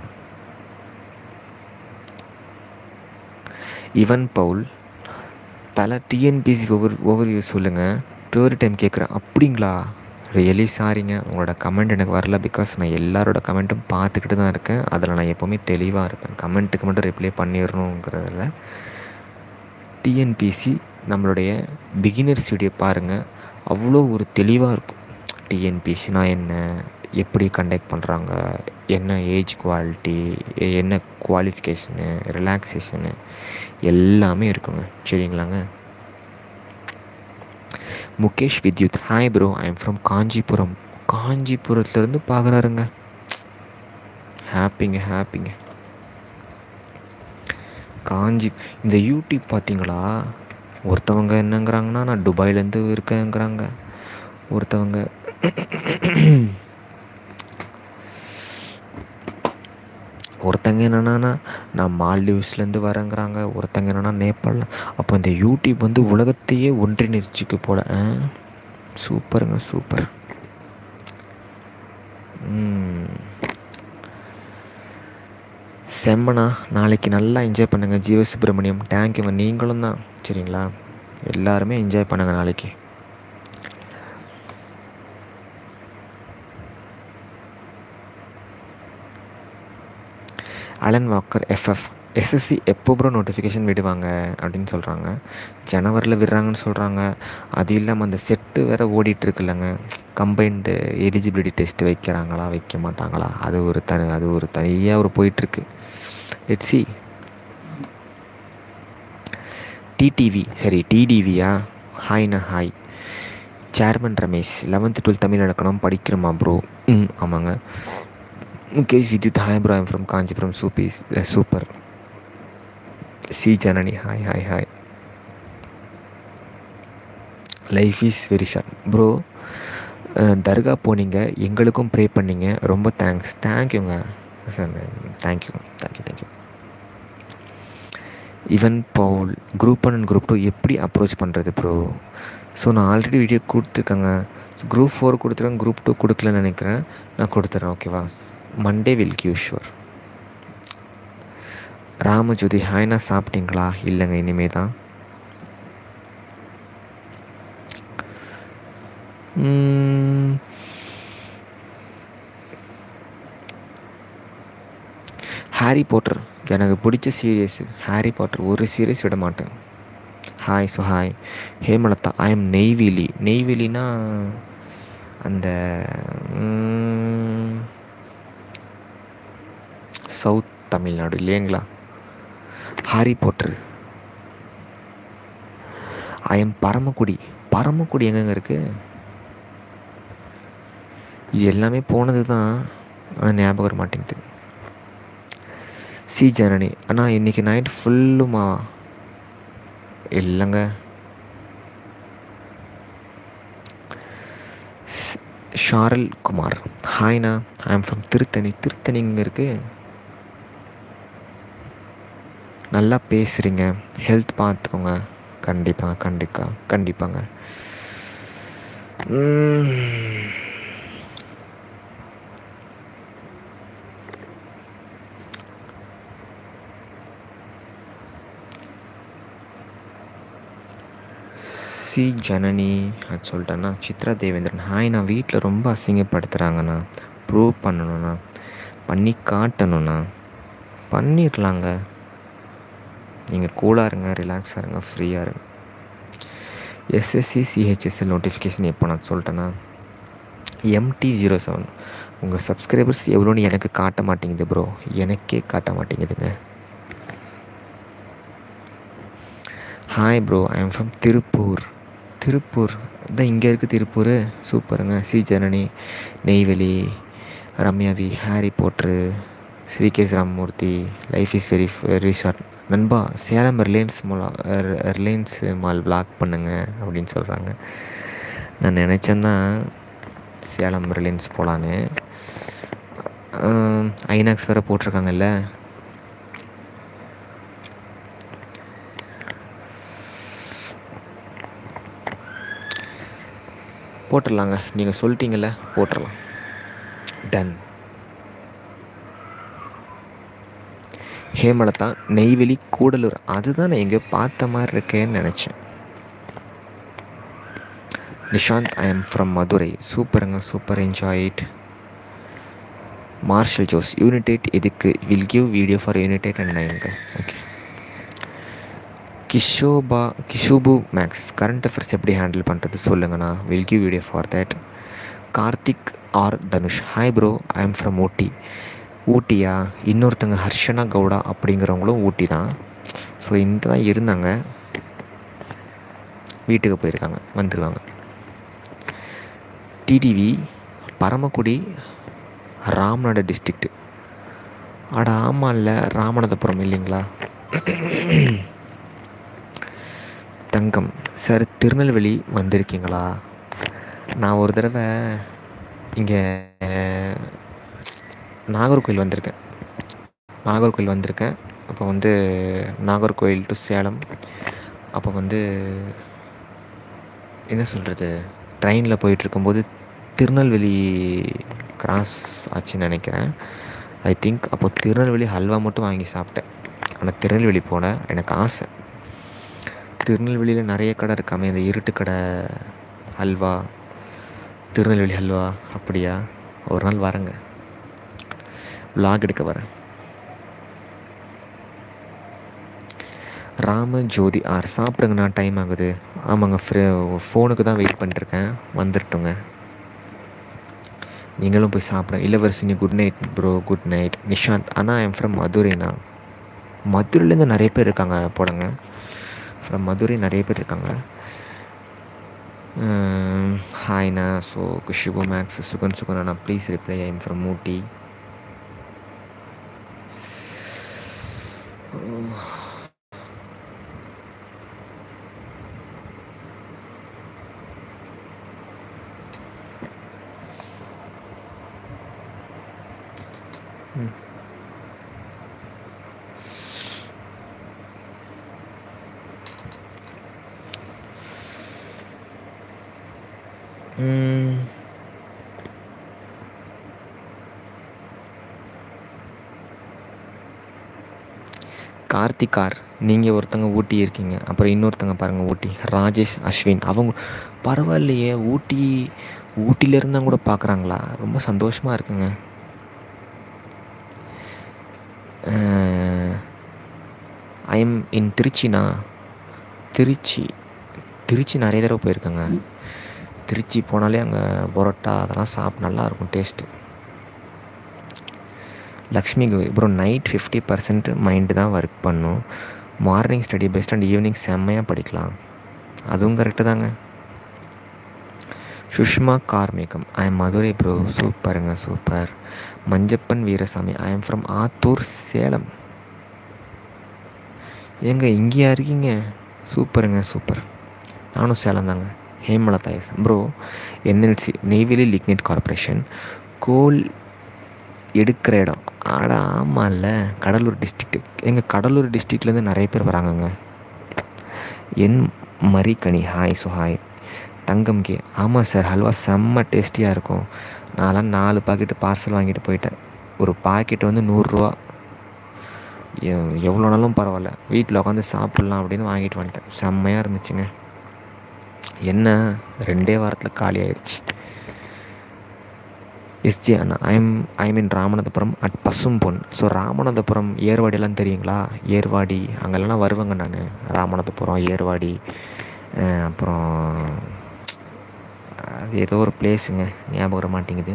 இவன் பவுல் தலை டிஎன்பிசி ஓவர் ஓவர்வியூ சொல்லுங்கள் தேர்ட் டைம் கேட்குறேன் அப்படிங்களா ரியலி சாரிங்க உங்களோட கமெண்ட் எனக்கு வரல பிகாஸ் நான் எல்லாரோட கமெண்ட்டும் பார்த்துக்கிட்டு தான் இருக்கேன் அதில் நான் எப்போவுமே தெளிவாக இருப்பேன் கமெண்ட்டுக்கு மட்டும் ரிப்ளை பண்ணிடணுங்கிறதில்ல டிஎன்பிசி நம்மளுடைய பிகினர்ஸ் வீடியோ பாருங்கள் அவ்வளோ ஒரு தெளிவாக இருக்கும் டிஎன்பிசினா என்ன எப்படி கண்டக்ட் பண்ணுறாங்க என்ன ஏஜ் குவாலிட்டி என்ன குவாலிஃபிகேஷனு ரிலாக்ஸேஷனு எல்லாமே இருக்குங்க சரிங்களாங்க Mukesh Vidyut hi bro I am from Kanchipuram காஞ்சிபுரத்துலேருந்து பார்க்குறாருங்க ஹாப்பிங்க ஹாப்பிங்க காஞ்சி இந்த யூடியூப் பார்த்தீங்களா ஒருத்தவங்க என்னங்கிறாங்கன்னா நான் துபாயிலேருந்து இருக்கேங்கிறாங்க ஒருத்தவங்க ஒருத்தங்க என்னென்னா நான் மால்டீவ்ஸ்லேருந்து வரேங்கிறாங்க ஒருத்தங்க என்னென்னா நேபாளில் அப்போ இந்த யூடியூப் வந்து உலகத்தையே ஒன்றிணைச்சிக்கு போல ஆ? சூப்பருங்க சூப்பர் ம். செம்மண்ணா நாளைக்கு நல்லா என்ஜாய் பண்ணுங்கள் ஜீவ சுப்பிரமணியம் தேங்க்யூங்க நீங்களும் தான் சரிங்களா எல்லாருமே என்ஜாய் பண்ணுங்கள் நாளைக்கு அலன் வாக்கர் எஃப்எஃப் எஸ்எஸ்சி எப்போ ப்ரோ நோட்டிஃபிகேஷன் விடுவாங்க அப்படின்னு சொல்கிறாங்க ஜனவரியில் விடுறாங்கன்னு சொல்கிறாங்க அது இல்லாமல் அந்த செட்டு வேறு ஓடிட்டுருக்குல்லங்க கம்பைன்டு எலிஜிபிலிட்டி டெஸ்ட் வைக்கிறாங்களா வைக்க மாட்டாங்களா அது ஒரு தனி அது ஒரு தனியாக ஒரு போயிட்டுருக்கு லெட் சி டிடிவி சரி டிடிவியா ஹாய்ண்ணா hi chairman Ramesh eleventh twelfth Tamil நடக்கணும் படிக்கிறோமா ப்ரோ ம் ஆமாங்க Mukesh Vidyut hi bro I'm from Kanchipuram சூப்பீஸ் super C Janani hi hi hi life is very short bro தர்கா போனீங்க எங்களுக்கும் ப்ரே பண்ணீங்க ரொம்ப தேங்க்ஸ் தேங்க்யூங்க sir thank you thank you thank you Evan Paul group one and group two எப்படி அப்ரோச் பண்ணுறது ப்ரோ ஸோ நான் ஆல்ரெடி வீடியோ கொடுத்துருக்கேங்க குரூப் ஃபோர் கொடுத்துருக்கேன் குரூப் டூ கொடுக்கலன்னு நினைக்கிறேன் நான் கொடுத்துட்றேன் ஓகேவா மண்டே வில் கியூ ஷுவர் ராமஜோதி ஹாய்னா சாப்பிட்டீங்களா இல்லைங்க இனிமே தான் ம், ஹாரி பாட்டர் எனக்கு பிடிச்ச சீரியஸ் ஹாரி பாட்டர் ஒரு சீரியஸ் விட மாட்டேன் hi so hi Hemalatha I am Neyveli நெய்வேலினா அந்த ம், சவுத் தமிழ்நாடு இல்லைங்களா Harry Potter I am Paramakudi Paramakudi எங்கெங்க இருக்குது இது எல்லாமே போனது தான் ஆனால் ஞாபகம் வர மாட்டேங்குது சி ஜனனி அண்ணா இன்றைக்கி நைட் ஃபுல்லுமா இல்லைங்க ஸ்- ஷாரல் குமார் ஹாய்ண்ணா I am from Tiruttani Tiruttani இங்கே இருக்குது நல்லா பேசுகிறீங்க ஹெல்த் பார்த்துக்கோங்க கண்டிப்பாங்க கண்டிப்பாக கண்டிப்பாங்க உம். சி ஜனனி அது சொல்லிட்டேன்னா சித்ரா தேவேந்திரன் ஹாய் நான் வீட்டில் ரொம்ப அசிங்கப்படுத்துகிறாங்கண்ணா ப்ரூவ் பண்ணணுண்ணா பண்ணி காட்டணுண்ணா பண்ணிடலாங்க நீங்கள் கூலாக இருங்க ரிலாக்ஸாக இருங்க ஃப்ரீயாக இருங்க எஸ்எஸ்சி சிஹெச்எஸ்எல் நோட்டிஃபிகேஷன் எப்போ நான் சொல்லிட்டேன்னா எம்டி ஜீரோ செவன் உங்கள் சப்ஸ்கிரைபர்ஸ் எவ்வளோன்னு எனக்கு காட்ட மாட்டேங்குது ப்ரோ எனக்கே காட்ட மாட்டேங்குதுங்க hi bro I am from Tiruppur Tiruppur அதான் இங்கே இருக்குது திருப்பூர் சூப்பருங்க சி ஜனனி நெய்வேலி ரம்யாவி ஹாரி போட்ரு ஸ்ரீகேஸ் Ramamoorthy life is very very short நண்பா Salem Reliance mall Reliance mall block பண்ணுங்க அப்படின்னு சொல்கிறாங்க நான் நினச்சேந்தான் சேலம் ரிலையன்ஸ் போகலான்னு ஐநாக்ஸ் வேறு போட்டிருக்காங்கல்ல போட்டுடலாங்க நீங்கள் சொல்லிட்டீங்கல்ல போட்டுடலாம் டன் ஹேமலதா நெய்வேலி கூடலூர் அதுதான் நான் எங்கேயோ பார்த்த மாதிரி இருக்கேன்னு நினச்சேன் Nishanth I am from Madurai சூப்பருங்க super enjoy it Marshal Jose unit eight இதுக்கு will give video for unit eight and nine okay கிஷோபா கிஷோபு மேக்ஸ் கரண்ட் அஃபேர்ஸ் எப்படி ஹேண்டில் பண்ணுறது சொல்லுங்கண்ணா will give video for that Karthik R Dhanush hi bro I am from Ooty ஊட்டியா இன்னொருத்தங்க ஹர்ஷனா கவுடா அப்படிங்கிறவங்களும் ஊட்டி தான் ஸோ இந்த தான் இருந்தாங்க வீட்டுக்கு போயிருக்காங்க வந்துருவாங்க டிடிவி பரமக்குடி ராமநாடு டிஸ்ட்ரிக்ட் அட ஆமாம் இல்லை ராமநாதபுரம் இல்லைங்களா தங்கம் சார் திருநெல்வேலி வந்திருக்கீங்களா நான் ஒரு தடவை இங்கே நாகர்கோயில் வந்திருக்கேன் நாகர்கோயில் வந்திருக்கேன் அப்போ வந்து நாகர்கோயில் டு சேலம் அப்போ வந்து என்ன சொல்கிறது ட்ரெயினில் போயிட்டுருக்கும்போது திருநெல்வேலி கிராஸ் ஆச்சுன்னு நினைக்கிறேன் ஐ திங்க் அப்போ திருநெல்வேலி ஹல்வா மட்டும் வாங்கி சாப்பிட்டேன் ஆனால் திருநெல்வேலி போனேன் எனக்கு ஆசை திருநெல்வேலியில் நிறைய கடை இருக்காமே இந்த இருட்டு கடை ஹல்வா திருநெல்வேலி ஹல்வா அப்படியா ஒரு நாள் வரேங்க vlog எடுக்க வரேன் ராம ஜோதி ஆர் சாப்பிடுங்கண்ணா டைம் ஆகுது ஆமாங்க ஃப்ரே ஃபோனுக்கு தான் வெயிட் பண்ணிட்டுருக்கேன் வந்துருட்டுங்க நீங்களும் போய் சாப்பிடுங்க Ilavarasini good night bro good night Nishanth அண்ணா ஐம் ஃப்ரம் மதுரைண்ணா மதுரையிலேருந்து நிறைய பேர் இருக்காங்க போடுங்க ஃப்ரம் மதுரை நிறைய பேர் இருக்காங்க ஹாய்ண்ணா ஸோ குஷிபு மேக்ஸ் சுகன் சுகன் அண்ணா please reply I'm from Ooty ம். கார்த்திகார் நீங்கள் ஒருத்தங்க ஊட்டி இருக்கீங்க அப்புறம் இன்னொருத்தங்க பாருங்கள் ஊட்டி ராஜேஷ் அஸ்வின் அவங்க பரவாயில்லையே ஊட்டி ஊட்டியிலேருந்து கூட பார்க்குறாங்களா ரொம்ப சந்தோஷமாக இருக்குங்க ஐஎம் இன் திருச்சிண்ணா திருச்சி திருச்சி நிறைய தடவை போயிருக்கேங்க திருச்சி போனாலே அங்கே பரோட்டா அதெல்லாம் சாப்பிட்டு நல்லாயிருக்கும் taste Lakshmi Gowri bro night fifty percent mind தான் ஒர்க் பண்ணும் morning study best and evening செம்மையாக படிக்கலாம் அதுவும் கரெக்டு தாங்க Sushma Karmegam I am Madurai bro சூப்பருங்க super Manjappan Veerasamy I am from Attur Salem ஏங்க இங்கேயா இருக்கீங்க சூப்பருங்க சூப்பர் நானும் சேலம் தாங்க Hemalatha S bro NLC Neyveli lignite corporation coal எடுக்கிற இடம் ஆடா ஆமாம்ல கடலூர் டிஸ்ட்ரிக்ட் எங்கள் கடலூர் டிஸ்ட்ரிக்ட்லேருந்து நிறைய பேர் வராங்கங்க என் Marikani hi so hi Thangam K ஆமாம் சார் ஹல்வா செம்ம டேஸ்டியாக இருக்கும் நான்லாம் நாலு பாக்கெட்டு பார்சல் வாங்கிட்டு போயிட்டேன் ஒரு பாக்கெட் வந்து நூறுரூவா எவ்வளோ நாளும் பரவாயில்ல வீட்டில் உட்காந்து சாப்பிட்லாம் அப்படின்னு வாங்கிட்டு வந்துட்டேன் செம்மையாக இருந்துச்சுங்க என்ன ரெண்டே வாரத்தில் காலி ஆயிடுச்சு எஸ்ஜி அண்ணா I'm I mean Ramanathapuram at Pasumpon so Ramanathapuram ஏர்வாடியெல்லாம் தெரியுங்களா ஏர்வாடி அங்கெல்லாம் வருவேங்க நான் ராமநாதபுரம் ஏர்வாடி அஹ் அப்புறம் அது ஏதோ ஒரு பிளேஸுங்க ஞாபகம் வர மாட்டேங்குது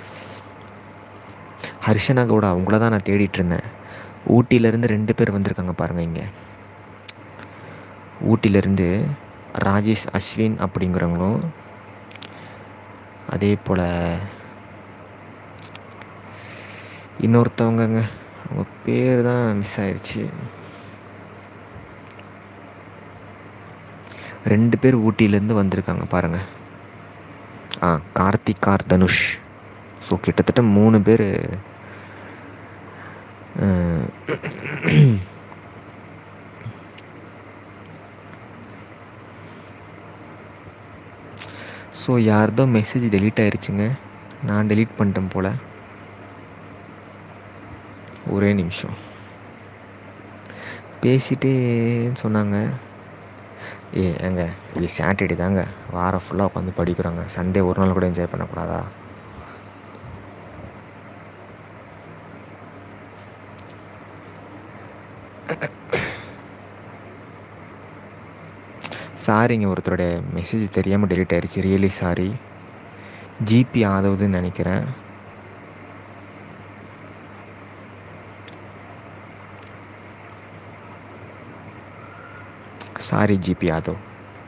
ஹர்ஷனா கவுடா அவங்கள தான் நான் தேடிட்டு இருந்தேன் ஊட்டியிலேருந்து ரெண்டு பேர் வந்திருக்காங்க பாருங்கள் இங்கே ஊட்டியிலேருந்து ராஜேஷ் அஸ்வின் அப்படிங்கிறவங்களும் அதே போல் இன்னொருத்தவங்கங்க அவங்க பேர் தான் மிஸ் ஆயிடுச்சு ரெண்டு பேர் ஊட்டியிலேருந்து வந்திருக்காங்க பாருங்கள் ஆ கார்த்திக் கார் தனுஷ் ஸோ கிட்டத்தட்ட மூணு பேர் ஸோ யார்தோ மெசேஜ் டெலீட் ஆயிருச்சுங்க நான் டெலீட் பண்ணிட்டேன் போல் ஒரே நிமிஷம் பேசிட்டே சொன்னாங்க ஏ ஏங்க இது சாட்டர்டே தாங்க வாரம் ஃபுல்லாக உட்காந்து படிக்கிறாங்க சண்டே ஒரு நாள் கூட என்ஜாய் பண்ணக்கூடாதா சாரிங்க ஒருத்தருடைய மெசேஜ் தெரியாமல் டெலிட் ஆயிடுச்சு ரியலி சாரி ஜிபி ஆதவுதுன்னு நினைக்கிறேன் sorry GB Yadav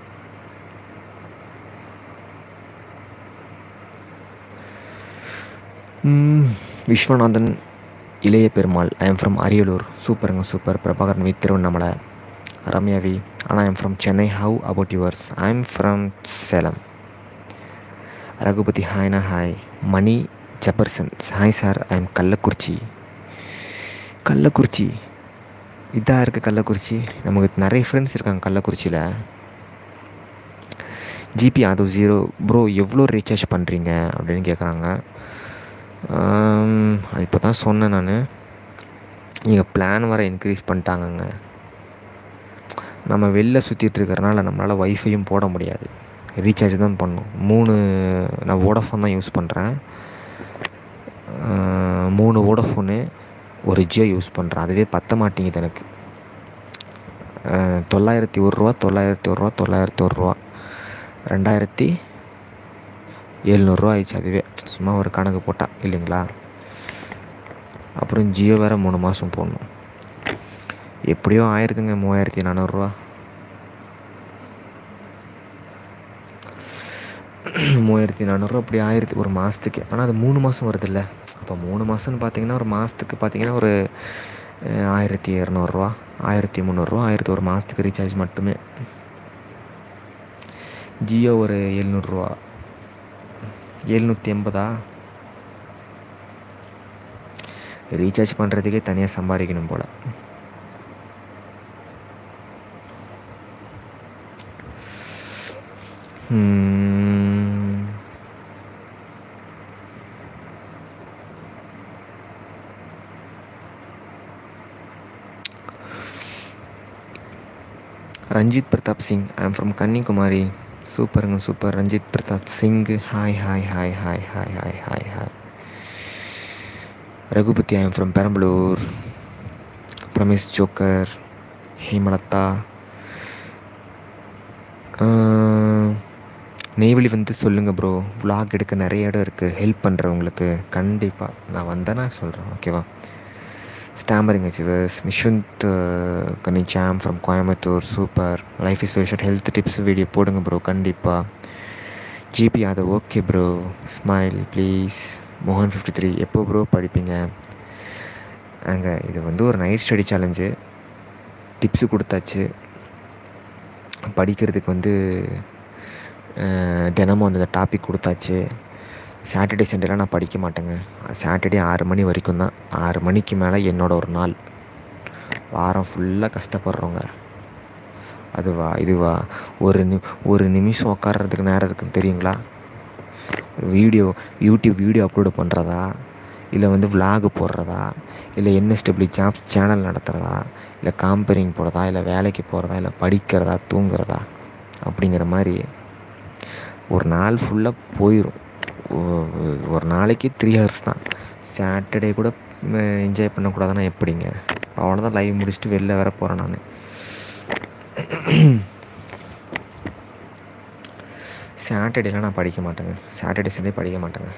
Viswanathan Ilaya Perumal I am from Ariyalur சூப்பருங்க சூப்பர் பிரபாகரன் வி திருவண்ணாமலை ரம்யாவி ஆனால் I am from Chennai how about yours I am from Salem Raghupathi ஹாய்னா hi Mani Jabarson hi sir I am Kallakurichi Kallakurichi இதாக இருக்குது கள்ளக்குறிச்சி நமக்கு நிறைய ஃப்ரெண்ட்ஸ் இருக்காங்க கள்ளக்குறிச்சியில் ஜிபி அது ஜீரோ ப்ரோ எவ்வளோ ரீசார்ஜ் பண்ணுறீங்க அப்படின்னு கேட்குறாங்க அது இப்போ தான் சொன்னேன் நான் இங்கே பிளான் வர இன்க்ரீஸ் பண்ணிட்டாங்கங்க நம்ம வெளில சுற்றிட்டு இருக்கிறனால நம்மளால் ஒய்ஃபையும் போட முடியாது ரீசார்ஜ் தான் பண்ணும் மூணு நான் வோடஃபோன் தான் யூஸ் பண்ணுறேன் மூணு வோடஃபோனு ஒரு ஜியோ யூஸ் பண்ணுறேன் அதுவே பத்த மாட்டேங்குது எனக்கு தொள்ளாயிரத்தி ஒரு ரூபா தொள்ளாயிரத்தி ஒரு ரூபா தொள்ளாயிரத்தி ஒரு ரூபா ரெண்டாயிரத்தி எழுநூறுவா ஆயிடுச்சு அதுவே சும்மா ஒரு கணக்கு போட்டால் இல்லைங்களா அப்புறம் ஜியோ வேறு மூணு மாதம் போடணும் எப்படியோ ஆயிரத்துங்க மூவாயிரத்தி நானூறுரூவா மூவாயிரத்தி நானூறுரூவா அப்படி ஆயிரத்தி ஒரு மாதத்துக்கு ஆனால் அது மூணு மாதம் வருதுல்ல அப்போ மூணு மாதம்னு பார்த்தீங்கன்னா ஒரு மாதத்துக்கு பார்த்தீங்கன்னா ஒரு ஆயிரத்தி இரநூறுவா ஆயிரத்தி முந்நூறுரூவா ஆயிரத்தி ஒரு மாதத்துக்கு ரீசார்ஜ் மட்டுமே ஜியோ ஒரு எழுநூறுரூவா எழுநூற்றி எண்பதா ரீசார்ஜ் பண்ணுறதுக்கே தனியாக சம்பாதிக்கணும் போல் Ranjith Pratap Singh I am from Kanyakumari சூப்பருங்க super Ranjith Pratap Singh hi hi hi hi hi hi hi hi Raghupathi I am from Perambalur Pramesh joker Hemalatha Neyveli வந்து சொல்லுங்கள் ப்ரோ vlog எடுக்க நிறைய இடம் இருக்குது ஹெல்ப் பண்ணுறவங்களுக்கு கண்டிப்பாக நான் வந்தேன்னா சொல்கிறேன் ஓகேவா ஸ்டாமரிங் அச்சீவர்ஸ் நிஷுந்த் கனிச்சாம் from Coimbatore super life is very short health tips video போடுங்க ப்ரோ கண்டிப்பாக GP Yadav okay bro smile please மோகன் ஃபிஃப்டி த்ரீ எப்போ ப்ரோ படிப்பீங்க அங்கே இது வந்து ஒரு நைட் ஸ்டடி சேலஞ்சு டிப்ஸு கொடுத்தாச்சு படிக்கிறதுக்கு வந்து தினமும் அந்த டாபிக் கொடுத்தாச்சு சாட்டர்டே சண்டேலாம் நான் படிக்க மாட்டேங்க சாட்டர்டே ஆறு மணி வரைக்கும் தான் ஆறு மணிக்கு மேலே என்னோட ஒரு நாள் வாரம் ஃபுல்லாக கஷ்டப்படுறோங்க அதுவா இதுவா ஒரு நி ஒரு நிமிஷம் உட்கார்றதுக்கு நேரம் இருக்குன்னு தெரியுங்களா வீடியோ யூடியூப் வீடியோ அப்லோடு பண்ணுறதா இல்லை வந்து விலாகு போடுறதா இல்லை என்எஸ்டபிள்யூ ஜாப்ஸ் சேனல் நடத்துகிறதா இல்லை காம்பரிங் போகிறதா இல்லை வேலைக்கு போகிறதா இல்லை படிக்கிறதா தூங்குறதா அப்படிங்கிற மாதிரி ஒரு நாள் ஃபுல்லாக போயிடும் ஒரு நாளைக்கு த்ரீ ஹவர்ஸ் தான் சாட்டர்டே கூட என்ஜாய் பண்ணக்கூடாதுன்னா எப்படிங்க அவ்வளோதான் லைவ் முடிச்சுட்டு வெளில வேற போகிறேன் நான் சாட்டர்டேலாம் நான் படிக்க மாட்டேங்க சாட்டர்டே சண்டே படிக்க மாட்டேங்க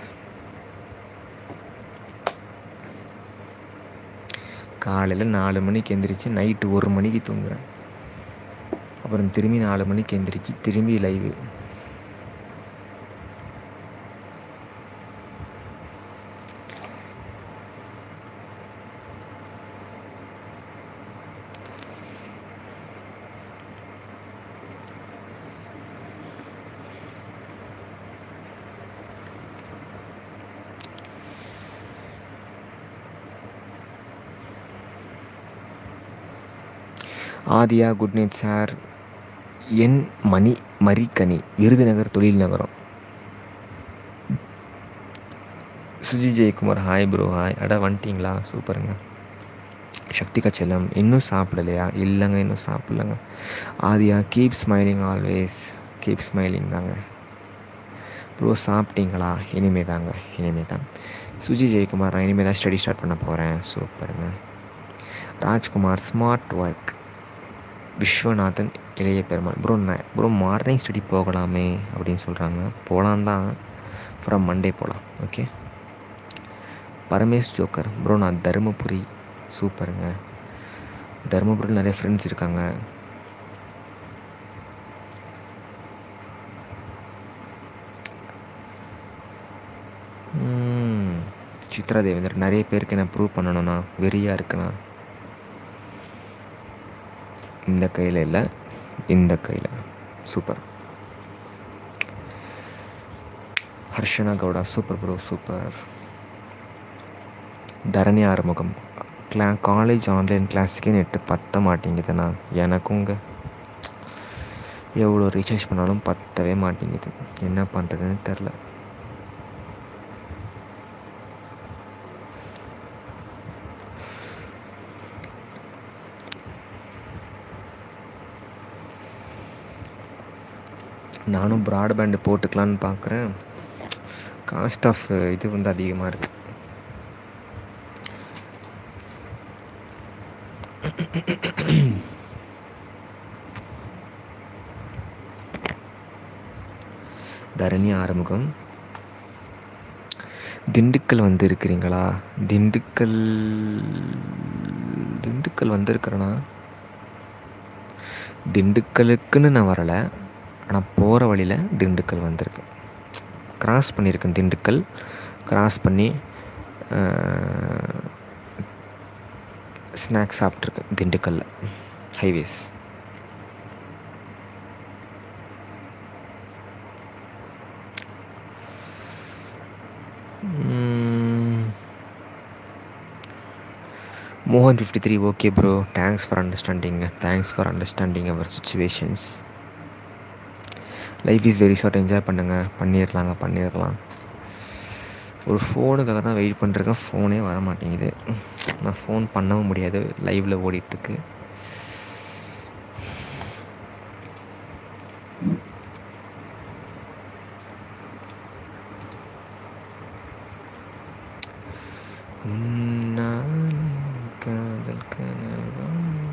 காலையில் நாலு மணிக்கு எந்திரிச்சு நைட்டு ஒரு மணிக்கு தூங்குறேன் அப்புறம் திரும்பி நாலு மணிக்கு எந்திரிச்சு திரும்பி live Adhiya good night sir என் மணி மரிக்கனி விருதுநகர் தொழில் நகரம் Suji Jayakumar hi bro hi அட வந்துட்டிங்களா சூப்பருங்க சக்தி கச்சலம் இன்னும் சாப்பிடலையா இல்லைங்க இன்னும் சாப்பிட்லங்க Adhiya keep smiling always keep smiling தாங்க ப்ரோ சாப்பிட்டீங்களா இனிமே தாங்க இனிமே தான் சுஜி ஜெயக்குமார் நான் இனிமேல் தான் ஸ்டடி ஸ்டார்ட் பண்ண போகிறேன் சூப்பருங்க Rajkumar smart work Viswanathan Ilaya Perumal bro நான் ப்ரோ மார்னிங் ஸ்டடி போகலாமே அப்படின்னு சொல்கிறாங்க போகலான் தான் ஃப்ரம் மண்டே போகலாம் ஓகே பரமேஷ் ஜோக்கர் ப்ரோ நான் தருமபுரி சூப்பருங்க தருமபுரியில் நிறைய ஃப்ரெண்ட்ஸ் இருக்காங்க ம், சித்ரா தேவேந்தர் நிறைய பேருக்கு என்ன ப்ரூவ் பண்ணணும்னா வெறியாக இருக்குண்ணா இந்த கையில் இல்லை இந்த கையில் super Harshana Gowda super bro super Dharani Arumugam கிளா காலேஜ் ஆன்லைன் கிளாஸுக்கே நெட்டு பத்த மாட்டேங்குதுண்ணா எனக்குங்க எவ்வளோ ரீசார்ஜ் பண்ணாலும் பத்தவே மாட்டேங்குது என்ன பண்ணுறதுன்னு தெரில நானும் ப்ராட்பேண்டு போட்டுக்கலான்னு பார்க்குறேன் காஸ்ட் ஆஃப் இது வந்து அதிகமாக இருக்குது தரணி ஆறுமுகம் திண்டுக்கல் வந்து இருக்கிறீங்களா திண்டுக்கல் திண்டுக்கல் வந்திருக்கிறேண்ணா திண்டுக்கலுக்குன்னு நான் வரலை ஆனால் போகிற வழியில் திண்டுக்கல் வந்திருக்கேன் கிராஸ் பண்ணியிருக்கேன் திண்டுக்கல் கிராஸ் பண்ணி ஸ்நாக்ஸ் சாப்பிட்ருக்கேன் திண்டுக்கல்ல ஹைவேஸ் மோகன் fifty three okay bro thanks for understanding thanks for understanding our situations life is very short enjoy பண்ணுங்கள் பண்ணிடலாங்க பண்ணிடலாம் ஒரு ஃபோனுக்காக தான் வெயிட் பண்ணிருக்கேன் ஃபோனே வர மாட்டேங்குது நான் ஃபோன் பண்ணவும் முடியாது லைவில் ஓடிட்டுருக்கு உன்னால் காதல் கனவா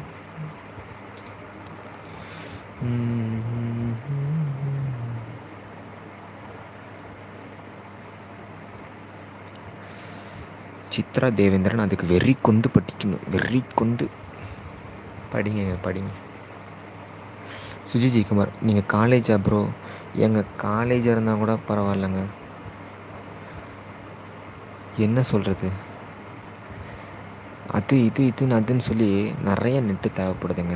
சித்ரா தேவேந்திரன் அதுக்கு வெறி கொண்டு படிக்கணும் வெறி கொண்டு படிங்க படிங்க சுஜி ஜெயக்குமார் நீங்கள் காலேஜா ப்ரோ எங்கள் காலேஜாக இருந்தால் கூட பரவாயில்லைங்க என்ன சொல்கிறது அது இது இதுன்னு அதுன்னு சொல்லி நிறைய நெட்டு தேவைப்படுதுங்க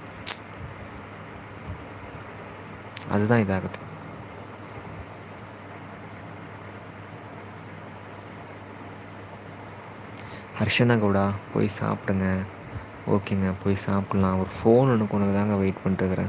அதுதான் இதாகுது ஹர்ஷனா கவுடா போய் சாப்பிடுங்க ஓகேங்க போய் சாப்பிட்லாம் ஒரு ஃபோன் ஒன்று உனக்கு தாங்க வெயிட் பண்ணிட்டுருக்குறேன்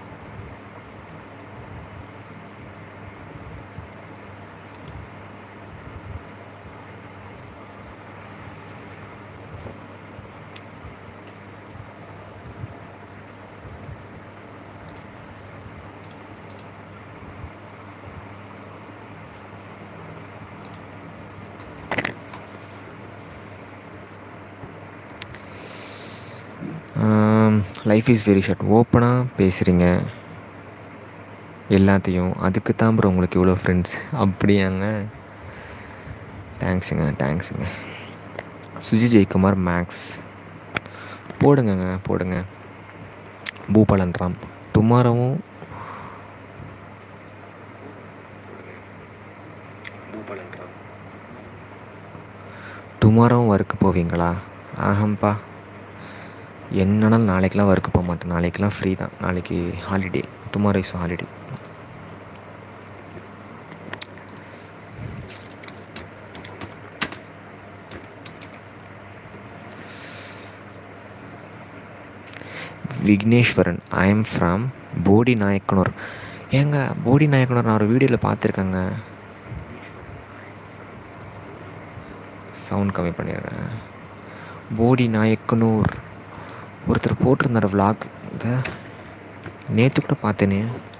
லைஃப் இஸ் வெரி ஷார்ட் ஓப்பனாக பேசுகிறீங்க எல்லாத்தையும் அதுக்கு தான் ப்ரோ உங்களுக்கு இவ்வளோ ஃப்ரெண்ட்ஸ் அப்படியாங்க தேங்க்ஸுங்க தேங்க்ஸுங்க சுஜி ஜெயக்குமார் மேக்ஸ் போடுங்கங்க போடுங்க பூபாலன் ராம் டுமாரோவும் டுமாரோவும் ஒர்க்கு போவீங்களா ஆஹம்பா என்னன்னாலும் நாளைக்கெலாம் ஒர்க்கு போக மாட்டேன் நாளைக்கெலாம் ஃப்ரீ தான் நாளைக்கு holiday tomorrow is holiday Vigneshwaran I am from Bodi Nayakanur ஏங்க போடி நாயக்கனூர் நான் ஒரு வீடியோவில் பார்த்துருக்கேங்க சவுண்ட் கம்மி பண்ணிடுறேன் போடி நாயக்கனூர் ஒருத்தர் போட்டிருந்தார் விளாக் இந்த நேற்று கூட பார்த்தேனே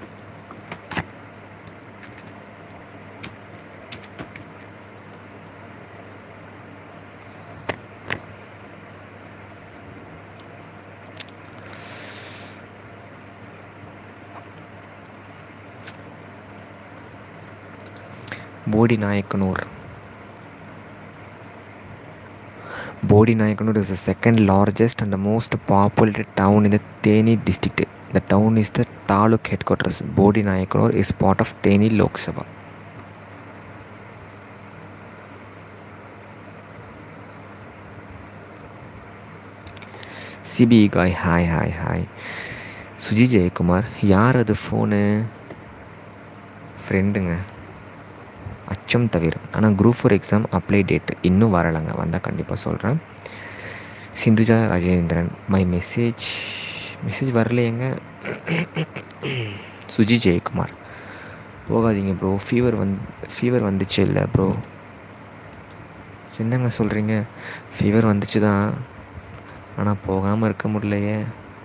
Bodi Nayakanur Bodi Nayakanur is the second largest and the most populated town in the Theni district. The town is the Taluk headquarters. Bodi Nayakanur is part of Theni Lok Sabha. CP காய் hi hi hi Suji Jayakumar யார் அது phone ஃப்ரெண்டுங்க அச்சம் தவிர ஆனால் group four exam apply date இன்னும் வரலைங்க வந்தால் கண்டிப்பாக சொல்கிறேன் Sindhuja Rajendran my message message வரலையேங்க சுஜி ஜெயக்குமார் போகாதீங்க ப்ரோ ஃபீவர் வந் ஃபீவர் வந்துச்சு இல்லை ப்ரோ என்னங்க சொல்கிறீங்க ஃபீவர் வந்துச்சு தான் ஆனால் போகாமல் இருக்க முடியலையே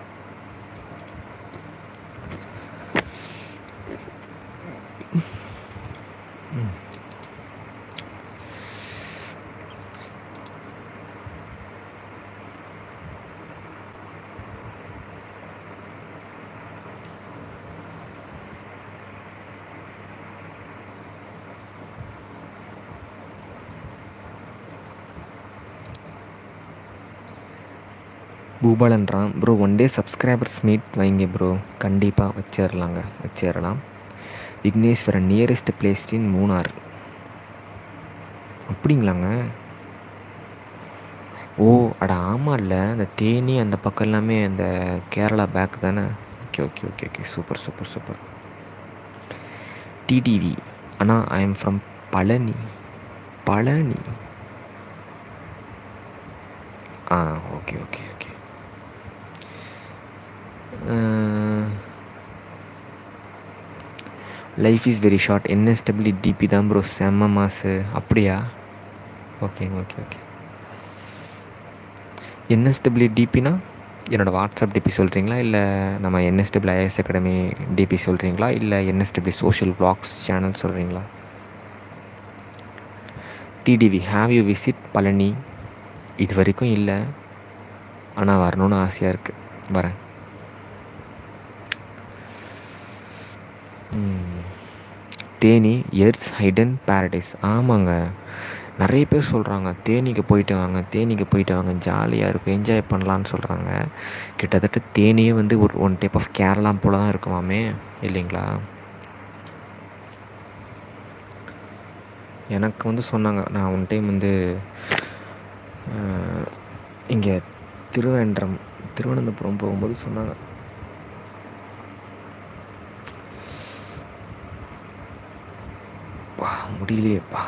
பூபாலன்றான் bro one day subscribers meet வைங்க ப்ரோ கண்டிப்பாக வச்சிடலாங்க வச்சிடலாம் Vigneshwaran nearest place in Munnar அப்படிங்களாங்க ஓ அட ஆமாம் இல்லை அந்த தேனி அந்த பக்கம் எல்லாமே அந்த கேரளா பேக் தானே okay okay okay okay super super super TTV அண்ணா I am from Palani Palani ஆ okay okay okay life is very short NSW DP தான் ப்ரோ செம்ம மாசு அப்படியா ஓகே ஓகே ஓகே என்எஸ்டபிள்யூ டிபினா என்னோடய வாட்ஸ்அப் டிபி சொல்கிறீங்களா இல்லை நம்ம என்எஸ்டபிள்யூ ஐஎஸ் அகாடமி டிபி சொல்கிறீங்களா இல்லை என்எஸ்டபிள்யூ சோஷியல் வ்ளாக்ஸ் சேனல் சொல்கிறீங்களா TTV have you visit Palani இது வரைக்கும் இல்லை ஆனால் வரணும்னு ஆசையாக இருக்குது வரேன் தேனி எர்த்ஸ் ஹைடன் பேரடைஸ் ஆமாங்க நிறைய பேர் சொல்கிறாங்க தேனிக்கு போயிட்டு வாங்க தேனிக்கு போயிட்டு வாங்க ஜாலியாக இருக்கும் என்ஜாய் பண்ணலான்னு சொல்கிறாங்க கிட்டத்தட்ட தேனியே வந்து ஒரு ஒன் டைப் ஆஃப் கேரளா போல தான் இருக்குமாமே இல்லைங்களா எனக்கு வந்து சொன்னாங்க நான் ஒன் டைம் வந்து இங்கே திருவேன்றம் திருவனந்தபுரம் போகும்போது சொன்னாங்க பா முடியலையேப்பா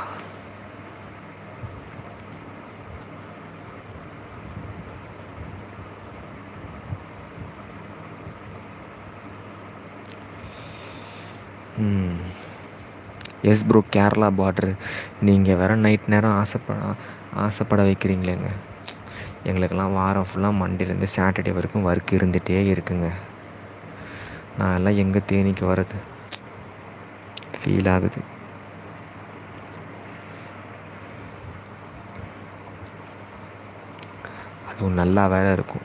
எஸ் ப்ரோ கேரளா பார்ட்ரு நீங்கள் வேறு நைட் நேரம் ஆசைப்பட ஆசைப்பட வைக்கிறீங்களேங்க எங்களுக்கெல்லாம் வாரம் ஃபுல்லாக மண்டேலேருந்து சாட்டர்டே வரைக்கும் ஒர்க் இருந்துகிட்டே இருக்குங்க நான் எல்லாம் எங்கே தேனிக்கு வர்றது ஃபீல் ஆகுது அதுவும் நல்லா வேலை இருக்கும்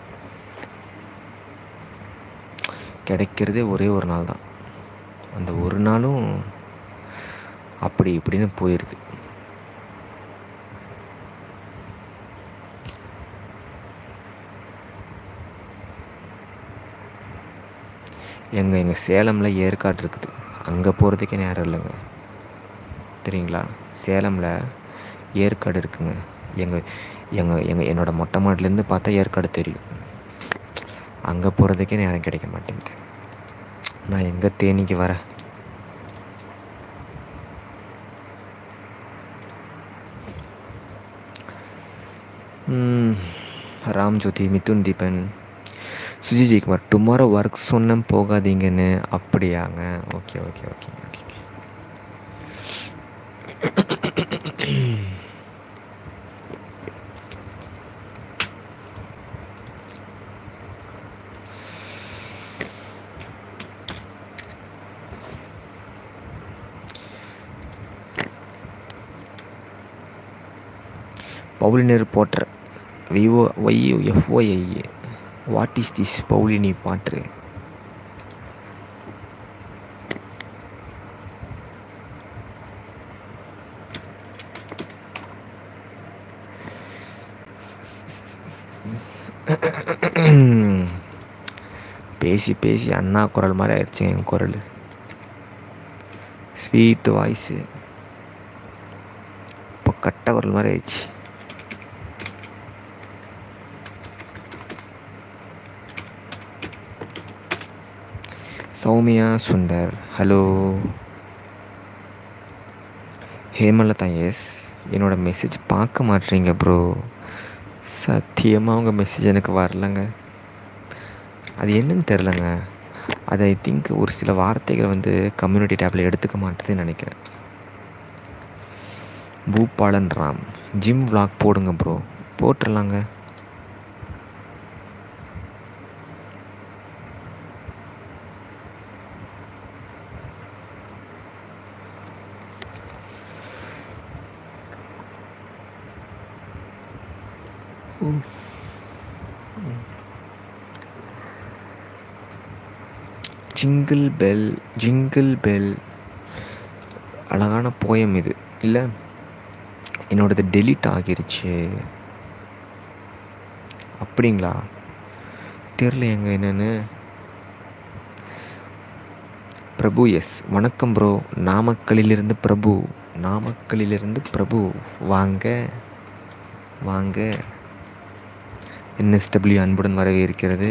கிடைக்கிறதே ஒரே ஒரு நாள் தான் அந்த ஒரு நாளும் அப்படி இப்படின்னு போயிடுது எங்கள் எங்கள் சேலமில் ஏற்காடு இருக்குது அங்கே போகிறதுக்கே நேரம் இல்லைங்க தெரியுங்களா சேலமில் ஏற்காடு இருக்குங்க எங்கள் எங்கள் எங்கள் என்னோடய மொட்டை மாடிலேருந்து பார்த்தா ஏற்காடு தெரியும் அங்கே போகிறதுக்கே நேரம் கிடைக்க மாட்டேங்குது நான் எங்கே தேனிக்கு வரேன் ராம் ஜோதி மிதுன் தீபன் சுஜி ஜெயக்குமார் டுமாரோ ஒர்க் சொன்னேன் போகாதீங்கன்னு அப்படியாங்க ஓகே ஓகே ஓகே ஓகே பவுலினர் போற்ற விவோ ஒய்யூ எஃப்ஒஐ வாட் இஸ் திஸ் பவுலினி பாட்டு பேசி பேசி அண்ணா குரல் மாதிரி ஆயிடுச்சுங்க என் குரல் ஸ்வீட் வாய்ஸு இப்போ கட்ட குரல் மாதிரி ஆயிடுச்சு சௌமியா சுந்தர் ஹலோ ஹேமலதா எஸ் என்னோடய மெசேஜ் பார்க்க மாட்டீங்க ப்ரோ சத்தியமாக உங்கள் மெசேஜ் எனக்கு வரலங்க அது என்னன்னு தெரிலங்க அது ஐ திங்க் ஒரு சில வார்த்தைகள் வந்து கம்யூனிட்டி டேப்பில் எடுத்துக்க மாட்டேதுன்னு நினைக்கிறேன் பூபாலன் ராம் ஜிம் vlog போடுங்க ப்ரோ போட்டுடலாங்க ஜிங்கிள் பெல் ஜிங்கிள் பெல் அழகான போயம் இது இல்லை என்னோடது டெலீட் ஆகிருச்சு அப்படிங்களா தெரில எங்க என்னன்னு பிரபு எஸ் வணக்கம் ப்ரோ நாமக்கலிலிருந்து பிரபு நாமக்கலிலிருந்து பிரபு வாங்க வாங்க என்எஸ்டபிள்யூ அன்புடன் வரவேற்கிறது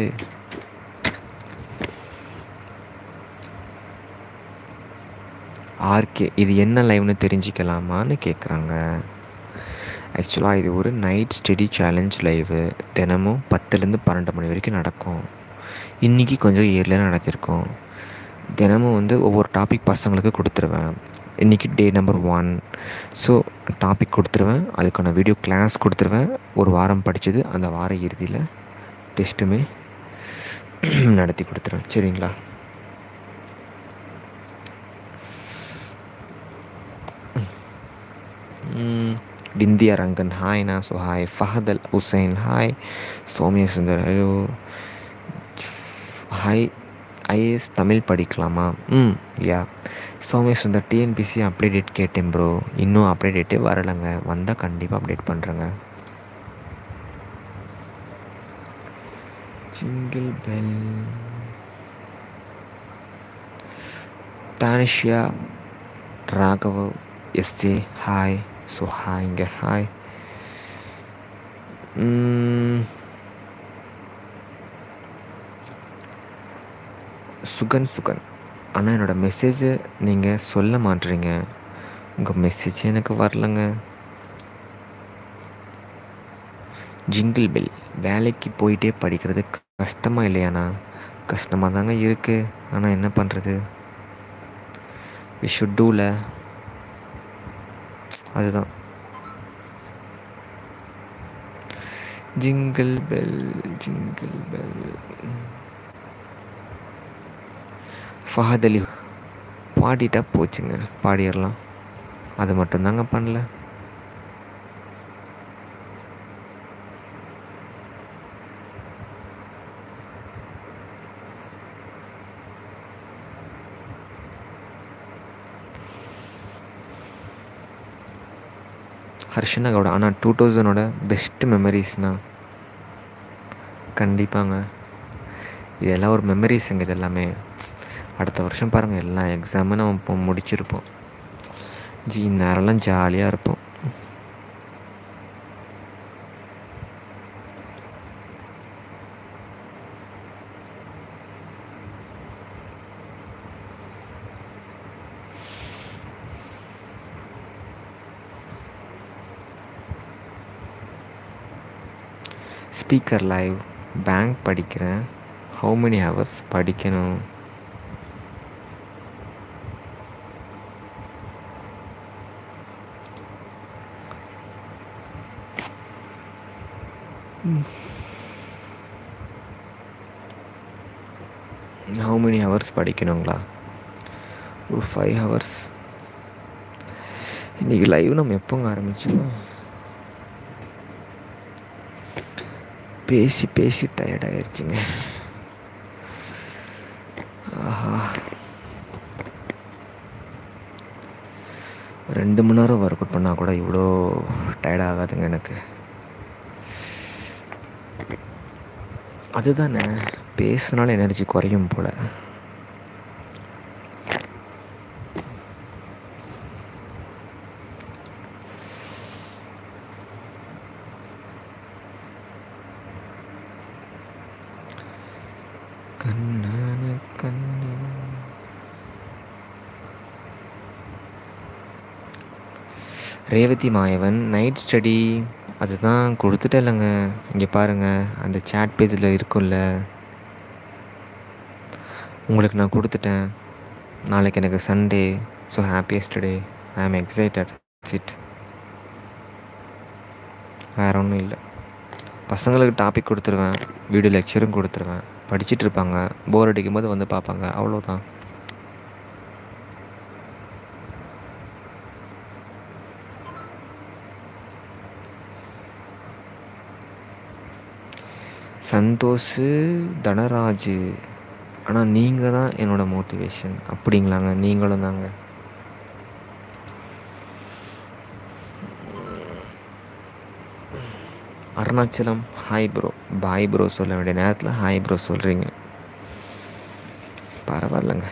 ஆர்கே இது என்ன லைவ்னு தெரிஞ்சுக்கலாமான்னு கேட்குறாங்க ஆக்சுவலாக இது ஒரு நைட் ஸ்டடி சேலஞ்ச் லைவு தினமும் பத்துலேருந்து பன்னெண்டு மணி வரைக்கும் நடக்கும் இன்றைக்கி கொஞ்சம் இயர்லியாக நடத்தியிருக்கோம் தினமும் வந்து ஒவ்வொரு டாபிக் பசங்களுக்கு கொடுத்துருவேன் இன்றைக்கி day number one so topic கொடுத்துருவேன் அதுக்கான வீடியோ கிளாஸ் கொடுத்துருவேன் ஒரு வாரம் படித்தது அந்த வார இறுதியில் டெஸ்ட்டுமே நடத்தி கொடுத்துருவேன் சரிங்களா விந்தியா ரங்கன் ஹாய்ண்ணா so hi Fahad Al Hussain hi Soumya Sundar hello hi IAS Tamil படிக்கலாமா ம் யா சோமியா சுந்தர் டிஎன்பிசி அப்டேட் கேட்டேன் ப்ரோ இன்னும் அப்டேட்டே வரலைங்க வந்தால் கண்டிப்பாக அப்டேட் பண்ணுறேங்க jingle bell Thanishya Raghav SJ hi so ஹாய்ங்க ஹாய் சுகன் சுகன் ஆனால் என்னோடய மெசேஜை நீங்கள் சொல்ல மாட்டுறீங்க உங்கள் மெசேஜ் எனக்கு வரலங்க ஜிங்கிள் பெல் வேலைக்கு போயிட்டே படிக்கிறது கஷ்டமாக இல்லையாண்ணா கஷ்டமாக தாங்க இருக்குது ஆனால் என்ன பண்ணுறது வி ஷுட் டூல அதுதான் jingle bell jingle bell Fahad Ali பாடிட்டா போச்சுங்க பாடிடலாம் அது மட்டும்தாங்க பண்ணல ஹர்ஷனா கவுடா ஆனால் டூ தௌசண்டோட பெஸ்ட் மெமரிஸ்னா கண்டிப்பாங்க இதெல்லாம் ஒரு மெமரிஸுங்க இது எல்லாமே அடுத்த வருஷம் பாருங்கள் எல்லா எக்ஸாமும் நம்ம இப்போ முடிச்சிருப்போம் ஜி இந்நேரம்லாம் ஜாலியாக இருப்போம் ஸ்பீக்கர் லைவ் பேங்க் படிக்கிறேன் ஹவு மெனி ஹவர்ஸ் படிக்கணும் ஹவு மெனி ஹவர்ஸ் படிக்கணுங்களா ஒரு ஃபைவ் ஹவர்ஸ் இன்றைக்கி லைவ் நம்ம எப்போங்க ஆரம்பிச்சோம் பேசி பேசி டயர்ட் ஆயிடுச்சுங்க ஆஹா ரெண்டு மணி நேரம் ஒர்க் அவுட் பண்ணால் கூட இவ்வளோ டயர்ட் ஆகாதுங்க எனக்கு அதுதானே பேசுனாலும் எனர்ஜி குறையும் போல் கண்ணான கண்ணு ரேவதி மாயவன் நைட் ஸ்டடி அதுதான் கொடுத்துட்டேன் இல்லைங்க இங்கே பாருங்கள் அந்த சேட் பேஜில் இருக்கும்ல உங்களுக்கு நான் கொடுத்துட்டேன் நாளைக்கு எனக்கு Sunday so happiest day I am excited chit வேற ஒன்றும் இல்லை பசங்களுக்கு டாபிக் கொடுத்துருவேன் வீடியோ லெக்சரும் கொடுத்துருவேன் படிச்சுட்டு இருப்பாங்க போர் அடிக்கும் போது வந்து பார்ப்பாங்க அவ்வளோதான் சந்தோஷ் தனராஜ் ஆனால் நீங்கள் தான் என்னோடய மோட்டிவேஷன் அப்படிங்களாங்க நீங்களும் தாங்க Arunachalam hi bro bye bro சொல்ல வேண்டிய நேரத்தில் ஹாய் ப்ரோ சொல்கிறீங்க பரவாயில்லைங்க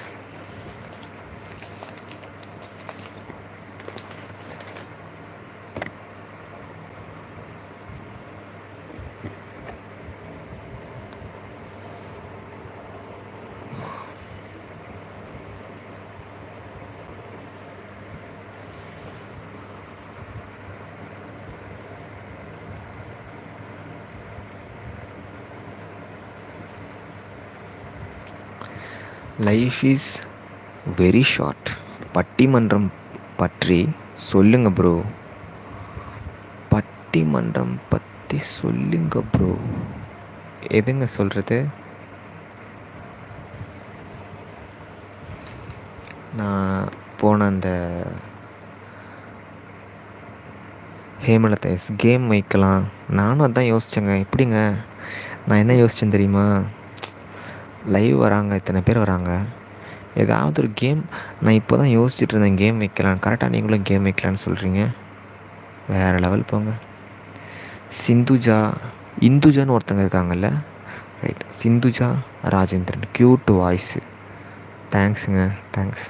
லைஃப் இஸ் வெரி ஷார்ட் பட்டிமன்றம் பற்றி சொல்லுங்க ப்ரோ பட்டிமன்றம் பற்றி சொல்லுங்க ப்ரோ எதுங்க சொல்கிறது நான் போன அந்த ஹேமலதா எஸ் கேம் வைக்கலாம் நானும் அதான் யோசித்தேங்க எப்படிங்க நான் என்ன யோசித்தேன் தெரியுமா லைவ் வராங்க இத்தனை பேர் வராங்க ஏதாவது ஒரு கேம் நான் இப்போ தான் யோசிச்சுட்டு இருந்தேன் கேம் வைக்கலாம் கரெக்டாக நீங்களும் கேம் வைக்கலான்னு சொல்கிறீங்க வேறு லெவல் போங்க சிந்துஜா இந்துஜான்னு ஒருத்தங்க இருக்காங்கல்ல right Sindhuja Rajendran cute voice தேங்க்ஸுங்க தேங்க்ஸ்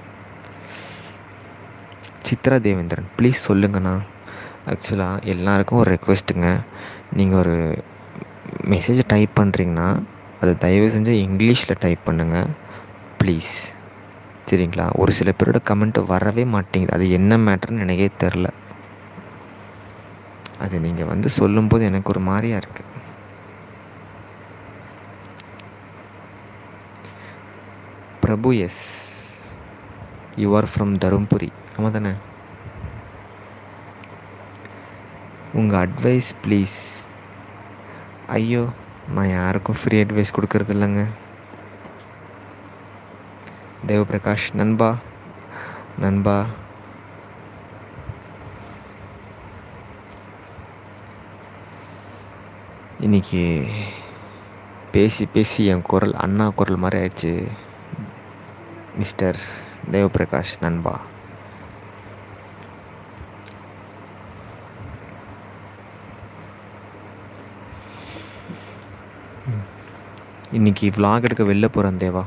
சித்ரா தேவேந்திரன் ப்ளீஸ் சொல்லுங்கண்ணா ஆக்சுவலாக எல்லாருக்கும் ஒரு ரெக்வெஸ்ட்டுங்க நீங்கள் ஒரு மெசேஜை டைப் பண்ணுறீங்கன்னா அதை தயவு செஞ்சு இங்கிலீஷில் டைப் பண்ணுங்கள் ப்ளீஸ் சரிங்களா ஒரு சில பேரோட கமெண்ட் வரவே மாட்டேங்குது அது என்ன மேட்டர்னு எனக்கே தெரில அது நீங்கள் வந்து சொல்லும்போது எனக்கு ஒரு மாதிரியா இருக்குது Prabhu S you are from Dharmapuri ஆமாம் தானே உங்கள் அட்வைஸ் ப்ளீஸ் ஐயோ நான் யாருக்கும் ஃப்ரீ அட்வைஸ் கொடுக்கறது இல்லைங்க தேவபிரகாஷ் நண்பா நண்பா இன்னைக்கு பேசி பேசி என் குரல் அண்ணா குரல் மாதிரி ஆயிடுச்சு மிஸ்டர் தேவபிரகாஷ் நண்பா இன்னைக்கு vlog எடுக்க வெளில போகிறேன் தேவா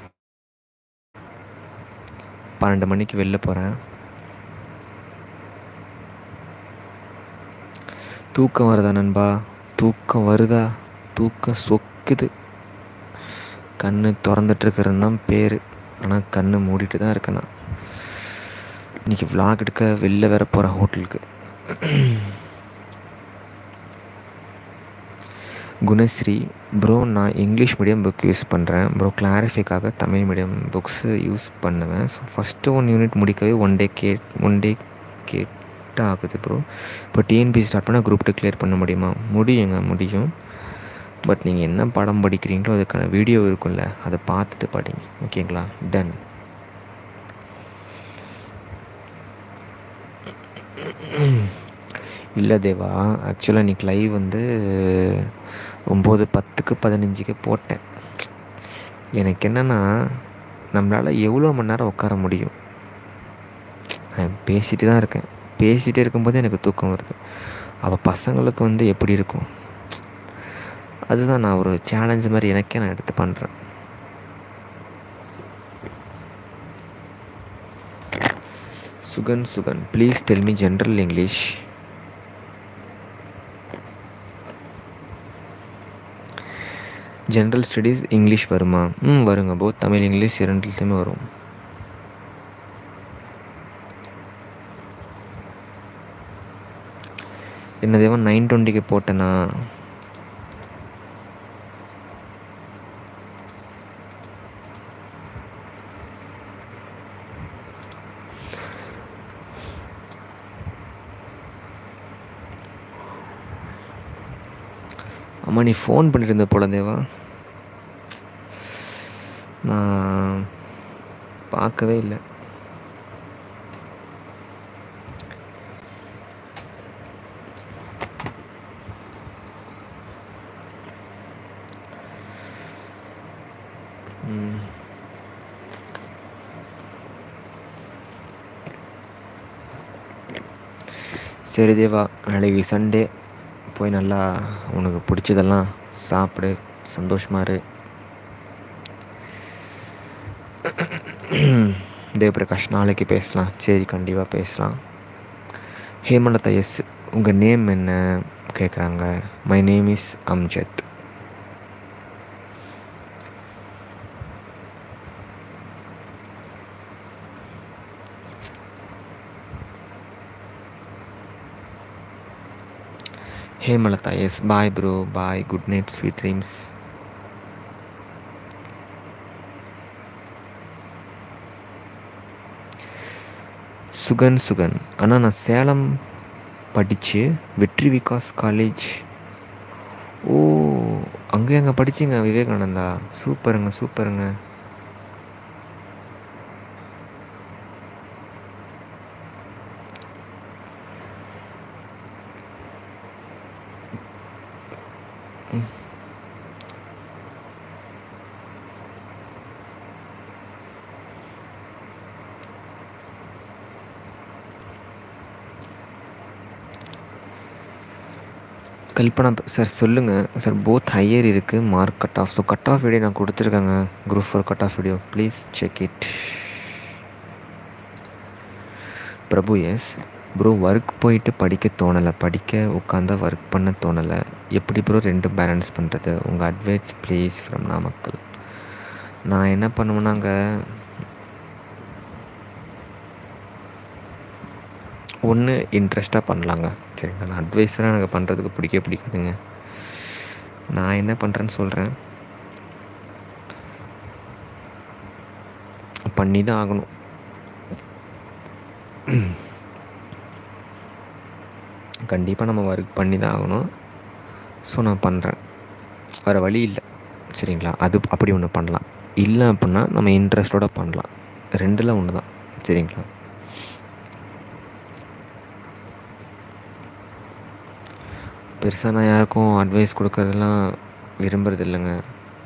பன்னெண்டு மணிக்கு வெளில போகிறேன் தூக்கம் வருதா நண்பா தூக்கம் வருதா தூக்கம் சொக்குது கண்ணு திறந்துட்டுருக்கிறன்னு தான் பேர் ஆனால் கண்ணு மூடிட்டு தான் இருக்கேன் நான் இன்றைக்கி vlog எடுக்க வெளில வேற போகிறேன் ஹோட்டலுக்கு குணஸ்ரீ ப்ரோ நான் இங்கிலீஷ் மீடியம் புக் யூஸ் பண்ணுறேன் ப்ரோ கிளாரிஃபைக்காக தமிழ் மீடியம் புக்ஸு யூஸ் பண்ணுவேன் ஸோ ஃபஸ்ட்டு ஒன் யூனிட் முடிக்கவே ஒன் டே கே ஒன் டே கேட்ட ஆகுது ப்ரோ இப்போ டிஎன்பி ஸ்டார்ட் பண்ணால் குரூப் டூ கிளியர் பண்ண முடியுமா முடியுங்க முடியும் பட் நீங்கள் என்ன படம் படிக்கிறீங்களோ அதுக்கான வீடியோ இருக்கும்ல அதை பார்த்துட்டு படிங்க ஓகேங்களா டன் இல்லை தேவா ஆக்சுவலாக இன்றைக்கி லைவ் வந்து ஒம்பது பத்துக்கு பதினஞ்சுக்கு போட்டேன் எனக்கு என்னென்னா நம்மளால் எவ்வளோ மணி நேரம் உட்கார முடியும் நான் பேசிட்டு தான் இருக்கேன் பேசிகிட்டே இருக்கும்போது எனக்கு தூக்கம் வருது அவள் பசங்களுக்கு வந்து எப்படி இருக்கும் அதுதான் நான் ஒரு சேலஞ்ச் மாதிரி எனக்கே நான் எடுத்து பண்ணுறேன் Sugan Sugan please tell me general English general studies English வருமா ம் வருங்க போத் தமிழ் இங்கிலீஷ் இரண்டுலையுமே வரும் என்ன தேவன் நைன் டுவெண்ட்டிக்கு போட்டேனா அம்மா நீ ஃபோன் பண்ணிட்டு இருந்த போல தேவா நான் பார்க்கவே இல்லை ம். சரி தேவா நாளைக்கு சண்டே போய் நல்லா உனக்கு பிடிச்சதெல்லாம் சாப்பிடு சந்தோஷமா இரு தேவபிரகாஷ் நாளைக்கு பேசலாம் சரி கண்டிப்பாக பேசலாம் ஹேமலதா எஸ் உங்கள் நேம் என்ன கேட்குறாங்க my name is Amjad Hemalatha S bye bro bye good night sweet dreams Sugan Sugan அண்ணா நான் சேலம் படித்து வெற்றி விகாஸ் காலேஜ் ஓ அங்கே அங்கே படிச்சிங்க விவேகானந்தா சூப்பருங்க சூப்பருங்க கல்பனா சார் சொல்லுங்கள் சார் போத் ஹையர் இருக்குது mark cut off so cut off video நான் கொடுத்துருக்கேங்க group four cut off video please check it Prabhu S bro work போயிட்டு படிக்க தோணலை படிக்க உட்காந்தா ஒர்க் பண்ண தோணலை எப்படி ப்ரோ ரெண்டும் பேலன்ஸ் பண்ணுறது உங்கள் அட்வைஸ் ப்ளீஸ் ஃப்ரம் நாமக்கல் நான் என்ன பண்ணுவேன்னாங்க ஒன்று இன்ட்ரெஸ்ட்டாக பண்ணலாங்க சரிங்களா நான் அட்வைஸ்லாம் எனக்கு பண்ணுறதுக்கு பிடிக்கவே பிடிக்காதுங்க நான் என்ன பண்ணுறேன்னு சொல்கிறேன் பண்ணி தான் ஆகணும் கண்டிப்பாக நம்ம ஒர்க் பண்ணி தான் ஆகணும் ஸோ நான் பண்ணுறேன் வேறு வழி இல்லை சரிங்களா அது அப்படி ஒன்று பண்ணலாம் இல்லை அப்படின்னா நம்ம இன்ட்ரெஸ்டோட பண்ணலாம் ரெண்டில் ஒன்று தான் சரிங்களா பெருசாக நான் யாருக்கும் அட்வைஸ் கொடுக்கறதெல்லாம் விரும்புறது இல்லைங்க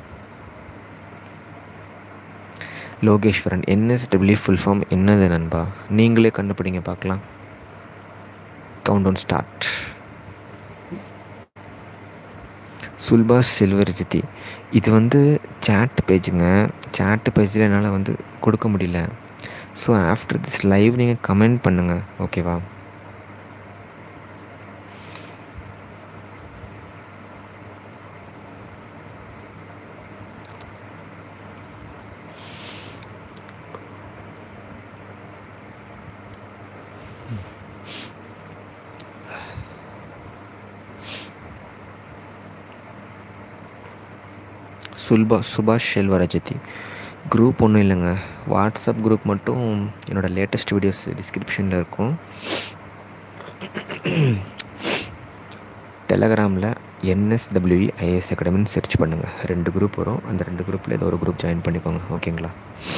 லோகேஸ்வரன் என்எஸ்டபிள்யூ ஃபுல் ஃபார்ம் என்னது நண்பா நீங்களே கண்டுபிடிங்க பார்க்கலாம் கவுண்ட் டவுன் ஸ்டார்ட் சுல்பா சில்வர் ஜித்தி இது வந்து சேட் பேஜுங்க சேட் பேஜில் என்னால் வந்து கொடுக்க முடியல ஸோ ஆஃப்டர் திஸ் லைவ் நீங்கள் கமெண்ட் பண்ணுங்கள் ஓகேவா சுல்பா சுபாஷ் செல்வரஜதி குரூப் ஒன்றும் இல்லைங்க வாட்ஸ்அப் குரூப் மட்டும் என்னோடய லேட்டஸ்ட் வீடியோஸ் டிஸ்கிரிப்ஷனில் இருக்கும் டெலகிராமில் என்எஸ்டபிள்யூஇ ஐஏஎஸ் அகாடமின்னு சர்ச் பண்ணுங்கள் ரெண்டு குரூப் வரும் அந்த ரெண்டு குரூப்பில் ஏதோ ஒரு குரூப் ஜாயின் பண்ணிக்கோங்க ஓகேங்களா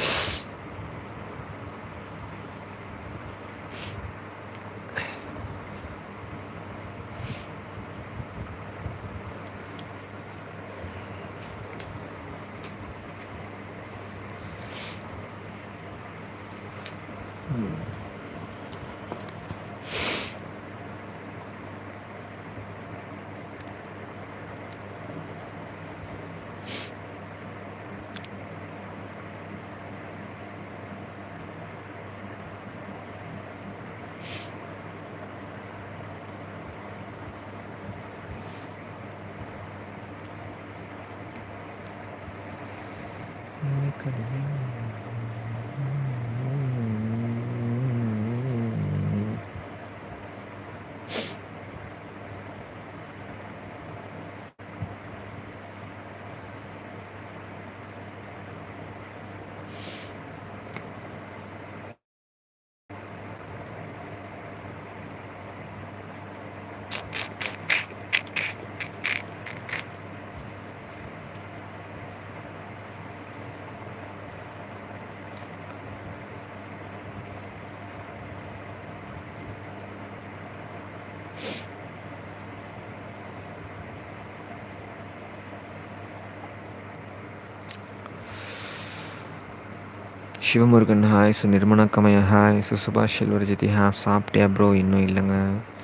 சிவமுருகன் ஹாய் சு நிர்மலா கமையா ஹாய் சு சுபாஷ் செல்வரஜிதி ஹாப் சாப்பிட்டியா ப்ரோ இன்னும் இல்லைங்க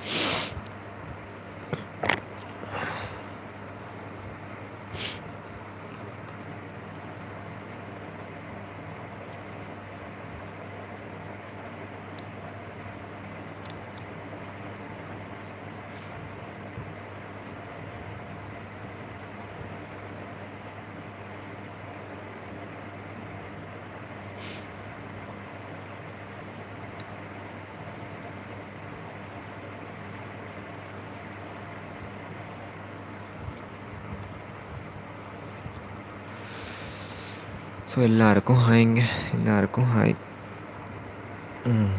ஸோ எல்லாருக்கும் ஹாய்ங்க எல்லாருக்கும் ஹாய் ம்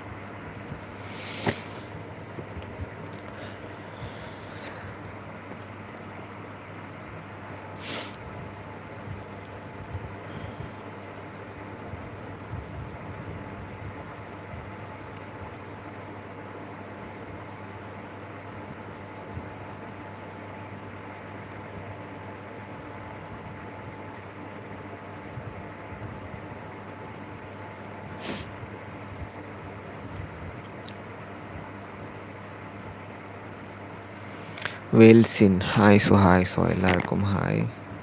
வேல்சின் ஹாய் ஸோ ஹாய் ஸோ எல்லாருக்கும் hi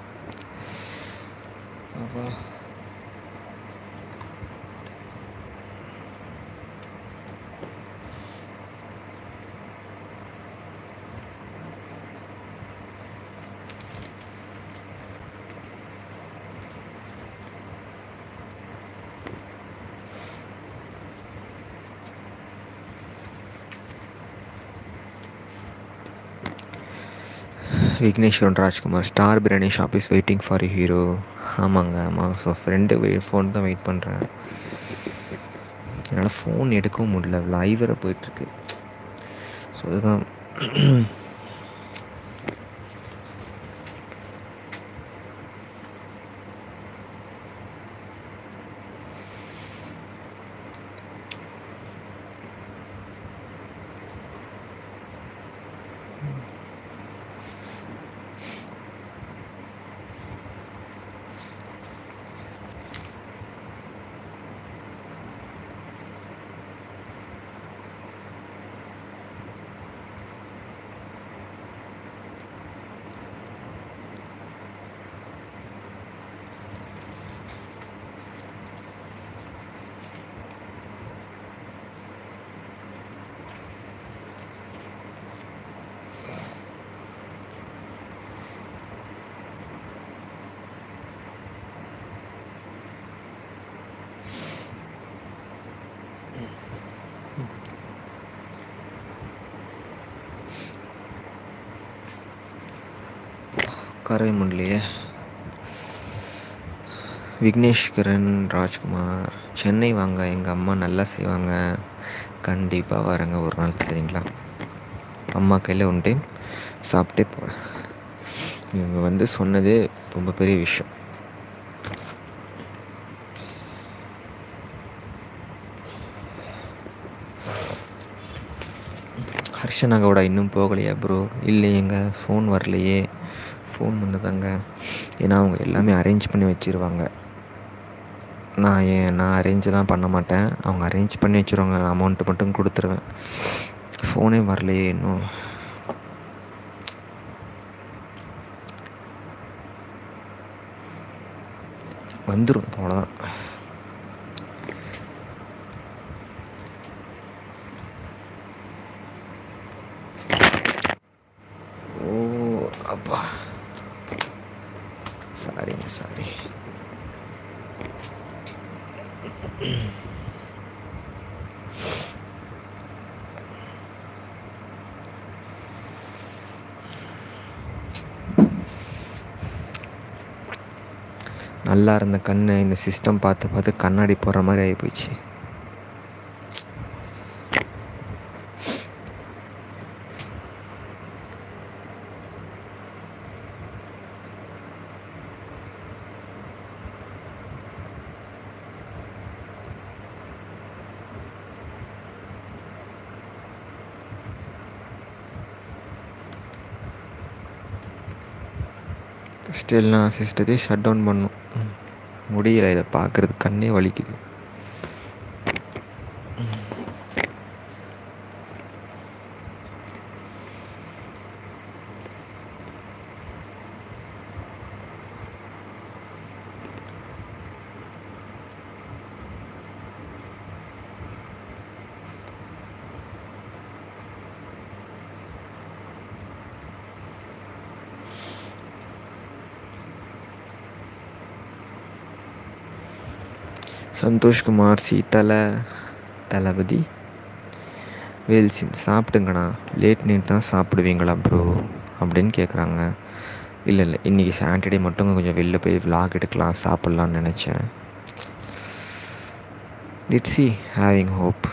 Vigneshwaran Rajkumar star biryani shop is waiting for hero ஆமாங்க ஆமாம் ஸோ ஃப்ரெண்டு ஃபோன் தான் வெயிட் பண்ணுறேன் என்னால் ஃபோன் எடுக்கவும் முடியல லைவ் வேறு போயிட்டுருக்கு ஸோ அதுதான் உட்காரவே முடியலையே விக்னேஷ்கரன் ராஜ்குமார் சென்னை வாங்க எங்கள் அம்மா நல்லா செய்வாங்க கண்டிப்பாக வரேங்க ஒரு நாள் சரிங்களா அம்மா கையில் ஒன் டைம் சாப்பிட்டே போகிறேன் இவங்க வந்து சொன்னதே ரொம்ப பெரிய விஷயம் ஹர்ஷனா கவுடா இன்னும் போகலையா ப்ரோ இல்லையேங்க ஃபோன் வரலையே ஃபோன் வந்ததாங்க ஏன்னா அவங்க எல்லாமே அரேஞ்ச் பண்ணி வச்சுருவாங்க நான் ஏன் நான் அரேஞ்செலாம் பண்ண மாட்டேன் அவங்க அரேஞ்ச் பண்ணி வச்சுருவாங்க அமௌண்ட்டு மட்டும் கொடுத்துருவேன் ஃபோனே வரலையே இன்னும் வந்துடும் அவ்வளோதான் ஓ அப்பா சாரிங்க சாரி நல்லா இருந்த கண்ணு இந்த சிஸ்டம் பார்த்து பார்த்து கண்ணாடி போடுற மாதிரி ஆகி போச்சு ஃபஸ்ட்டு எல்லா சிஸ்டத்தையும் ஷட் டவுன் பண்ணும் முடியல இதை பார்க்குறது கண்ணே வலிக்குது சந்தோஷ்குமார் சீதலை தளபதி வேல்சின் சாப்பிட்டுங்கண்ணா லேட் நைட் தான் சாப்பிடுவீங்களா ப்ரோ அப்படின்னு கேட்குறாங்க இல்லை இல்லை இன்றைக்கி சாட்டர்டே மட்டும் கொஞ்சம் வெளில போய் விலாக் எடுக்கலாம் சாப்பிட்லான்னு நினச்சேன் it's see having hope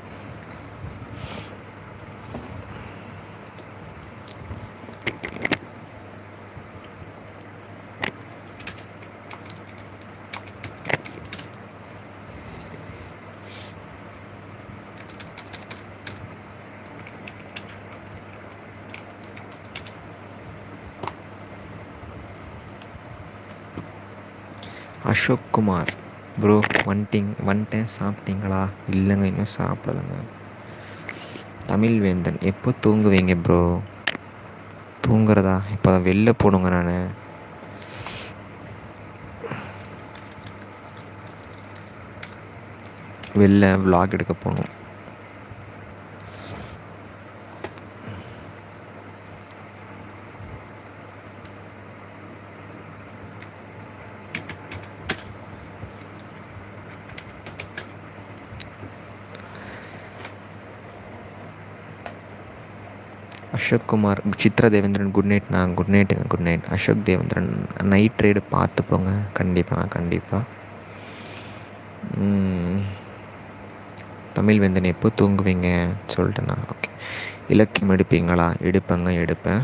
Ashok Kumar bro வந்துட்டிங் வந்துட்டேன் சாப்பிட்டீங்களா இல்லைங்க இன்னும் சாப்பிடலைங்க தமிழ் வேந்தன் எப்போ தூங்குவீங்க ப்ரோ தூங்குறதா இப்போ தான் வெளில போடுங்க நான் வெளில vlog எடுக்க போகணும் அசோக் குமார் சித்ரா தேவேந்திரன் குட் நைட் நான் குட் நைட்டுங்க good night Ashok Devendran night ride பார்த்து போங்க கண்டிப்பாக கண்டிப்பாக தமிழ் வெந்தன் எப்போ தூங்குவீங்க சொல்லிட்டேண்ணா ஓகே இலக்கியம் எடுப்பீங்களா எடுப்பேங்க எடுப்பேன்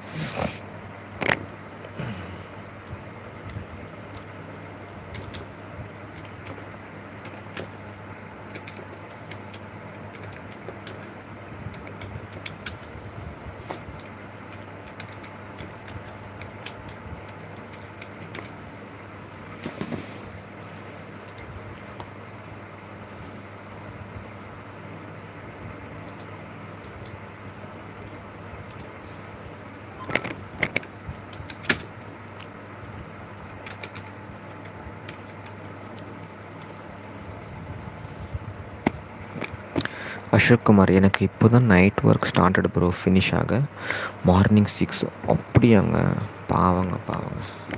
அசோக் குமார் எனக்கு இப்போ தான் night work started bro finish ஆக மார்னிங் சிக்ஸ் அப்படியாங்க பாவங்க பாவங்க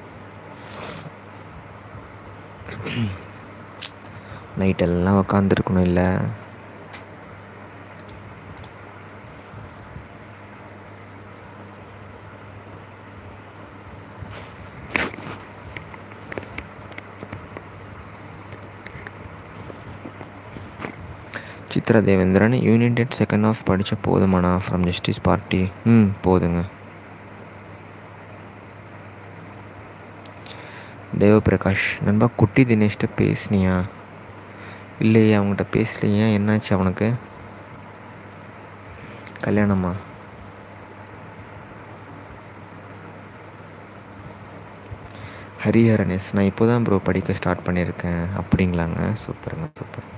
நைட்டெல்லாம் உக்காந்துருக்கணும் இல்லை Chitra Devendran union date second of படித்தா போதுமாண்ணா ஃப்ரம் ஜஸ்டிஸ் பார்ட்டி ம் போதுங்க தேவபிரகாஷ் நண்பா குட்டி தினேஷ்கிட்ட பேசுனியா இல்லையே அவங்ககிட்ட பேசலையே என்னாச்சு அவனுக்கு கல்யாணமா ஹரிஹரனேஸ் நான் இப்போ தான் ப்ரோ படிக்க ஸ்டார்ட் பண்ணியிருக்கேன் அப்படிங்களாங்க சூப்பருங்க super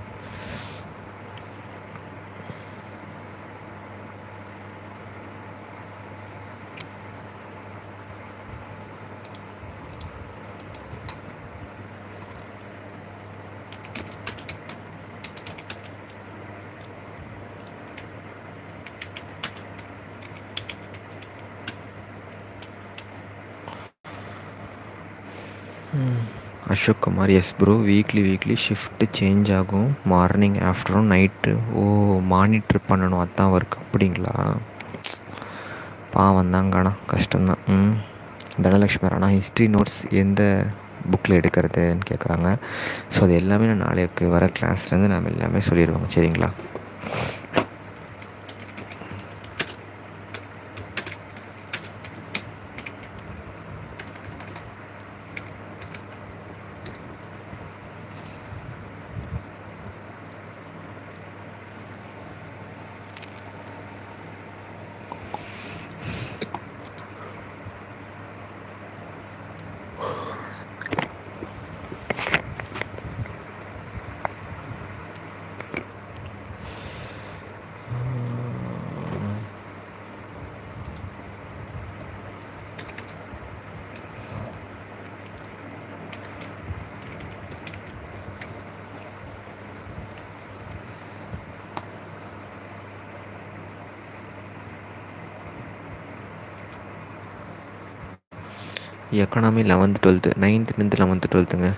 Ashok Kumar yes bro weekly weekly shift change ஆகும் morning afternoon night oh monitor பண்ணணும் அதான் ஒர்க் அப்படிங்களா பாவம் தாங்கண்ணா கஷ்டம்தான் ம் தனலக்ஷ்மி ஆனால் ஹிஸ்ட்ரி நோட்ஸ் எந்த புக்கில் எடுக்கிறதுன்னு கேட்குறாங்க ஸோ அது எல்லாமே நான் நாளைக்கு வர கிளாஸ்லேருந்து நம்ம எல்லாமே சொல்லிடுவாங்க சரிங்களா economy eleventh twelfth ninth tenth eleventh டுவெல்த்துங்க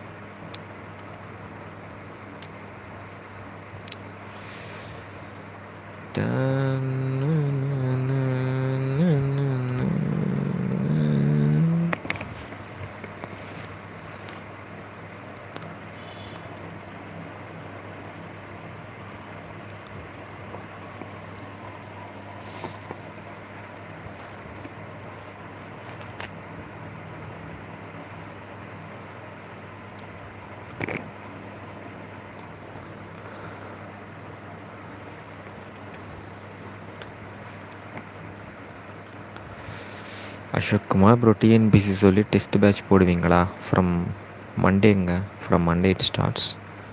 அசோக் குமார் ப்ரோ டிஎன்பிசி சொல்லி டெஸ்ட் பேட்ச் போடுவீங்களா ஃப்ரம் மண்டேங்க from Monday it starts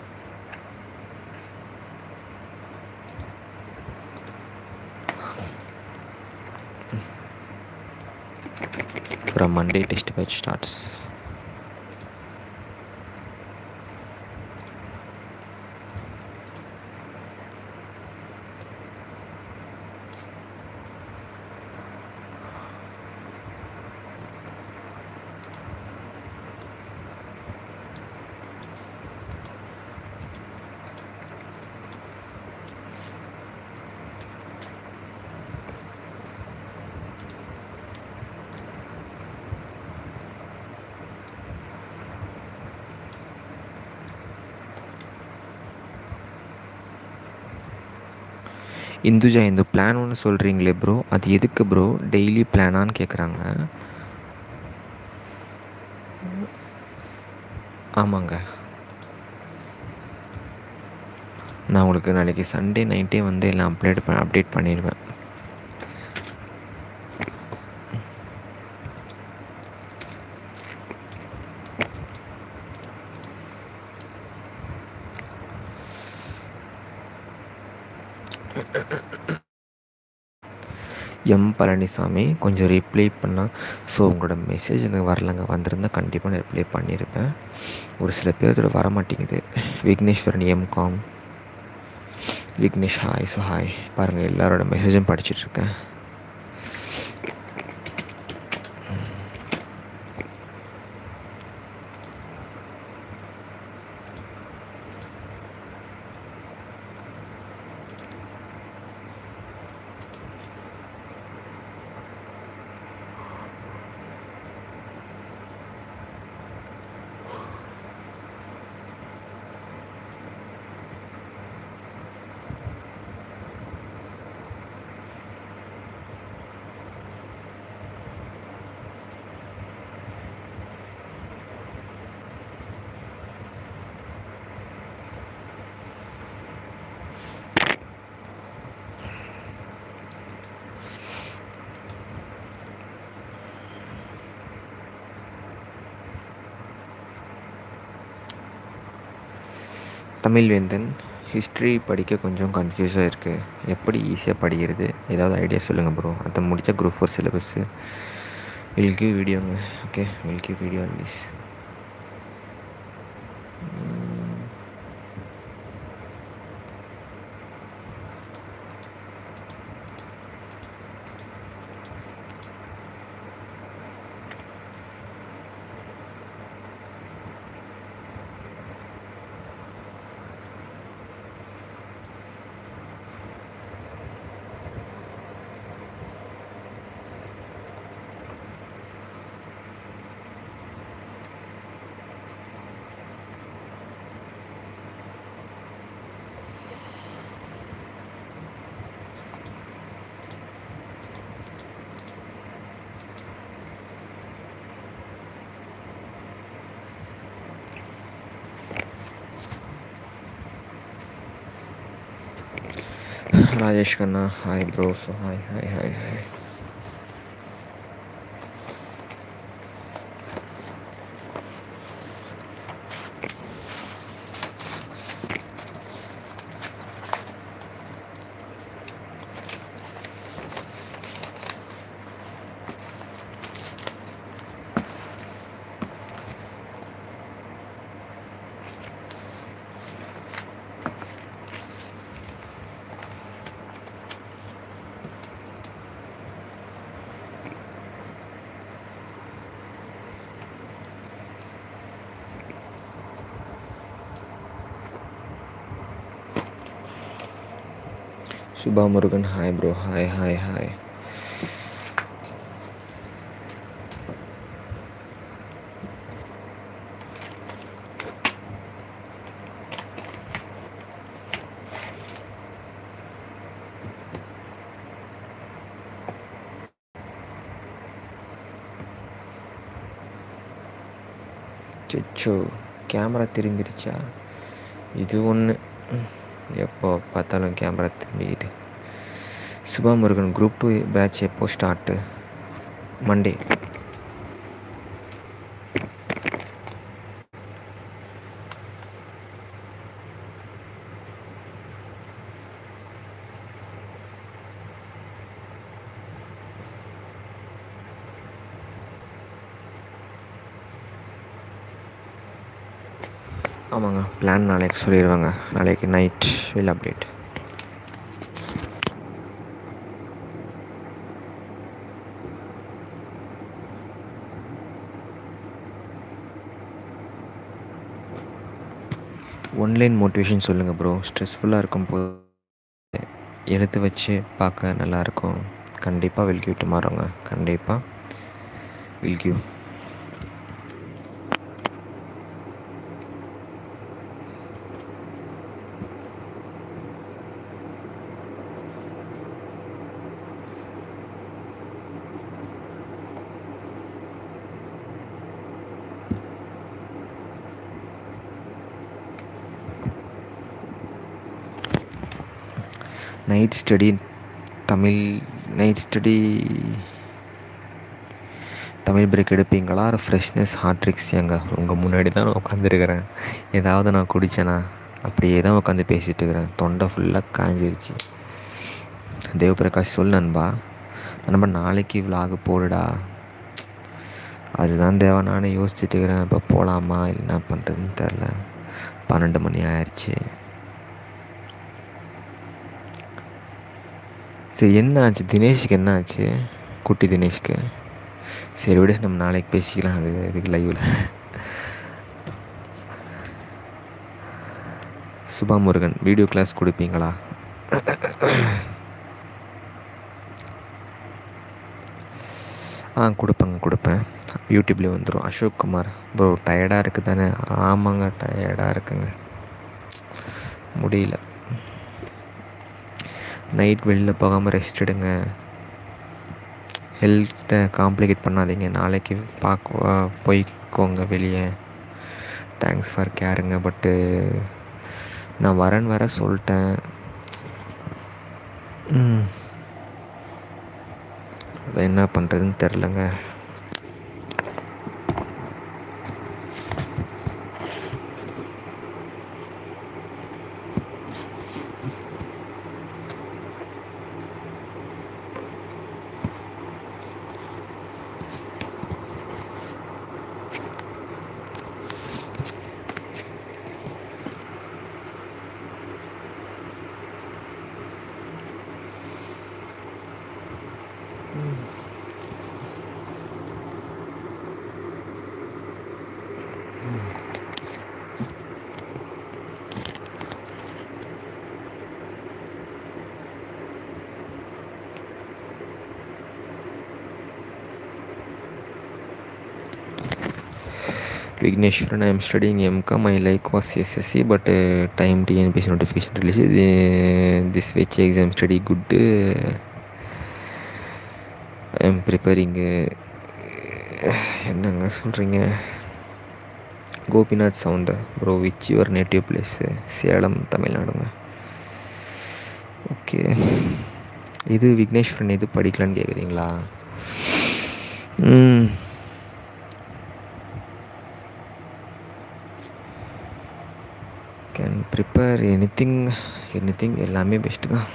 from Monday test batch starts Induja இந்த பிளான் ஒன்று சொல்கிறீங்களே ப்ரோ அது எதுக்கு ப்ரோ டெய்லி பிளானான்னு கேட்குறாங்க ஆமாங்க நான் உங்களுக்கு நாளைக்கு சண்டே நைட்டே வந்து எல்லாம் அப்டேட் பண்ண அப்டேட் பண்ணிடுவேன் எம் பழனிசாமி கொஞ்சம் ரிப்ளை பண்ணால் ஸோ உங்களோட மெசேஜ் எனக்கு வரலங்க வந்திருந்தால் கண்டிப்பாக நான் ரிப்ளை பண்ணியிருப்பேன் ஒரு சில பேர்த்தோட வர மாட்டேங்குது Vigneshwaran MCom Vignesh hi so hi பாருங்கள் எல்லாரோட மெசேஜும் படிச்சிட்ருக்கேன் தமிழ்வேந்தன் ஹிஸ்ட்ரி படிக்க கொஞ்சம் கன்ஃபியூஸாக இருக்குது எப்படி ஈஸியாக படிக்கிறது ஏதாவது ஐடியா சொல்லுங்கள் ப்ரோ அதை முடித்தா group four syllabus will give வீடியோங்க okay will give video on this Rajesh Kanna hi bro so hi hi hi hi Subha Murugan hi bro hi hi hi சிச்சோ கேமரா திரும்பிருச்சா இது ஒன்று எப்போ பார்த்தாலும் கேமரா திரும்பிக்கிட்டு Subha Murugan group two batch எப்போ ஸ்டார்ட்டு மண்டே ஆமாங்க பிளான் நாளைக்கு சொல்லிடுவாங்க நாளைக்கு night will update online motivation சொல்லுங்கள் ப்ரோ ஸ்ட்ரெஸ்ஃபுல்லாக இருக்கும் போது எடுத்து வச்சு பார்க்க நல்லாயிருக்கும் கண்டிப்பாக வில் கிவ் டுமாரோங்க கண்டிப்பாக will give night study Tamil night study Tamil break எடுப்பீங்களா ஃப்ரெஷ்னஸ் ஹார்ட் ட்ரிக்ஸ் எங்க உங்கள் முன்னாடி தான் நான் உட்காந்துருக்கிறேன் ஏதாவது நான் குடித்தேனா அப்படியே தான் உட்காந்து பேசிகிட்டு இருக்கிறேன் தொண்டை ஃபுல்லாக காஞ்சிருச்சு தேவபிரகாஷ் சொல் நண்பா நண்பா நாளைக்கு விலாகு போடுடா அதுதான் தேவா நானே யோசிச்சுட்டு இருக்கிறேன் இப்போ போகலாமா இல்லை என்ன பண்ணுறதுன்னு தெரில பன்னெண்டு மணி ஆயிடுச்சு சரி என்ன ஆச்சு தினேஷ்க்கு என்ன ஆச்சு குட்டி தினேஷ்க்கு சரி விடு நம்ம நாளைக்கு பேசிக்கலாம் அது இதுக்கு லைவில் சுபா முருகன் வீடியோ கிளாஸ் கொடுப்பீங்களா ஆ கொடுப்பேங்க கொடுப்பேன் யூடியூப்லேயே வந்துடும் அசோக் குமார் ப்ரோ டயர்டாக இருக்குது தானே ஆமாங்க டயர்டாக இருக்குங்க முடியல நைட் வெளில போகாமல் ரெஸ்ட் எடுங்க ஹெல்த்தை காம்ப்ளிகேட் பண்ணாதீங்க நாளைக்கு பார்க்க போய்க்கோங்க வெளியே தேங்க்ஸ் ஃபார் கேருங்க பட்டு நான் வரேன்னு வர சொல்லிட்டேன் ம் அதை என்ன பண்ணுறதுன்னு தெரிலங்க Vigneshwaran, I am studying MCOM. My like was SSC, but uh, time TNPC notification release. The, this which exam study good. Uh, I am preparing. Uh, என்னங்க சொல்கிறீங்க Gopinath sound bro which your native place Salem தமிழ்நாடுங்க okay இது விக்னேஸ்வரன் எது படிக்கலான்னு கேட்குறீங்களா hmm can prepare anything anything எல்லாமே best தான்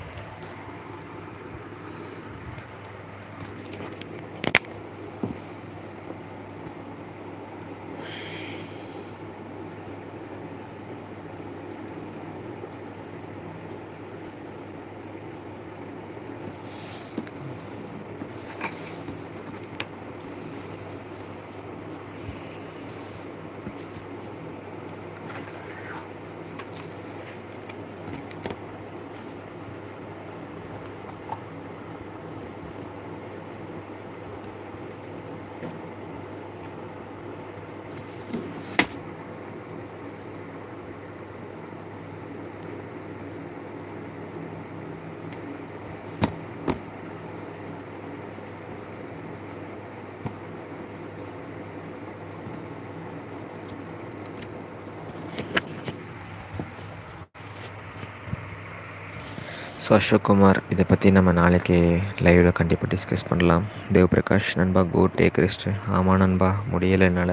so Ashok Kumar இதை பற்றி நம்ம நாளைக்கு லைவில் கண்டிப்பாக டிஸ்கஸ் பண்ணலாம் தேவ் பிரகாஷ் நண்பா கோ டேக் ரெஸ்ட் ஆமாம் நண்பா முடியலை என்னால்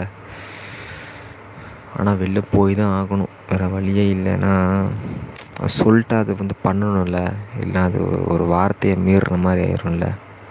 ஆனால் வெளில போய் தான் ஆகணும் வேறு வழியே இல்லைன்னா சொல்லிட்டு அது வந்து பண்ணணும்ல இல்லை அது ஒரு வார்த்தையை மீறுற மாதிரி ஆயிரும்ல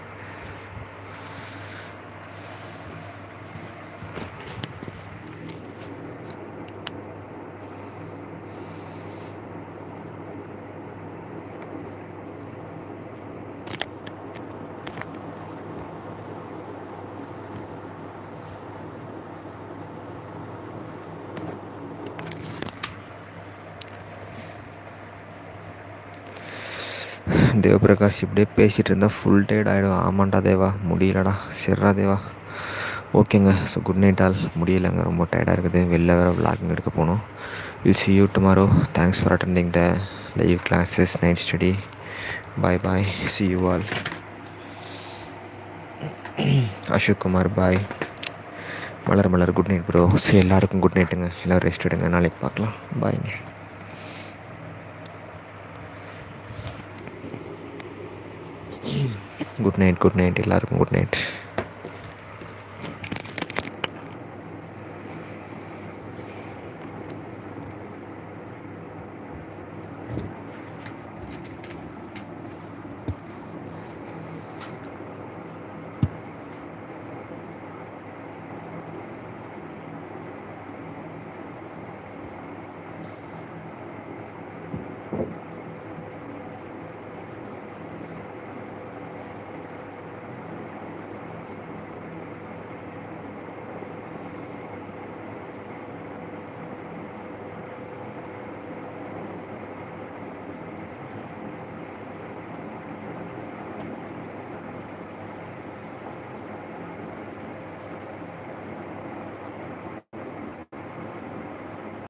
தேவபிரகாஷ் இப்படியே பேசிகிட்டு இருந்தால் ஃபுல் டயர்ட் ஆகிடும் ஆமாண்டா தேவா முடியலடா சரிடா தேவா ஓகேங்க ஸோ குட் நைட் ஆல் முடியலைங்க ரொம்ப டயர்டாக இருக்குது வெளில வேறு விளாகிங் எடுக்க போகணும் will see you tomorrow thanks for attending the live classes night study bye bye see you all Ashok Kumar bye Malar Malar good night bro சரி எல்லாருக்கும் குட் நைட்டுங்க எல்லோரும் ரெஸ்ட் எடுங்க நாளைக்கு பார்க்கலாம் பாய்ங்க குட் நைட் குட் நைட் எல்லாருக்கும் குட் நைட்